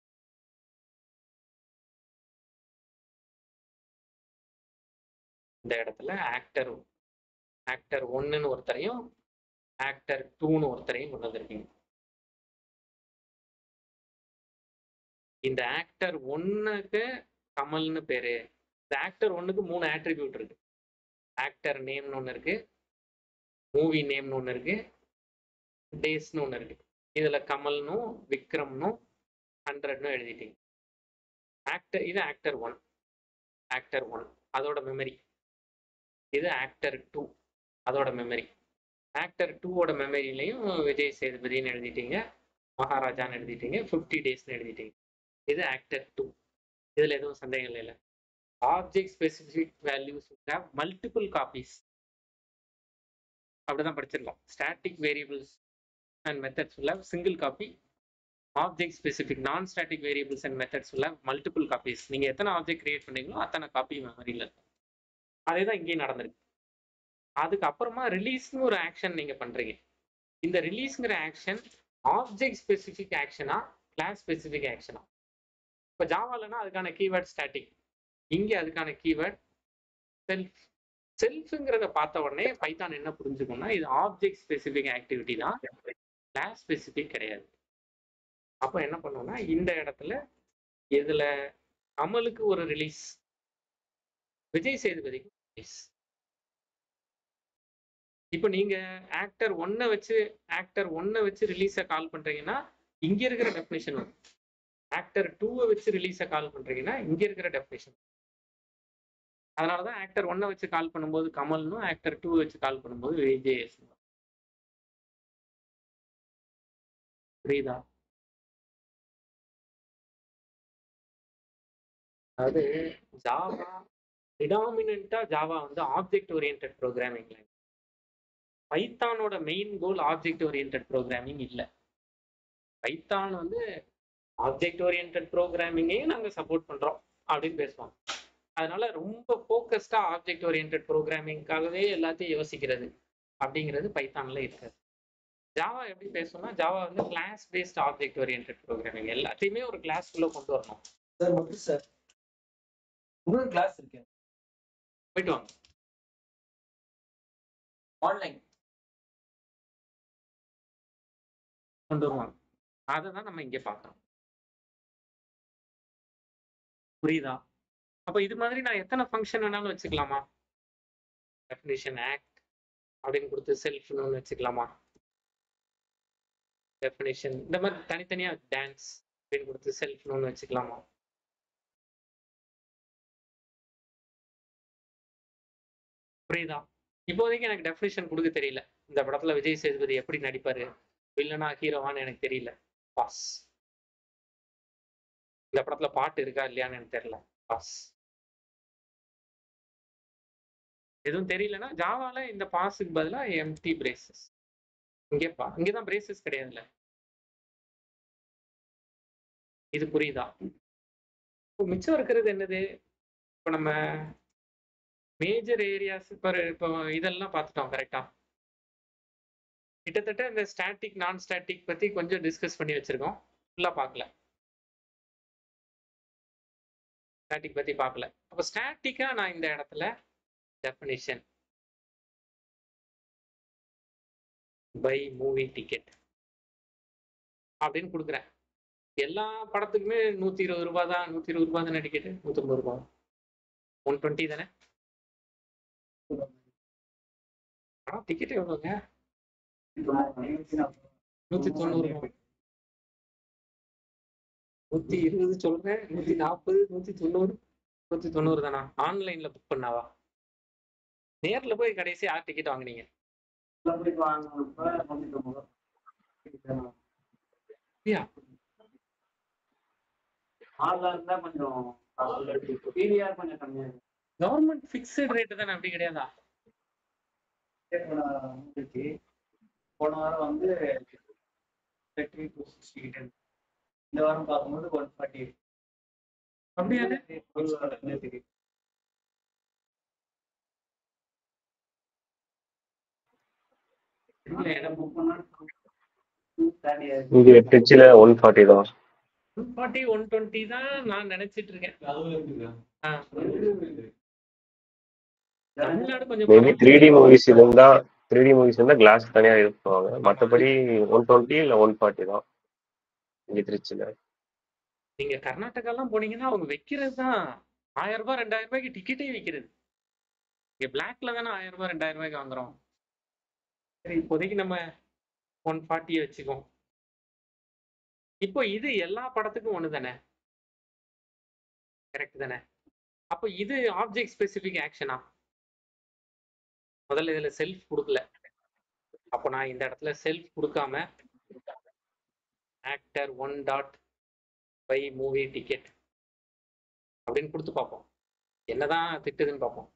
Speaker 1: இந்த இடத்துல ஆக்டர் ஆக்டர் ஒன்னுன்னு ஒருத்தரையும் ஆக்டர் டூன்னு ஒருத்தரையும் கொண்டு வந்திருக்கீங்க இந்த ஆக்டர் ஒன்னுக்கு கமல்னு பேரு இந்த ஆக்டர் ஒன்னுக்கு மூணு ஆட்ரிபியூட் இருக்கு ஆக்டர் நேம்னு ஒன்று இருக்கு மூவி நேம்னு ஒன்று இருக்கு டேஸ்னு ஒன்று இருக்கு இதுல கமல்னும் விக்ரம்னும் ஹண்ட்ரட்னும் எழுதிட்டீங்க ஆக்டர் இது ஆக்டர் ஒன் ஆக்டர் ஒன் அதோட மெமரி இது ஆக்டர் டூ அதோட மெமரி ஆக்டர் டூவோட மெமரிலையும் விஜய் சேதுபதினு எழுதிட்டீங்க மகாராஜான்னு எழுதிட்டீங்க ஃபிஃப்டி டேஸ்னு எழுதிட்டீங்க இது ஆக்டர் டூ இதுல எதுவும் சந்தேகம் இல்லை object specific values have multiple copies அப்படிதான் படிச்சிருக்கோம் static variables and methods will have single copy object specific non static variables and methods will have multiple copies நீங்க எத்தனை ஆப்ஜெக்ட் கிரியேட் பண்ணீங்களோ அத்தனை காப்பி மெமரியில் இருக்கும் அதே தான் இங்கேயும் நடந்திருக்கு அதுக்கப்புறமா ரிலீஸ்னு ஒரு ஆக்ஷன் நீங்க பண்றீங்க இந்த ரிலீஸ்ங்கிற ஆக்ஷன் ஆப்ஜெக்ட் ஸ்பெசிஃபிக் ஆக்ஷனா கிளாஸ் ஸ்பெசிஃபிக் ஆக்ஷனா இப்போ ஜாவாலனா அதுக்கான கீவேர்ட் ஸ்டாட்டிக் இங்கே அதுக்கான கீவேர்ட் செல்ஃப் செல்ஃப்ங்கிறத பார்த்த உடனே பைத்தான் என்ன புரிஞ்சுக்கணும்னா இது ஆப்ஜெக்ட் ஸ்பெசிஃபிக் ஆக்டிவிட்டி தான் கிளாஸ் ஸ்பெசிஃபிக் கிடையாது அப்போ என்ன பண்ணுவோம்னா இந்த இடத்துல இதுல அமலுக்கு ஒரு ரிலீஸ் விஜய் சேதுபதிக்கு ரிலீஸ் இப்போ நீங்க ஆக்டர் ஒன்னை வச்சு ஆக்டர் ஒன்னை வச்சு ரிலீஸை கால் பண்றீங்கன்னா இங்க இருக்கிற டெஃபினேஷன் வரும் ஆக்டர் டூவை வச்சு ரிலீஸை கால் பண்றீங்கன்னா இங்க இருக்கிற டெஃபினேஷன் அதனாலதான் ஆக்டர் ஒன்னை வச்சு கால் பண்ணும்போது கமல்னும் ஆக்டர் டூ வச்சு கால் பண்ணும்போது விஜேஎஸ் புரியுதா அதாவது ஜாவா ப்ரிடாமினா ஜாவா வந்து ஆப்ஜெக்ட் ஓரியன்ட் ப்ரோக்ராமிங் லாங்குவேஜ் பைத்தானோட main goal object oriented programming இல்லை பைத்தான் வந்து ஆப்ஜெக்ட் ஓரியன்ட் ப்ரோக்ராமிங்கையும் நாங்கள் சப்போர்ட் பண்ணுறோம் அப்படின்னு பேசுவாங்க அதனால ரொம்ப ஃபோக்கஸ்டா ஆப்ஜெக்ட் ஓரியன்ட் ப்ரோக்ராமிங்காகவே எல்லாத்தையும் யோசிக்கிறது அப்படிங்கிறது பைத்தான்ல இருக்காது ஜாவா எப்படி பேசணும்னா ஜாவா வந்து class based object oriented programming எல்லாத்தையுமே ஒரு கிளாஸ்க்குள்ள கொண்டு வரணும்
Speaker 6: சார் மட்டும் சார் உங்களுக்கு கிளாஸ் இருக்கு
Speaker 1: போயிட்டு வாங்க
Speaker 6: ஆன்லைன்
Speaker 1: கொண்டு வருவாங்க அதை தான் நம்ம இங்கே பார்க்கறோம் புரியுதா அப்போ இது மாதிரி நான் எத்தனை ஃபங்க்ஷன் வேணாலும் வச்சுக்கலாமா டெஃபினிஷன் ஆக்ட் அப்படின்னு கொடுத்து செல்ஃப்னு ஒன்று வச்சுக்கலாமா டெஃபினிஷன் இந்த மாதிரி தனித்தனியா டான்ஸ் அப்படின்னு கொடுத்து செல்ஃப்னு ஒன்று வச்சுக்கலாமா புரியுதா இப்போதைக்கு எனக்கு டெஃபினிஷன் கொடுக்க தெரியல இந்த படத்துல விஜய் சேதுபதி எப்படி நடிப்பாரு வில்லனா ஹீரோவான்னு எனக்கு தெரியல பாஸ் இந்த படத்துல பாட்டு இருக்கா இல்லையான்னு எனக்கு தெரியல பாஸ் எதுவும் தெரியலன்னா ஜாவால இந்த பாஸுக்கு பதிலா எம்டி பிரேசஸ் இங்கே பா இங்கதான் பிரேசஸ் கிடையாதுல்ல இது புரியுதா இப்போ மிச்சம் இருக்கிறது என்னது இப்போ நம்ம மேஜர் ஏரியாஸ் இப்போ இப்போ இதெல்லாம் பார்த்துட்டோம் கரெக்டா கிட்டத்தட்ட இந்த ஸ்டாட்டிக் நான் ஸ்டாட்டிக் பத்தி கொஞ்சம் டிஸ்கஸ் பண்ணி வச்சிருக்கோம் ஃபுல்லா பார்க்கல ஸ்டாட்டிக் பத்தி பார்க்கல அப்போ ஸ்டாட்டிக்கா நான் இந்த இடத்துல டெஃபினிஷன் பை மூவி டிக்கெட் அப்படின்னு கொடுக்குறேன் எல்லா படத்துக்குமே நூத்தி இருபது ரூபாய் தான் நூத்தி இருபது ரூபாய் தானே டிக்கெட்டு நூத்தம்பது ரூபாய் ஒன் டுவெண்ட்டி தானே ஆனால் டிக்கெட் எவ்வளோங்க நூத்தி தொண்ணூறு ரூபாய் நூத்தி இருபது சொல்றேன் நூத்தி நாற்பது நூத்தி தொண்ணூறு நூத்தி தொண்ணூறு தானா ஆன்லைன்ல புக் பண்ணாவா நேர்ல போய் கடைசி யார் டிக்கெட் வாங்குனீங்க அப்படியா?
Speaker 3: ஆன்லைன்ல கொஞ்சம் பிடிஆர் கொஞ்சம் கம்மியா இருக்கு
Speaker 1: கவர்மெண்ட் ஃபிக்ஸட் ரேட் தானே அப்படி கிடையாதா
Speaker 6: உங்களுக்கு போன வாரம் வந்து தேர்ட்டி டூ சிக்ஸ்டி கிட்ட இருக்கு. இந்த வாரம் பார்க்கும்போது ஒன் ஃபார்ட்டி
Speaker 1: அப்படியானே
Speaker 6: தெரியும்
Speaker 1: இல்ல எனக்கு
Speaker 3: புக் பண்ணா தேர்ட்டி
Speaker 4: இங்க ட்ரிச்சில் ஒன் ஃபார்ட்டி தான்
Speaker 1: ஒன் ஃபார்ட்டி ஒன் டுவெண்ட்டி தான் நான் நினைச்சிட்டு இருக்கேன் ஆ. தமிழ்நாடு கொஞ்சம்
Speaker 4: மேபி த்ரீ டி மூவிஸ் இருந்தா த்ரீ டி மூவிஸ் இருந்தா கிளாஸ் தனியா இது பண்ணுவாங்க மற்றபடி ஒன் டுவெண்ட்டி இல்லை ஒன் ஃபார்ட்டி தான் இங்க திருச்சியில்
Speaker 1: நீங்க கர்நாடகாலாம் போனீங்கன்னா அவங்க வைக்கிறது தான் ஆயிரம் ரூபாய் ரெண்டாயிரம் ரூபாய்க்கு டிக்கெட்டே விற்கிறது இங்க பிளாக்ல தானே ஆயிரம் ரூபாய் ரெண்டாயிரம் ரூபாய்க்கு வாங்குறோம் சரி இப்போதைக்கு நம்ம ஒன் ஃபார்ட்டியை வச்சுக்கோம் இப்போ இது எல்லா படத்துக்கும் ஒன்று தானே கரெக்ட் தானே அப்போ இது ஆப்ஜெக்ட் ஸ்பெசிஃபிக் ஆக்ஷனா முதல்ல இதுல செல்ஃப் கொடுக்கல அப்போ நான் இந்த இடத்துல செல்ஃப் கொடுக்காம actor one dot buy movie ticket அப்படின்னு கொடுத்து பார்ப்போம் என்னதான் திட்டுதுன்னு பார்ப்போம்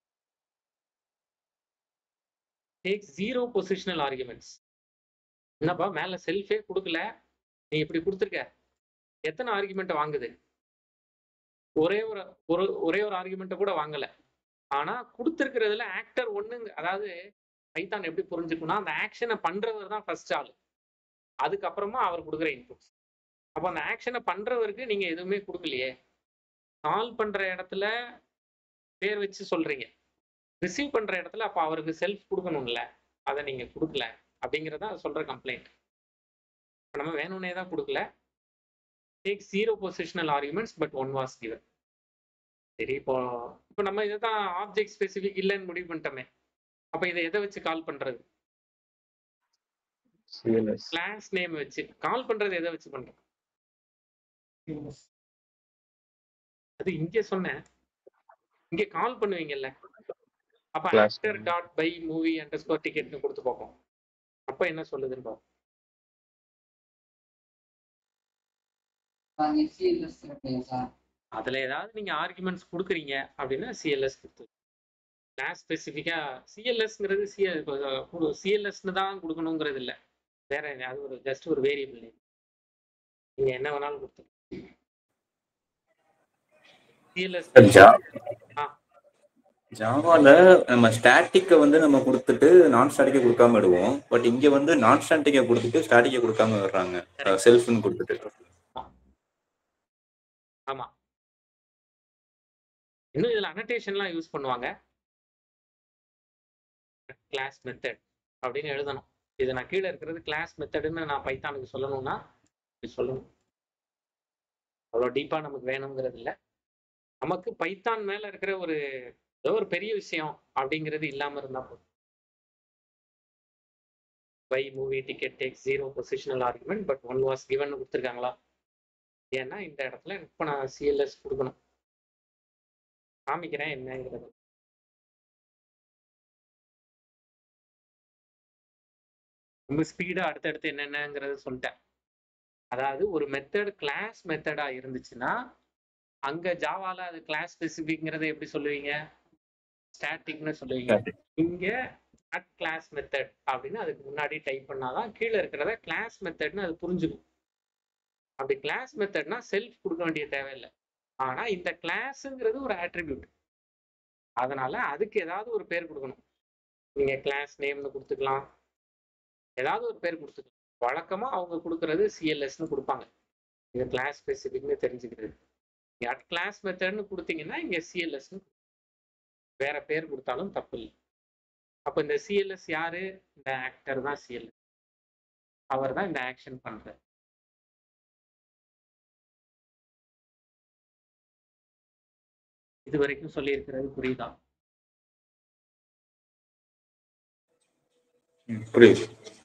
Speaker 1: டேக் ஜீரோ பொசிஷனல் ஆர்குமெண்ட்ஸ் என்னப்பா மேல செல்ஃபே கொடுக்கல நீ இப்படி கொடுத்துருக்க எத்தனை ஆர்குமெண்ட் வாங்குது ஒரே ஒரு ஒரு ஒரே ஒரு ஆர்குமெண்ட்டை கூட வாங்கல ஆனா கொடுத்துருக்கிறதுல ஆக்டர் ஒண்ணுங்க அதாவது பைத்தான் எப்படி புரிஞ்சுக்கணும்னா அந்த ஆக்ஷனை பண்றவர் தான் ஃபர்ஸ்ட் ஆளு அதுக்கப்புறமா அவர் கொடுக்குற இன்புட்ஸ் அப்போ அந்த ஆக்ஷனை பண்றவருக்கு நீங்க எதுவுமே கொடுக்கலையே கால் பண்ற இடத்துல பேர் வச்சு சொல்றீங்க ரிசீவ் பண்ற இடத்துல அப்போ அவருக்கு செல்ஃப் கொடுக்கணும்ல அதை நீங்க கொடுக்கல அப்படிங்கிறத சொல்ற கம்ப்ளைண்ட் நம்ம வேணும்னே தான் கொடுக்கல take zero positional arguments but one was given சரி இப்போ இப்போ நம்ம இதை தான் ஆப்ஜெக்ட் ஸ்பெசிஃபிக் இல்லைன்னு முடிவு பண்ணிட்டோமே அப்போ இதை எதை வச்சு கால் பண்றது
Speaker 4: சிஎல்எஸ்
Speaker 1: கிளாஸ் நேம் வச்சு கால் பண்றது எதை வச்சு பண்றோம் அது இங்க சொன்னேன் இங்க கால் பண்ணுவீங்கல்ல அப்ப
Speaker 4: Class
Speaker 1: actor
Speaker 4: name.
Speaker 1: Dot buy movie underscore டிக்கெட்னு கொடுத்து பார்ப்போம் அப்ப என்ன சொல்லுதுன்னு பார்ப்போம்
Speaker 3: அங்கே சிஎல்எஸ் இருக்கேன் சார்
Speaker 1: அதுல ஏதாவது நீங்க ஆர்குமெண்ட்ஸ் கொடுக்குறீங்க அப்படின்னா சிஎல்எஸ் கொடுத்து கிளாஸ் ஸ்பெசிஃபிக்கா சிஎல்எஸ்ங்கிறது சிஎல் சிஎல்எஸ்னு தான் கொடுக்கணுங்கிறது இல்ல வேற என்ன, அது ஒரு ஜஸ்ட் ஒரு வேரியபிள் நீங்க என்ன வேணாலும் கொடுத்து சிஎல்எஸ்
Speaker 2: ஜா-
Speaker 1: ஆ.
Speaker 2: ஜாவால நம்ம ஸ்டாட்டிக்கை வந்து நம்ம கொடுத்துட்டு நான் ஸ்டாட்டிக்கை கொடுக்காம விடுவோம் பட் இங்க வந்து நான் ஸ்டாட்டிக்கை கொடுத்துட்டு ஸ்டாட்டிக்கை கொடுக்காம விடுறாங்க செல்ஃப்னு கொடுத்துட்டு
Speaker 1: ஆமா இன்னும் இதுல அனடேஷன்லாம் யூஸ் பண்ணுவாங்க கிளாஸ் மெத்தட் அப்படின்னு எழுதணும் இது நான் கீழே இருக்கிறது கிளாஸ் மெத்தடுன்னு நான் பைத்தானுக்கு சொல்லணும்னா இப்படி சொல்லணும் அவ்வளோ டீப்பா நமக்கு வேணுங்கிறது இல்ல நமக்கு பைத்தான் மேல இருக்கிற ஒரு ஏதோ ஒரு பெரிய விஷயம் அப்படிங்கிறது இல்லாம இருந்தா போதும் buy movie ticket take zero positional argument but one was given கொடுத்துருக்காங்களா ஏன்னா இந்த இடத்துல இப்போ நான் சிஎல்எஸ் கொடுக்கணும் காமிக்கிறேன் என்னங்கிறது ரொம்ப ஸ்பீடா அடுத்தடுத்து என்னென்னங்கிறது சொல்லிட்டேன் அதாவது ஒரு மெத்தட் கிளாஸ் மெத்தடா இருந்துச்சுன்னா அங்க ஜாவால அது கிளாஸ் ஸ்பெசிபிக்ங்கிறத எப்படி சொல்லுவீங்க ஸ்டாட்டிக்னு சொல்லுவீங்க இங்க அட் கிளாஸ் மெத்தட் அப்படின்னு அதுக்கு முன்னாடி டைப் பண்ணாதான் கீழே இருக்கிறத கிளாஸ் மெத்தட்னு அது புரிஞ்சுக்கும் அப்படி கிளாஸ் மெத்தட்னா செல்ஃப் கொடுக்க வேண்டிய தேவையில்லை ஆனா இந்த கிளாஸ்ங்கிறது ஒரு ஆட்ரிபியூட் அதனால அதுக்கு ஏதாவது ஒரு பேர் கொடுக்கணும் நீங்க கிளாஸ் நேம்னு கொடுத்துக்கலாம் ஏதாவது ஒரு பேர் கொடுத்துக்கலாம் வழக்கமா அவங்க கொடுக்கறது சிஎல்எஸ்னு கொடுப்பாங்க இது கிளாஸ் ஸ்பெசிபிக்னு தெரிஞ்சுக்கிறது நீங்க அட் கிளாஸ் மெத்தட்னு கொடுத்தீங்கன்னா இங்க சிஎல்எஸ்னு வேற பேர் கொடுத்தாலும் தப்பு இல்லை அப்போ இந்த சிஎல்எஸ் யாரு இந்த ஆக்டர் தான் சிஎல்எஸ் அவர் தான் இந்த ஆக்ஷன் பண்றாரு இது வரைக்கும் சொல்லியிருக்கிறது புரியுதா
Speaker 2: ம், புரியுது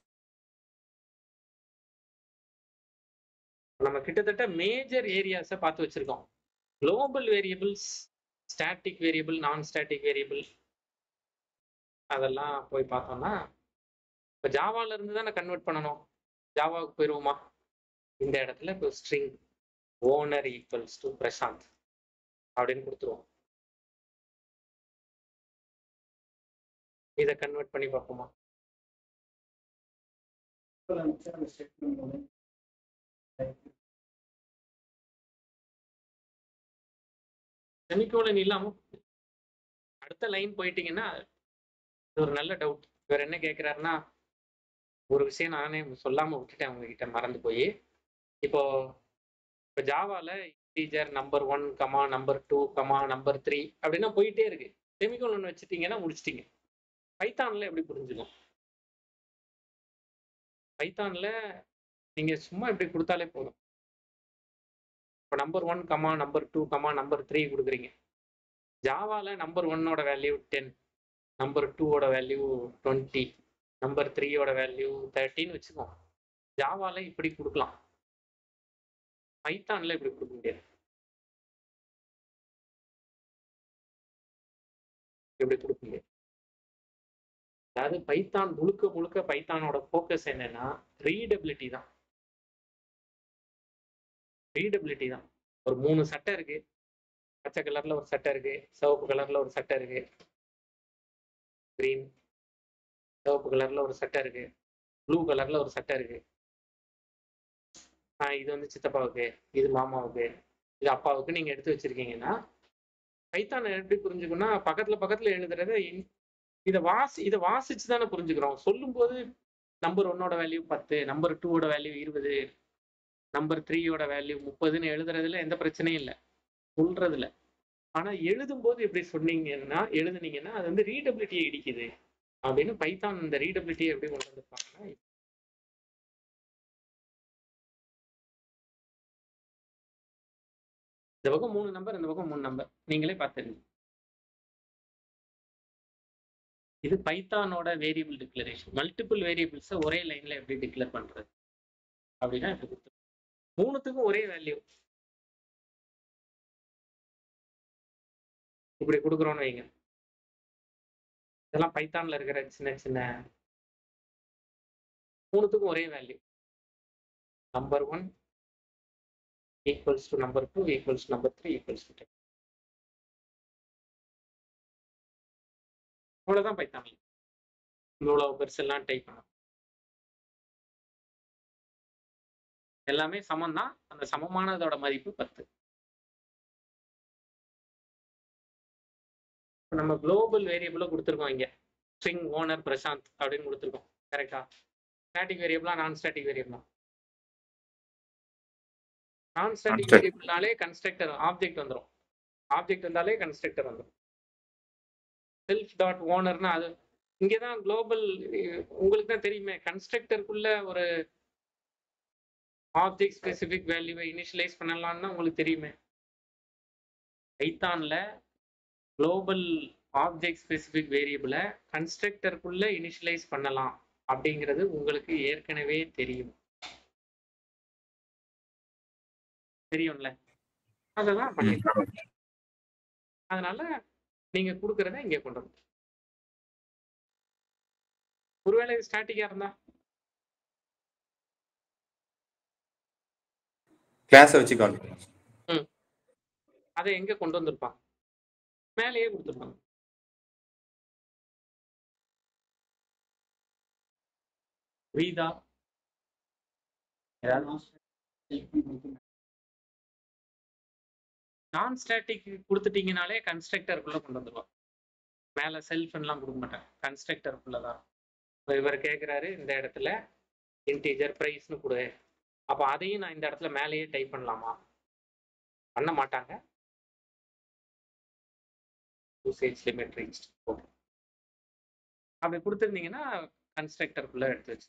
Speaker 1: நம்ம கிட்டத்தட்ட மேஜர் ஏரியாஸை பார்த்து வச்சிருக்கோம் global variables static variable non static variable அதெல்லாம் போய் பார்த்தோம்னா இப்போ ஜாவால இருந்து தானே கன்வெர்ட் பண்ணணும் ஜாவாவுக்கு போயிடுவோமா இந்த இடத்துல இப்போ string owner equals to Prasanth அப்படின்னு கொடுத்துருவோம் இதை கன்வெர்ட் பண்ணி பார்ப்போமா செமிகோலன் இல்லாம அடுத்த லைன் போயிட்டீங்கன்னா இது ஒரு நல்ல டவுட் இவர் என்ன கேட்கிறாருன்னா ஒரு விஷயம் நானே சொல்லாம விட்டுட்டேன் உங்ககிட்ட மறந்து போய் இப்போ இப்போ ஜாவால teacher number one comma number two comma number three அப்படின்னா போயிட்டே இருக்கு செமிகோலன் வச்சுட்டீங்கன்னா முடிச்சிட்டீங்க பைத்தான்ல எப்படி புரிஞ்சுக்கும் பைத்தான்ல நீங்க சும்மா இப்படி கொடுத்தாலே போதும் இப்போ இப்போ number one comma number two comma number three கொடுக்குறீங்க ஜாவால நம்பர் ஒன்னோட வேல்யூ டென் நம்பர் டூவோட வேல்யூ டுவெண்ட்டி நம்பர் த்ரீயோட வேல்யூ தேர்ட்டின்னு வச்சுக்கோம் ஜாவால இப்படி கொடுக்கலாம் பைத்தான்ல இப்படி கொடுக்க முடியாது இப்படி கொடுக்க முடியாது அதாவது பைத்தான் முழுக்க முழுக்க பைத்தானோட ஃபோக்கஸ் என்னன்னா ரீடபிலிட்டி தான் ரீடபிலிட்டி தான் ஒரு மூணு சட்டை இருக்கு பச்சை கலர்ல ஒரு சட்டை இருக்கு சிவப்பு கலர்ல ஒரு சட்டை இருக்கு கிரீன் சிவப்பு கலர்ல ஒரு சட்டை இருக்கு ப்ளூ கலர்ல ஒரு சட்டை இருக்கு ஆஹ் இது வந்து சித்தப்பாவுக்கு இது மாமாவுக்கு இது அப்பாவுக்கு நீங்க எடுத்து வச்சிருக்கீங்கன்னா பைத்தானை எப்படி புரிஞ்சுக்கணும்னா பக்கத்துல பக்கத்துல எழுதுறத இன்- இதை வாசி இதை வாசிச்சு தானே புரிஞ்சுக்கிறோம் சொல்லும்போது நம்பர் ஒன்னோட வேல்யூ பத்து நம்பர் டூவோட வேல்யூ இருபது நம்பர் த்ரீயோட வேல்யூ முப்பதுன்னு எழுதுறதுல எந்த பிரச்சனையும் இல்லை சொல்றதுல ஆனா எழுதும்போது எப்படி சொன்னீங்கன்னா எழுதுனீங்கன்னா அது வந்து ரீடபிலிட்டியை இடிக்குது அப்படின்னு பைத்தான் இந்த ரீடபிலிட்டியை எப்படி கொண்டு வந்திருப்பாங்கன்னா இந்த பக்கம் மூணு நம்பர் இந்த பக்கம் மூணு நம்பர் நீங்களே பார்த்துருங்க இது பைத்தானோட வேரியபிள் டிக்ளரேஷன் மல்டிபிள் வேரியபிள்ஸை ஒரே லைன்ல எப்படி டிக்ளேர் பண்றது அப்படின்னா இப்படி கொடுத்து மூணுத்துக்கும் ஒரே வேல்யூ இப்படி கொடுக்குறோம்னு வைங்க இதெல்லாம் பைத்தான்ல இருக்கிற சின்ன சின்ன மூணுத்துக்கும் ஒரே value number one equals to number two equals number three equals to ten அவ்வளோதான் பைத்தான்ல இவ்வளோ பெருசெல்லாம் டைப் பண்ணணும் எல்லாமே சமம் தான் அந்த சமமானதோட மதிப்பு பத்து இப்ப நம்ம குளோபல் வேரியபிளை கொடுத்துருக்கோம் இங்க ஸ்ட்ரிங் ஓனர் பிரசாந்த் அப்படின்னு கொடுத்துருக்கோம் கரெக்டா ஸ்டாட்டிக் வேரியபிளா நான் ஸ்டாட்டிக் வேரியபிளா நான் ஸ்டாட்டிக்
Speaker 2: Non-static.
Speaker 1: வேரியபிள்னாலே கன்ஸ்ட்ரக்டர் ஆப்ஜெக்ட் வந்துடும் ஆப்ஜெக்ட் வந்தாலே கன்ஸ்ட்ரக்டர் வந்துடும் செல்ஃப் டாட் ஓனர்னா அது இங்கே தான் குளோபல் உங்களுக்கு தான் தெரியுமே கன்ஸ்ட்ரக்டருக்குள்ள ஒரு ஆப்ஜெக்ட் ஸ்பெசிஃபிக் வேல்யூவை இனிஷியலைஸ் பண்ணலாம்னு உங்களுக்கு தெரியுமே பைத்தான்ல குளோபல் ஆப்ஜெக்ட் ஸ்பெசிஃபிக் வேரியபிளை கன்ஸ்ட்ரக்டருக்குள்ள இனிஷியலைஸ் பண்ணலாம் அப்படிங்கிறது உங்களுக்கு ஏற்கனவே தெரியும் தெரியும்ல அதெல்லாம் பண்ணிருக்கோம் அதனால நீங்க கொடுக்கறத இங்க கொண்டு வந்து ஒருவேளை இது ஸ்டாட்டிக்கா இருந்தா
Speaker 2: கிளாஸை வச்சு காமிக்கணும்
Speaker 1: அதை எங்க கொண்டு வந்திருப்பாங்க மேலேயே கொடுத்துருப்பாங்க புரியுதா ஏதாவது நான் ஸ்டாட்டிக் கொடுத்துட்டீங்கனாலே கன்ஸ்ட்ரக்டருக்குள்ள கொண்டு வந்துருவாங்க மேல செல்ஃப்லாம் கொடுக்க மாட்டாங்க கன்ஸ்ட்ரக்டருக்குள்ள தான் இப்ப இவர் கேட்குறாரு இந்த இடத்துல இன்டீஜர் ப்ரைஸ்னு கொடு அப்போ அதையும் நான் இந்த இடத்துல மேலேயே டைப் பண்ணலாமா பண்ண மாட்டாங்க யூசேஜ் லிமிட் ரீச் அப்படி கொடுத்துருந்தீங்கன்னா கன்ஸ்ட்ரக்டருக்குள்ள எடுத்து வச்சு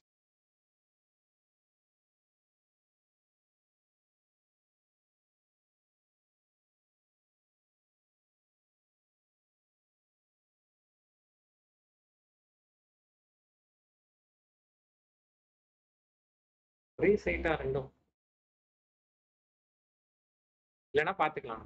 Speaker 1: ஒரே சைட்டா ரெண்டும் இல்லைன்னா பார்த்துக்கலாம்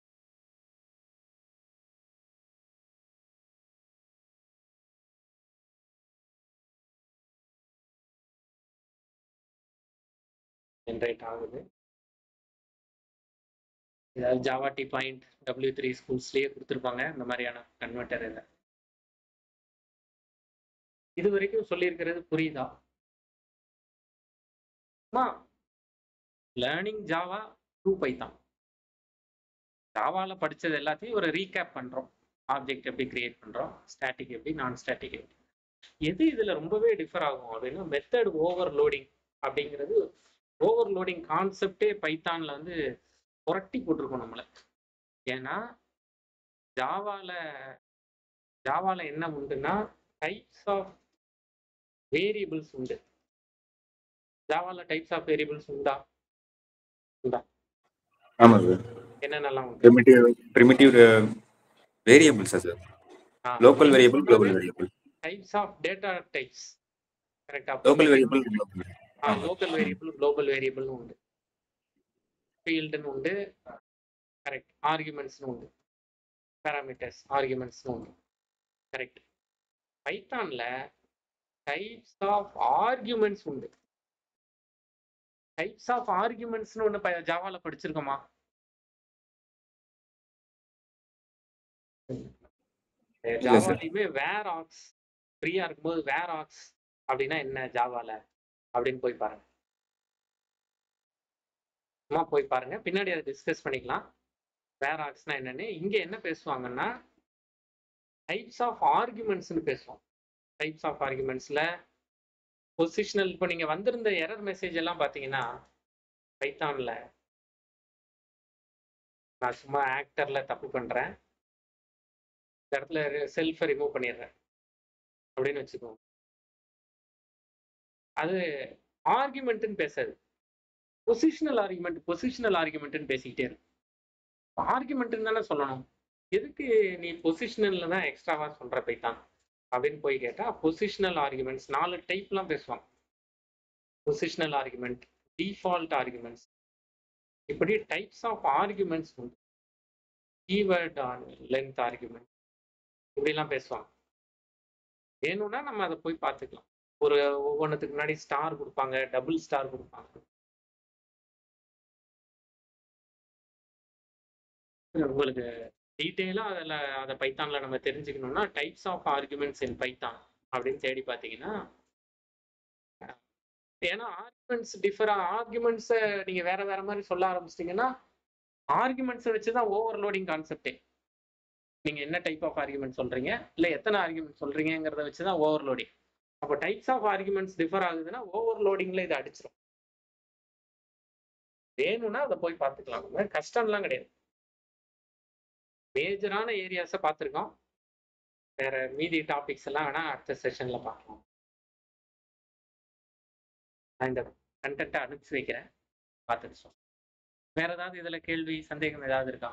Speaker 1: ஜென்ரேட் ஆகுது ஏதாவது Java T point W three ஸ்கூல்ஸ்லயே கொடுத்துருப்பாங்க இந்த மாதிரியான கன்வெர்ட்டர் இதை இது வரைக்கும் சொல்லியிருக்கிறது புரியுதா லேர்னிங் ஜாவா டூ பைத்தான் ஜாவால படிச்சது எல்லாத்தையும் ஒரு ரீகேப் பண்றோம் ஆப்ஜெக்ட் எப்படி கிரியேட் பண்றோம் ஸ்டாட்டிக் எப்படி நான் ஸ்டாட்டிக் எப்படி எது இதுல ரொம்பவே டிஃபர் ஆகும் அப்படின்னா மெத்தட் ஓவர்லோடிங் அப்படிங்கிறது ஓவர்லோடிங் கான்செப்டே பைத்தான்ல வந்து புரட்டி போட்டிருக்கோம் நம்மள ஏன்னா ஜாவால ஜாவால என்ன உண்டுன்னா டைப்ஸ் ஆஃப் வேரியபிள்ஸ் உண்டு ஜாவால டைப்ஸ் ஆஃப் வேரியபிள்ஸ் உண்டா உண்டா
Speaker 2: ஆமா சார்
Speaker 1: என்னென்னலாம் உண்டு
Speaker 2: primitive primitive வேரியபிள்ஸா sir local variable global variable
Speaker 1: types of data types correct
Speaker 2: local variable global
Speaker 1: local variable global வேரியபிள்னு உண்டு ஃபீல்டுன்னு உண்டு கரெக்ட் ஆர்குமெண்ட்ஸ்னு உண்டு பேராமீட்டர்ஸ் ஆர்குமெண்ட்ஸ்னு உண்டு கரெக்ட் பைத்தான்ல டைப்ஸ் ஆஃப் ஆர்குமெண்ட்ஸ் உண்டு டைப்ஸ் ஆஃப் ஆர்குமெண்ட்ஸ்னு ஒன்று ஜாவால படிச்சிருக்கோமா
Speaker 2: sir.
Speaker 1: ஜாவாலையுமே வேர் ஆக்ஸ் ஃப்ரீயா இருக்கும்போது வேர் ஆக்ஸ் அப்படின்னா என்ன ஜாவால அப்படின்னு போய் பாருங்க சும்மா போய் பாருங்க பின்னாடி அதை டிஸ்கஸ் பண்ணிக்கலாம் வேர் ஆக்ஸ்னா என்னன்னு இங்க என்ன பேசுவாங்கன்னா டைப்ஸ் ஆஃப் ஆர்குமெண்ட்ஸ்னு பேசுவோம் டைப்ஸ் ஆஃப் ஆர்குமெண்ட்ஸ்ல பொசிஷனல் இப்போ நீங்க வந்திருந்த எரர் மெசேஜ் எல்லாம் பாத்தீங்கன்னா பைத்தான்ல நான் சும்மா ஆக்டர்ல தப்பு பண்றேன் இந்த இடத்துல செல்ஃபை ரிமூவ் பண்ணிடுறேன் அப்படின்னு வச்சுக்கோங்க அது ஆர்குமெண்ட்னு பேசாது பொசிஷனல் ஆர்குமெண்ட் பொசிஷனல் ஆர்குமெண்ட்னு பேசிக்கிட்டே இருக்கும் ஆர்குமெண்ட்னு தானே சொல்லணும் எதுக்கு நீ பொசிஷனல்ல தான் எக்ஸ்ட்ராவா சொல்ற பைத்தான் அப்படின்னு போய் கேட்டா பொசிஷனல் ஆர்குமெண்ட்ஸ் நாலு டைப்லாம் பேசுவாங்க பொசிஷனல் ஆர்குமெண்ட் டிஃபால்ட் ஆர்குமெண்ட்ஸ் இப்படி டைப்ஸ் ஆஃப் ஆர்குமெண்ட்ஸ் உண்டு கீவேர்ட் லென்த் ஆர்குமெண்ட் இப்படிலாம் பேசுவாங்க வேணும்னா நம்ம அதை போய் பார்த்துக்கலாம் ஒரு ஒவ்வொன்றுத்துக்கு முன்னாடி ஸ்டார் கொடுப்பாங்க டபுள் ஸ்டார் கொடுப்பாங்க உங்களுக்கு டீட்டெயிலாக அதில் அதை பைத்தானில் நம்ம தெரிஞ்சுக்கணும்னா types of arguments in Python அப்படின்னு தேடி பார்த்தீங்கன்னா ஏன்னா ஆர்குமெண்ட்ஸ் டிஃபர் ஆர்குமெண்ட்ஸை நீங்கள் வேற வேற மாதிரி சொல்ல ஆரம்பிச்சிட்டிங்கன்னா ஆர்குமெண்ட்ஸை வச்சு தான் ஓவர்லோடிங் கான்செப்டே நீங்கள் என்ன டைப் ஆஃப் ஆர்குமெண்ட் சொல்கிறீங்க இல்லை எத்தனை ஆர்குமெண்ட் சொல்கிறீங்கிறத வச்சு தான் ஓவர்லோடிங் அப்போ டைப்ஸ் ஆஃப் ஆர்குமெண்ட்ஸ் டிஃபர் ஆகுதுன்னா ஓவர்லோடிங்கில் இதை அடிச்சிடும் வேணும்னா அதை போய் பார்த்துக்கலாம் நம்ம கஷ்டம்லாம் கிடையாது மேஜரான ஏரியாஸை பார்த்துருக்கோம் வேற மீதி டாபிக்ஸ் எல்லாம் வேணா அடுத்த செஷன்ல பார்க்கலாம் நான் இந்த கண்டென்ட்டை அனுப்பிச்சு வைக்கிறேன் பார்த்துட்டு சொல்றேன் வேற ஏதாவது இதுல கேள்வி சந்தேகம் ஏதாவது இருக்கா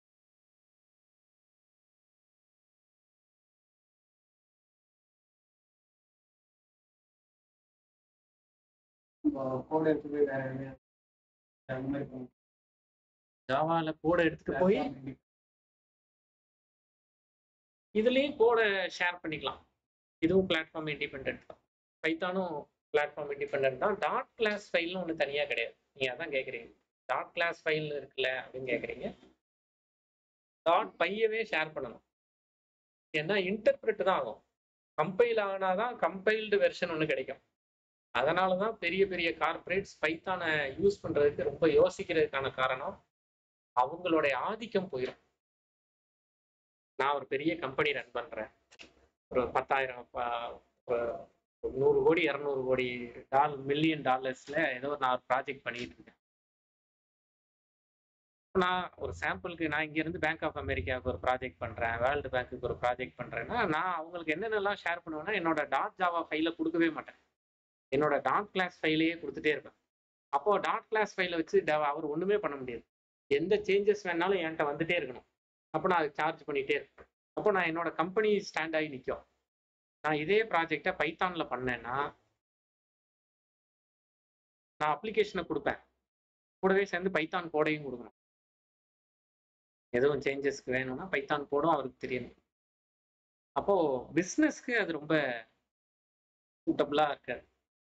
Speaker 6: கோட் எடுத்து போய் வேற எங்கேயா அந்த மாதிரி பண்ணுங்க.
Speaker 1: ஜாவால கோடை எடுத்துட்டு போய் இதுலயும் கோடை ஷேர் பண்ணிக்கலாம் இதுவும் பிளாட்ஃபார்ம் இண்டிபெண்ட் தான் பைத்தானும் பிளாட்ஃபார்ம் இண்டிபெண்ட் தான் டாட் கிளாஸ் ஃபைல்னு ஒன்று தனியா கிடையாது நீங்க அதான் கேக்குறீங்க டாட் கிளாஸ் ஃபைல் இருக்குல்ல அப்படின்னு கேக்குறீங்க டாட் பையவே ஷேர் பண்ணணும் ஏன்னா இன்டர்பிரட் தான் ஆகும் கம்பைல் ஆனாதான் கம்பைல்டு வெர்ஷன் ஒன்று கிடைக்கும் அதனால தான் பெரிய பெரிய கார்ப்பரேட்ஸ் பைத்தானை யூஸ் பண்றதுக்கு ரொம்ப யோசிக்கிறதுக்கான காரணம் அவங்களுடைய ஆதிக்கம் போயிடும் நான் ஒரு பெரிய கம்பெனி ரன் பண்றேன் ஒரு பத்தாயிரம் ப- ஒரு- ஒரு நூறு கோடி இரநூறு கோடி டால் மில்லியன் டாலர்ஸ்ல ஏதோ நான் ஒரு ப்ராஜெக்ட் பண்ணிட்டு இருக்கேன் நான் ஒரு சாம்பிளுக்கு நான் இங்க இருந்து பேங்க் ஆஃப் அமெரிக்காவுக்கு ஒரு ப்ராஜெக்ட் பண்றேன் வேர்ல்டு பேங்க்குக்கு ஒரு ப்ராஜெக்ட் பண்றேன்னா நான் அவங்களுக்கு என்னென்னலாம் ஷேர் பண்ணுவேன்னா என்னோட டாட் ஜாவா ஃபைல கொடுக்கவே மாட்டேன் என்னோட டாட் கிளாஸ் ஃபைலையே கொடுத்துட்டே இருப்பேன் அப்போ டாட் கிளாஸ் ஃபைலை வச்சு dev- அவர் ஒண்ணுமே பண்ண முடியாது எந்த சேஞ்சஸ் வேணாலும் என்கிட்ட வந்துட்டே இருக்கணும் அப்போ நான் அதுக்கு சார்ஜ் பண்ணிட்டே இருப்பேன் அப்போ நான் என்னோட கம்பெனி ஸ்டாண்ட் ஆகி நிற்கும் நான் இதே ப்ராஜெக்டை பைத்தான்ல பண்ணேன்னா நான் அப்ளிகேஷனை கொடுப்பேன் கூடவே சேர்ந்து பைத்தான் கோடையும் கொடுக்கணும் எதுவும் சேஞ்சஸ்க்கு வேணும்னா பைத்தான் கோடும் அவருக்கு தெரியணும் அப்போ பிஸ்னஸ்க்கு அது ரொம்ப சூட்டபிளா இருக்காது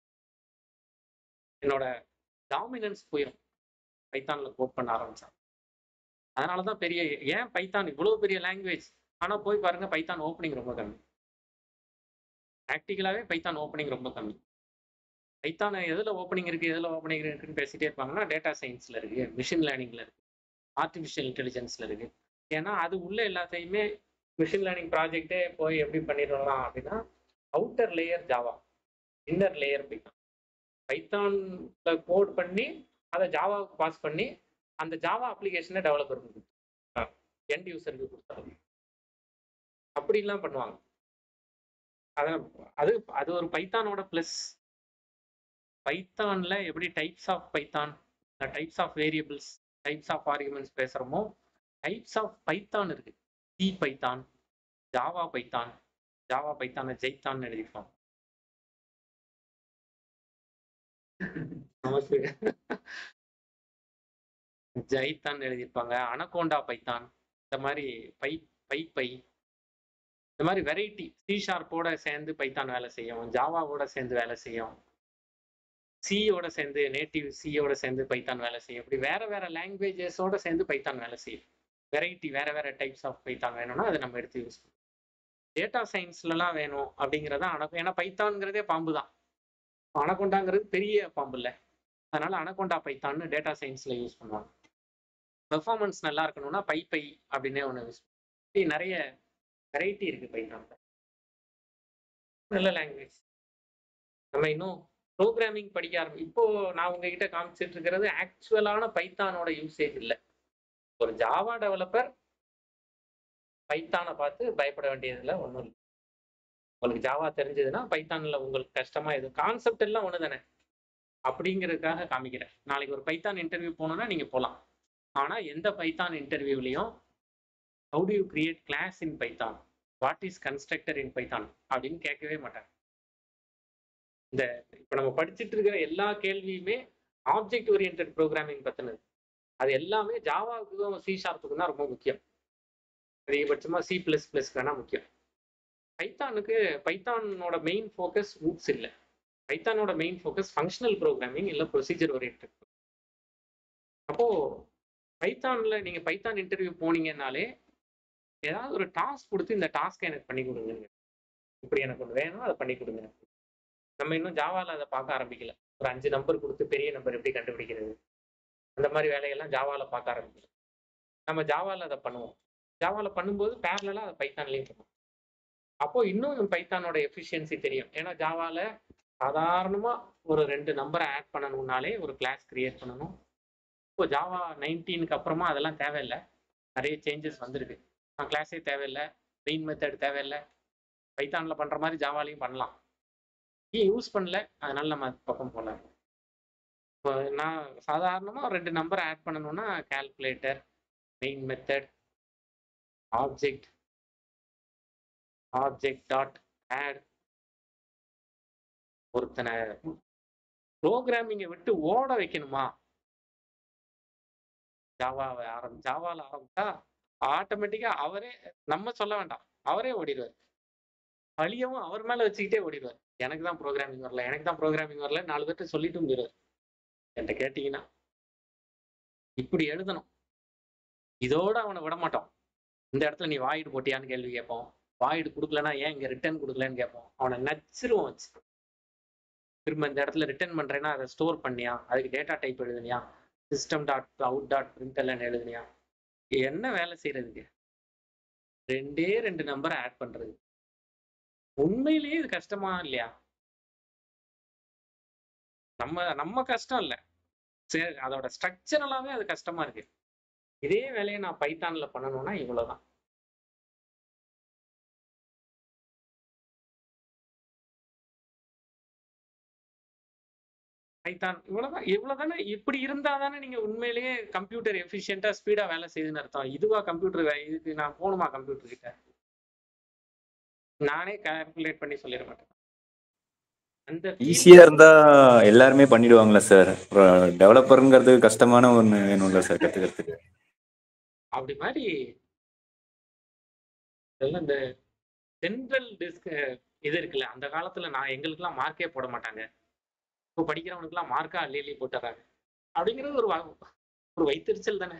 Speaker 1: என்னோட டாமினன்ஸ் போயிடும் பைத்தான்ல கோட் பண்ண ஆரம்பிச்சா அதனால தான் பெரிய ஏன் பைத்தான் இவ்வளவு பெரிய லாங்குவேஜ் ஆனா போய் பாருங்க பைத்தான் ஓப்பனிங் ரொம்ப கம்மி ப்ராக்டிக்கலாவே பைத்தான் ஓப்பனிங் ரொம்ப கம்மி பைத்தான் எதுல ஓப்பனிங் இருக்கு எதுல ஓப்பனிங் இருக்குன்னு பேசிட்டே இருப்பாங்கன்னா டேட்டா சயின்ஸ்ல இருக்கு மிஷின் லேர்னிங்ல இருக்கு ஆர்டிஃபிஷியல் இன்டெலிஜென்ஸ்ல இருக்கு ஏன்னா அது உள்ள எல்லாத்தையுமே மிஷின் லேர்னிங் ப்ராஜெக்டே போய் எப்படி பண்ணிடலாம் அப்படின்னா outer layer Java inner layer Python பைத்தான்ல கோட் பண்ணி அதை ஜாவாவுக்கு பாஸ் பண்ணி அந்த ஜாவா அப்ளிகேஷனை டெவலப்பருக்கு எண்ட் யூசருக்கு கொடுத்தாங்க அப்படிலாம் பண்ணுவாங்க அதான் அது அது ஒரு பைத்தானோட ப்ளஸ் பைத்தான்ல எப்படி types of Python types of variables types of arguments பேசுகிறோமோ டைப்ஸ் ஆஃப் பைத்தான் இருக்கு C Python Java Python Java பைத்தானை ஜெய்தான்னு எழுதிருக்கோம் நமக்கு ஜைத்தான் எழுதியிருப்பாங்க அனகோண்டா பைத்தான் இந்த மாதிரி பை பை பை இந்த மாதிரி வெரைட்டி சி ஷார்ப்போட சேர்ந்து பைத்தான் வேலை செய்யும் ஜாவாவோட சேர்ந்து வேலை செய்யும் சியோட சேர்ந்து நேட்டிவ் சியோட சேர்ந்து பைத்தான் வேலை செய்யும் இப்படி வேற வேற லாங்குவேஜஸோட சேர்ந்து பைத்தான் வேலை செய்யும் வெரைட்டி வேற வேற டைப்ஸ் ஆஃப் பைத்தான் வேணும்னா அதை நம்ம எடுத்து யூஸ் பண்ணுவோம் டேட்டா சயின்ஸ்லலாம் வேணும் அப்படிங்கிறத அனக்கு ஏன்னா பைத்தான்ங்கிறதே பாம்பு தான் அனகொண்டாங்கிறது பெரிய பாம்பு இல்லை அதனால அனகொண்டா பைத்தான்னு டேட்டா சயின்ஸ்ல யூஸ் பண்ணுவாங்க பெர்ஃபார்மன்ஸ் நல்லா இருக்கணும்னா பை பை அப்படின்னே ஒன்று யூஸ் பண்ணுவாங்க நிறைய வெரைட்டி இருக்கு பைத்தான்ல நல்ல லாங்குவேஜ் நம்ம இன்னும் ப்ரோக்ராமிங் படிக்க ஆரம்பி இப்போ நான் உங்ககிட்ட காமிச்சிட்டு இருக்கிறது ஆக்சுவலான பைத்தானோட யூசேஜ் இல்லை ஒரு ஜாவா டெவலப்பர் பைத்தானை பார்த்து பயப்பட வேண்டியதில்லை ஒன்றும் இல்லை உங்களுக்கு ஜாவா தெரிஞ்சதுன்னா பைத்தானில் உங்களுக்கு கஷ்டமா எதுவும் கான்செப்ட் எல்லாம் ஒன்று தானே அப்படிங்கிறதுக்காக காமிக்கிறேன் நாளைக்கு ஒரு பைத்தான் இன்டர்வியூ போகணுன்னா நீங்கள் போகலாம் ஆனால் எந்த பைத்தான் இன்டர்வியூலையும் how do you create class in Python what is constructor in Python அப்படின்னு கேட்கவே மாட்டாங்க இந்த இப்போ நம்ம படிச்சுட்டு இருக்கிற எல்லா கேள்வியுமே ஆப்ஜெக்ட் ஓரியன்ட் ப்ரோக்ராமிங் பற்றினது அது எல்லாமே ஜாவாவுக்கும் சி ஷார்ப்புக்கும் தான் ரொம்ப முக்கியம் அதிகபட்சமாக சி ப்ளஸ் ப்ளஸ் வேணால் முக்கியம் பைத்தானுக்கு பைத்தானோட மெயின் ஃபோக்கஸ் ஊப்ஸ் இல்லை பைத்தானோட மெயின் ஃபோக்கஸ் ஃபங்க்ஷனல் ப்ரோக்ராமிங் இல்லை ப்ரொசீஜர் ஓரியன்ட் அப்போ பைத்தான்ல நீங்க பைத்தான் இன்டர்வியூ போனீங்கன்னாலே ஏதாவது ஒரு டாஸ்க் கொடுத்து இந்த டாஸ்க்கை எனக்கு பண்ணி கொடுங்க இப்படி எனக்கு ஒன்று வேணும் அதை பண்ணி கொடுங்க நம்ம இன்னும் ஜாவால அதை பார்க்க ஆரம்பிக்கல ஒரு அஞ்சு நம்பர் கொடுத்து பெரிய நம்பர் எப்படி கண்டுபிடிக்கிறது அந்த மாதிரி வேலையெல்லாம் ஜாவால பார்க்க ஆரம்பிக்கல நம்ம ஜாவால அதை பண்ணுவோம் ஜாவால பண்ணும்போது பேரலாக அதை பைத்தான்லேயும் பண்ணுவோம் அப்போ இன்னும் பைத்தானோட எஃபிஷியன்சி தெரியும் ஏன்னா ஜாவால சாதாரணமா ஒரு ரெண்டு நம்பரை ஆட் பண்ணணும்னாலே ஒரு கிளாஸ் கிரியேட் பண்ணணும் இப்போ ஜாவா நைன்டீனுக்கு அப்புறமா அதெல்லாம் தேவையில்லை நிறைய சேஞ்சஸ் வந்திருக்கு நான் கிளாஸே தேவையில்லை மெயின் மெத்தட் தேவையில்லை பைத்தானில் பண்ணுற மாதிரி ஜாவாலையும் பண்ணலாம் ஏன் யூஸ் பண்ணல அதனால நம்ம அது பக்கம் போகல இப்போ நான் சாதாரணமாக ரெண்டு நம்பர் ஆட் பண்ணணும்னா calculator main method object object dot add ஒருத்தனை ப்ரோக்ராமிங்கை விட்டு ஓட வைக்கணுமா ஜாவாவை ஆரம்பி ஜாவால ஆரம்பிச்சா ஆட்டோமேட்டிக்கா அவரே நம்ம சொல்ல வேண்டாம் அவரே ஓடிடுவார் பழியவும் அவர் மேல வச்சுக்கிட்டே ஓடிடுவார் எனக்கு தான் ப்ரோக்ராமிங் வரல எனக்கு தான் ப்ரோக்ராமிங் வரல நாலு பேர்ட்ட சொல்லிட்டும் போயிடுவார் என்கிட்ட கேட்டீங்கன்னா இப்படி எழுதணும் இதோட அவனை விட மாட்டோம் இந்த இடத்துல நீ வாயிடு போட்டியான்னு கேள்வி கேட்போம் வாயிடு கொடுக்கலன்னா ஏன் இங்க ரிட்டர்ன் கொடுக்கலன்னு கேட்போம் அவனை நச்சிருவோம் வச்சு திரும்ப இந்த இடத்துல ரிட்டர்ன் பண்றேன்னா அதை ஸ்டோர் பண்ணியா அதுக்கு டேட்டா டைப் எழுதுனியா சிஸ்டம் டாட் அவுட் டாட் பிரிண்டெல்லாம் எழுதுனியா என்ன வேலை செய்யறதுக்கு ரெண்டே ரெண்டு நம்பரை ஆட் பண்றது உண்மையிலேயே இது கஷ்டமா இல்லையா நம்ம நம்ம கஷ்டம் இல்ல சரி அதோட ஸ்ட்ரக்சரலாவே அது கஷ்டமா இருக்கு இதே வேலையை நான் பைத்தான்ல பண்ணணும்னா இவ்வளவுதான் பைத்தான் இவ்வளவுதான் இவ்வளவுதானே இப்படி இருந்தா தானே நீங்க உண்மையிலேயே கம்ப்யூட்டர் எஃபிஷியண்டா ஸ்பீடா வேலை செய்யுதுன்னு அர்த்தம் இதுவா கம்ப்யூட்டர் இதுக்கு நான் போகணுமா கம்ப்யூட்டர் கிட்ட நானே கால்குலேட் பண்ணி சொல்லிட மாட்டேன் அந்த
Speaker 7: ஈஸியா இருந்தா எல்லாருமே பண்ணிடுவாங்களா சார் டெவலப்பருங்கிறது கஷ்டமான ஒண்ணு வேணும்ல சார் கத்துக்கிறதுக்கு
Speaker 1: அப்படி மாதிரி இதெல்லாம் இந்த சென்ட்ரல் டிஸ்க் இது இருக்குல்ல அந்த காலத்துல நான் எங்களுக்கெல்லாம் மார்க்கே போட மாட்டாங்க இப்போ படிக்கிறவனுக்குலாம் மார்க்கா அள்ளி அள்ளி போட்டுறாங்க அப்படிங்கிறது ஒரு வ- ஒரு வைத்தறிச்சல் தானே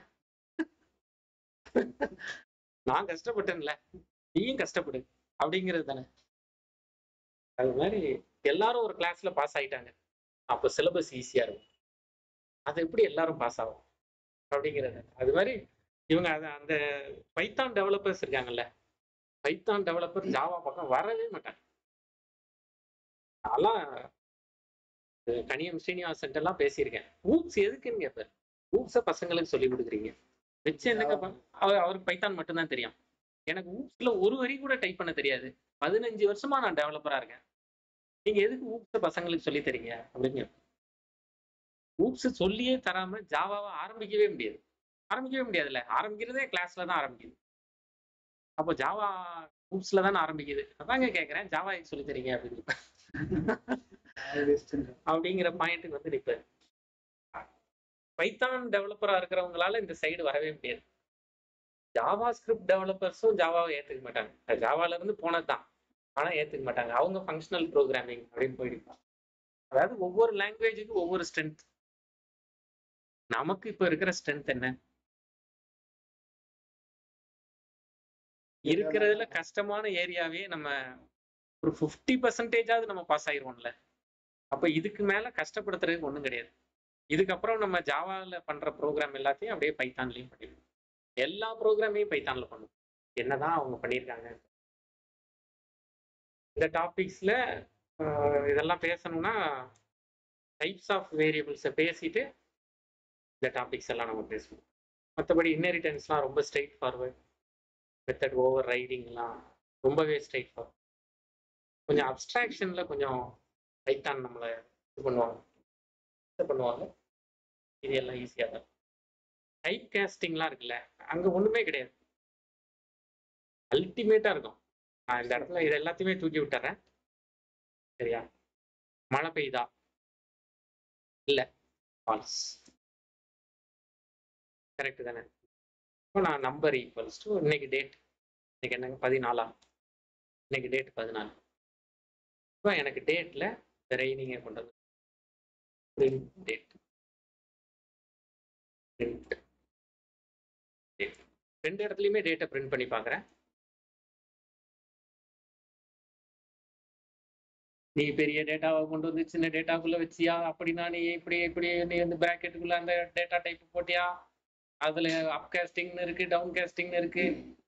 Speaker 1: நான் கஷ்டப்பட்டேன்ல நீயும் கஷ்டப்படு அப்படிங்கிறது தானே அது மாதிரி எல்லாரும் ஒரு கிளாஸ்ல பாஸ் ஆயிட்டாங்க அப்போ சிலபஸ் ஈஸியா இருக்கும் அது எப்படி எல்லாரும் பாஸ் ஆகும் அப்படிங்கிறது அது மாதிரி இவங்க அத- அந்த பைத்தான் டெவலப்பர்ஸ் இருக்காங்கல்ல பைத்தான் டெவலப்பர் ஜாவா பக்கம் வரவே மாட்டாங்க அதெல்லாம் அஹ் கனியம் ஸ்ரீனிவாசன் எல்லாம் பேசியிருக்கேன் ஊப்ஸ் எதுக்குன்னு கேட்பாரு ஊப்ஸை பசங்களுக்கு சொல்லி கொடுக்குறீங்க வச்சு என்னங்க பண்- அவர் அவருக்கு பைத்தான் மட்டும்தான் தெரியும் எனக்கு ஊப்ஸ்ல ஒரு வரி கூட டைப் பண்ண தெரியாது பதினஞ்சு வருஷமா நான் டெவலப்பரா இருக்கேன் நீங்க எதுக்கு ஊப்ஸை பசங்களுக்கு சொல்லி தரீங்க அப்படின்னு ஊப்ஸ் சொல்லியே தராம ஜாவாவை ஆரம்பிக்கவே முடியாது ஆரம்பிக்கவே முடியாதுல்ல ஆரம்பிக்கிறதே கிளாஸ்ல தான் ஆரம்பிக்குது அப்போ ஜாவா குரூப்ஸ்ல தானே ஆரம்பிக்குது அதாங்க கேட்குறேன் ஜாவா சொல்லி தரீங்க அப்படின்னு அப்படிங்கிற பாயிண்ட்டுக்கு வந்து நிற்பேன் பைத்தான் டெவலப்பரா இருக்கிறவங்களால இந்த சைடு வரவே முடியாது ஜாவா ஸ்கிரிப்ட் டெவலப்பர்ஸும் ஜாவாவை ஏத்துக்க மாட்டாங்க ஜாவால இருந்து போனது தான் ஆனா ஏத்துக்க மாட்டாங்க அவங்க ஃபங்க்ஷனல் ப்ரோக்ராமிங் அப்படின்னு போயிருப்பாங்க அதாவது ஒவ்வொரு லாங்குவேஜுக்கு ஒவ்வொரு ஸ்ட்ரென்த் நமக்கு இப்ப இருக்கிற ஸ்ட்ரென்த் என்ன இருக்கிறதுல கஷ்டமான ஏரியாவே நம்ம ஒரு ஃபிஃப்டி பர்சன்டேஜாவது நம்ம பாஸ் ஆயிருவோம்ல அப்ப இதுக்கு மேல கஷ்டப்படுத்துறதுக்கு ஒண்ணும் கிடையாது இதுக்கப்புறம் நம்ம ஜாவால பண்ற ப்ரோக்ராம் எல்லாத்தையும் அப்படியே பைத்தான்லயும் பண்ணிடுவோம் எல்லா ப்ரோக்ராமையும் பைத்தான்ல பண்ணுவோம் என்னதான் அவங்க பண்ணியிருக்காங்க இந்த டாபிக்ஸ்ல இதெல்லாம் பேசணும்னா டைப்ஸ் ஆஃப் வேரியபிள்ஸை பேசிட்டு இந்த டாபிக்ஸ் எல்லாம் நம்ம பேசுவோம் மற்றபடி இன்னெரிட்டன்ஸ்லாம் ரொம்ப ஸ்ட்ரெயிட் ஃபார்வர்ட் மெத்தட் ஓவர் ரைடிங்லாம் ரொம்பவே ஸ்ட்ரெயிட் ஃபார்வர்ட் கொஞ்சம் அப்ஸ்ட்ராக்ஷன்ல கொஞ்சம் பைத்தான் நம்மளை இது பண்ணுவாங்க இது பண்ணுவாங்க இது எல்லாம் ஈஸியாக தான் டைப் கேஸ்டிங்லாம் இருக்குல்ல அங்கே ஒன்றுமே கிடையாது அல்டிமேட்டாக இருக்கும் நான் இந்த இடத்துல இது எல்லாத்தையுமே தூக்கி விட்டுறேன் சரியா மழை பெய்யுதா இல்லை ஃபால்ஸ் கரெக்ட் தானே இப்போ நான் நம்பர் ஈக்குவல்ஸ் டு இன்னைக்கு டேட் இன்னைக்கு என்னங்க பதினாலா இன்னைக்கு டேட் பதினாலு இப்போ எனக்கு டேட்டில் இந்த ரெய்னிங்கை கொண்டு வந்து பிரிண்ட் டேட் பிரிண்ட் டேட் ரெண்டு இடத்துலையுமே டேட்டை பிரிண்ட் பண்ணி பார்க்குறேன் நீ பெரிய டேட்டாவை கொண்டு வந்து சின்ன டேட்டாக்குள்ள வச்சியா அப்படின்னா நீ இப்படி இப்படி நீ வந்து பிராக்கெட்டுக்குள்ள அந்த டேட்டா டைப் போட்டியா அதுல அப் காஸ்டிங்னு இருக்கு டவுன் காஸ்டிங்னு இருக்கு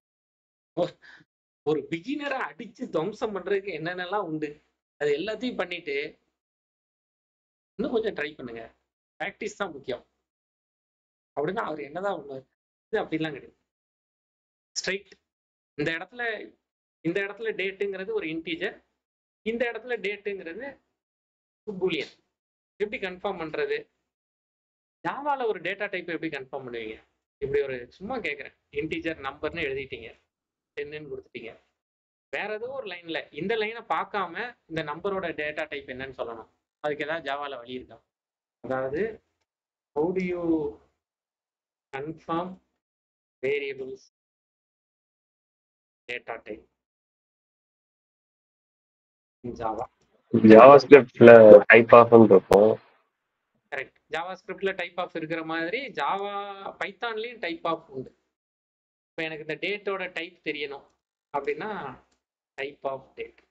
Speaker 1: ஒரு பிகினரை அடிச்சு துவம்சம் பண்றதுக்கு என்னென்னலாம் உண்டு அது எல்லாத்தையும் பண்ணிட்டு இன்னும் கொஞ்சம் ட்ரை பண்ணுங்க ப்ராக்டிஸ் தான் முக்கியம் அப்படின்னா அவர் என்னதான் பண்ணுவார் இது அப்படிலாம் கிடையாது ஸ்ட்ரைட் இந்த இடத்துல இந்த இடத்துல டேட்டுங்கிறது ஒரு இன்டீஜர் இந்த இடத்துல டேட்டுங்கிறது பூலியன் எப்படி கன்ஃபார்ம் பண்றது ஜாவால ஒரு டேட்டா டைப் எப்படி கன்ஃபார்ம் பண்ணுவீங்க இப்படி ஒரு சும்மா கேட்குறேன் இன்டீஜர் நம்பர்னு எழுதிட்டீங்க டென்னு கொடுத்துட்டீங்க வேற ஏதோ ஒரு லைன்ல இந்த லைனை பார்க்காம இந்த நம்பரோட டேட்டா டைப் என்னன்னு சொல்லணும் அதுக்கு ஏதாவது ஜாவால வழி இருக்கா அதாவது how do you confirm variables data type Java
Speaker 4: Java ஸ்கிரிப்ட்ல டைப் ஆஃப்னு இருக்கும்
Speaker 1: கரெக்ட் ஜாவா ஸ்கிரிப்ட்ல டைப் ஆஃப் இருக்கிற மாதிரி ஜாவா பைத்தான்லயும் டைப் ஆஃப் உண்டு இப்போ எனக்கு இந்த டேட்டோட டைப் தெரியணும் அப்படின்னா type of date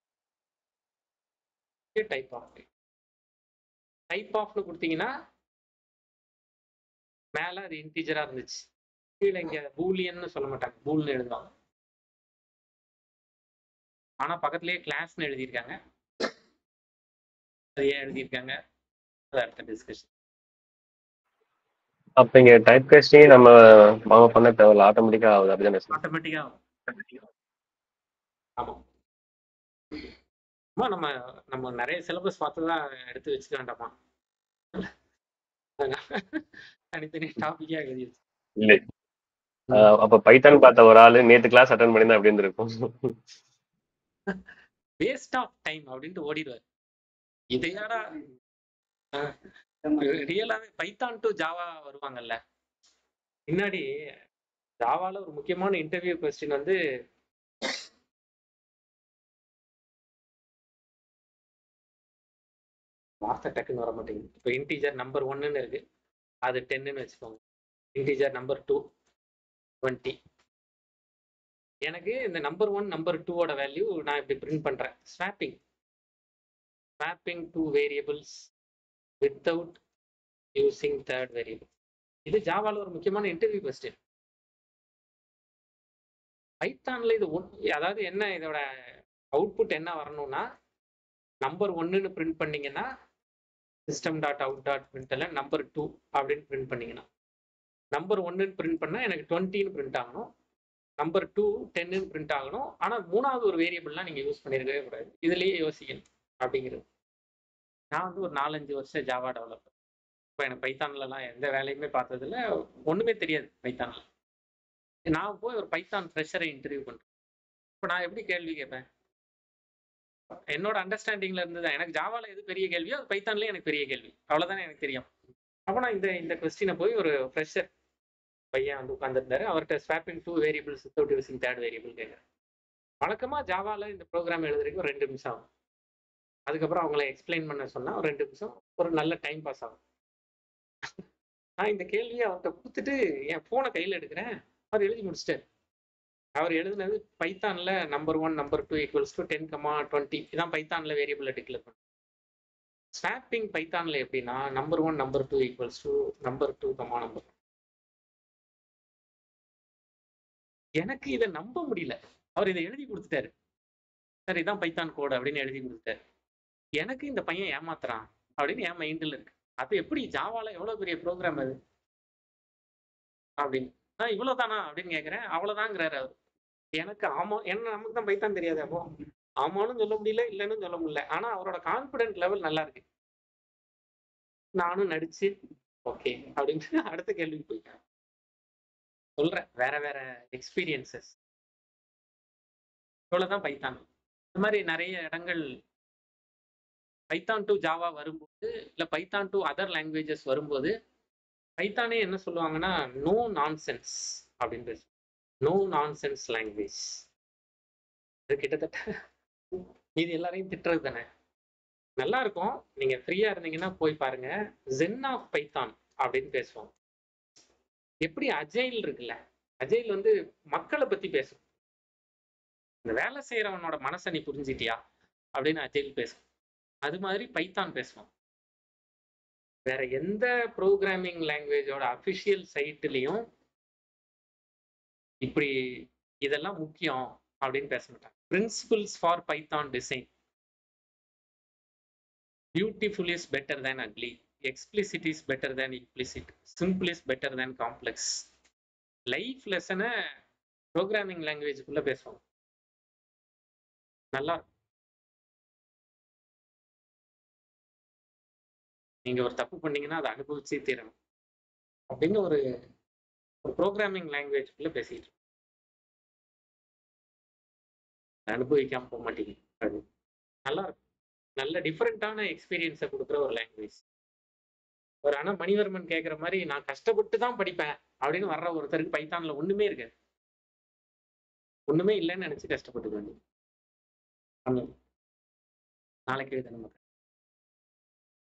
Speaker 1: type of date type ஆஃப்னு கொடுத்தீங்கன்னா மேல அது இன்டீஜரா இருந்துச்சு கீழே இங்க பூலியன்னு சொல்ல மாட்டாங்க பூல்னு எழுதுவாங்க ஆனா பக்கத்துலயே கிளாஸ்னு எழுதியிருக்காங்க அது ஏன் எழுதியிருக்காங்க அது அடுத்த டிஸ்கஷன்
Speaker 4: அப்ப இங்க டைப் காஸ்டிங் நம்ம வாங்க பண்ண தேவையில்ல ஆட்டோமேட்டிக்கா ஆகுது அப்படிதானே சார்
Speaker 1: ஆட்டோமேட்டிக்கா ஆமா ஆமா நம்ம நம்ம நிறைய சிலபஸ் பார்த்து தான் எடுத்து வச்சுக்க வேண்டாமா தனித்தனி டாபிக்கா எழுதி வச்சு
Speaker 4: இல்லை ஆஹ் அப்ப பைத்தான் பார்த்த ஒரு ஆளு நேத்து கிளாஸ் அட்டன் பண்ணி அப்படி இருந்திருக்கும்
Speaker 1: வேஸ்ட் ஆஃப் டைம் அப்படின்ட்டு ஓடிடுவார் இதையாடா ரியலாவே பைத்தான் டு ஜாவா வருவாங்கல்ல பின்னாடி ஜாவால ஒரு முக்கியமான இன்டர்வியூ கொஸ்டின் வந்து வார்த்தை டக்குன்னு வர மாட்டேங்குது இப்போ இன்டீஜர் நம்பர் ஒன்னுன்னு இருக்கு அது டென்னுன்னு வச்சுக்கோங்க இன்டீஜர் நம்பர் டூ டுவெண்ட்டி எனக்கு இந்த நம்பர் ஒன் நம்பர் டூவோட வேல்யூ நான் இப்படி பிரிண்ட் பண்றேன் swapping swapping two variables without using third variable இது ஜாவால ஒரு முக்கியமான இன்டர்வியூ கொஸ்டின் பைத்தான்ல இது ஒன் அதாவது என்ன இதோட அவுட்புட் என்ன வரணும்னா நம்பர் ஒன்னுன்னு பிரிண்ட் பண்ணீங்கன்னா சிஸ்டம் டாட் அவுட் டாட் பிரிண்ட்ல நம்பர் டூ அப்படின்னு பிரிண்ட் பண்ணீங்கன்னா நம்பர் ஒன்னுன்னு பிரிண்ட் பண்ணா எனக்கு டுவெண்ட்டின்னு பிரிண்ட் ஆகணும் நம்பர் டூ டென்னு பிரிண்ட் ஆகணும் ஆனால் மூணாவது ஒரு வேரியபிள்லாம் நீங்கள் யூஸ் பண்ணியிருக்கவே கூடாது இதுலேயே யோசிக்கணும் அப்படிங்கிறது நான் வந்து ஒரு நாலஞ்சு வருஷம் ஜாவா டெவலப்பர் இப்போ எனக்கு பைத்தான்லலாம் எந்த வேலையுமே பார்த்ததில்ல ஒன்றுமே தெரியாது பைத்தானில் நான் போய் ஒரு பைத்தான் ஃப்ரெஷரை இன்டர்வியூ பண்ணுறேன் இப்போ நான் எப்படி கேள்வி கேட்பேன் என்னோட அண்டர்ஸ்டாண்டிங்ல இருந்து தான் எனக்கு ஜாவால எது பெரிய கேள்வியோ அது பைத்தான்லேயே எனக்கு பெரிய கேள்வி அவ்வளோதானே எனக்கு தெரியும் அப்போ நான் இந்த இந்த கொஸ்டினை போய் ஒரு ஃப்ரெஷர் பையன் வந்து உட்காந்துருந்தாரு அவர்கிட்ட swapping two variables without using third variable கேட்குறேன் வழக்கமாக ஜாவால இந்த ப்ரோக்ராம் எழுதுறதுக்கு ஒரு ரெண்டு நிமிஷம் ஆகும் அதுக்கப்புறம் அவங்கள எக்ஸ்பிளைன் பண்ண சொன்னா ஒரு ரெண்டு நிமிஷம் ஒரு நல்ல டைம் பாஸ் ஆகும் நான் இந்த கேள்வியை அவர்கிட்ட கொடுத்துட்டு என் ஃபோனை கையில் எடுக்கிறேன் அவர் எழுதி முடிச்சிட்டாரு அவர் எழுதுனது பைத்தான்ல number one number two equals to ten comma twenty இதான் பைத்தான்ல வேரியபிள் டிக்ளேர் பண்ண ஸ்வாப்பிங் பைத்தான்ல எப்படின்னா number one number two equals to number two comma number எனக்கு இதை நம்ப முடியல அவர் இதை எழுதி கொடுத்துட்டாரு சார் இதான் பைத்தான் கோடு அப்படின்னு எழுதி கொடுத்துட்டாரு எனக்கு இந்த பையன் ஏமாத்துறான் அப்படின்னு என் மைண்டில் இருக்கு அப்ப எப்படி ஜாவால எவ்வளவு பெரிய ப்ரோக்ராம் அது அப்படின்னு நான் இவ்வளவுதானா அப்படின்னு கேட்கிறேன் அவ்வளவுதாங்கிறாரு அவர் எனக்கு ஆமா என்ன நமக்கு தான் பைத்தான் தெரியாது அப்போ ஆமாலும் சொல்ல முடியல இல்லைன்னு சொல்ல முடியல ஆனா அவரோட கான்பிடன்ட் லெவல் நல்லா இருக்கு நானும் நடிச்சு ஓகே அப்படின்னு அடுத்த கேள்விக்கு போயிட்டேன் சொல்றேன் வேற வேற எக்ஸ்பீரியன்சஸ் இவ்வளவுதான் பைத்தான் இந்த மாதிரி நிறைய இடங்கள் பைத்தான் டு ஜாவா வரும்போது இல்லை பைத்தான் டு அதர் லாங்குவேஜஸ் வரும்போது பைத்தானே என்ன சொல்லுவாங்கன்னா நோ நான்சென்ஸ் அப்படின்னு பேசுவாங்க நோ நான்சென்ஸ் லாங்குவேஜ் இது கிட்டத்தட்ட இது எல்லாரையும் திட்டுறது தானே நல்லா இருக்கும் நீங்க ஃப்ரீயா இருந்தீங்கன்னா போய் பாருங்க ஜென் ஆஃப் பைத்தான் அப்படின்னு பேசுவாங்க எப்படி அஜைல் இருக்குல்ல அஜைல் வந்து மக்களை பத்தி பேசும் இந்த வேலை செய்யறவனோட மனசை நீ புரிஞ்சிட்டியா அப்படின்னு அஜைல் பேசும் அது மாதிரி பைத்தான் பேசுவான் வேற எந்த ப்ரோக்ராமிங் லாங்குவேஜோட அஃபிஷியல் சைட்லயும் இப்படி இதெல்லாம் முக்கியம் அப்படின்னு பேச மாட்டாங்க principles for Python design beautiful is better than ugly explicit is better than implicit simple is better than complex life லெசனை ப்ரோக்ராமிங் லாங்குவேஜுக்குள்ள பேசுவாங்க நல்லா இருக்கும் நீங்க ஒரு தப்பு பண்ணீங்கன்னா அதை அனுபவிச்சே தீரணும் அப்படின்னு ஒரு ஒரு ப்ரோக்ராமிங் லாங்குவேஜ்குள்ள பேசிட்டு இருக்கோம். அனுபவிக்காம போக மாட்டீங்க அது நல்லா இருக்கும் நல்ல டிஃப்ரெண்டான எக்ஸ்பீரியன்ஸை கொடுக்குற ஒரு லாங்குவேஜ் ஒரு ஆனா மணிவர்மன் கேட்குற மாதிரி நான் கஷ்டப்பட்டு தான் படிப்பேன் அப்படின்னு வர்ற ஒருத்தருக்கு பைத்தான்ல ஒண்ணுமே இருக்காது ஒண்ணுமே இல்லைன்னு நினைச்சு கஷ்டப்பட்டு வேண்டிய நாளைக்கு எழுத நம்ம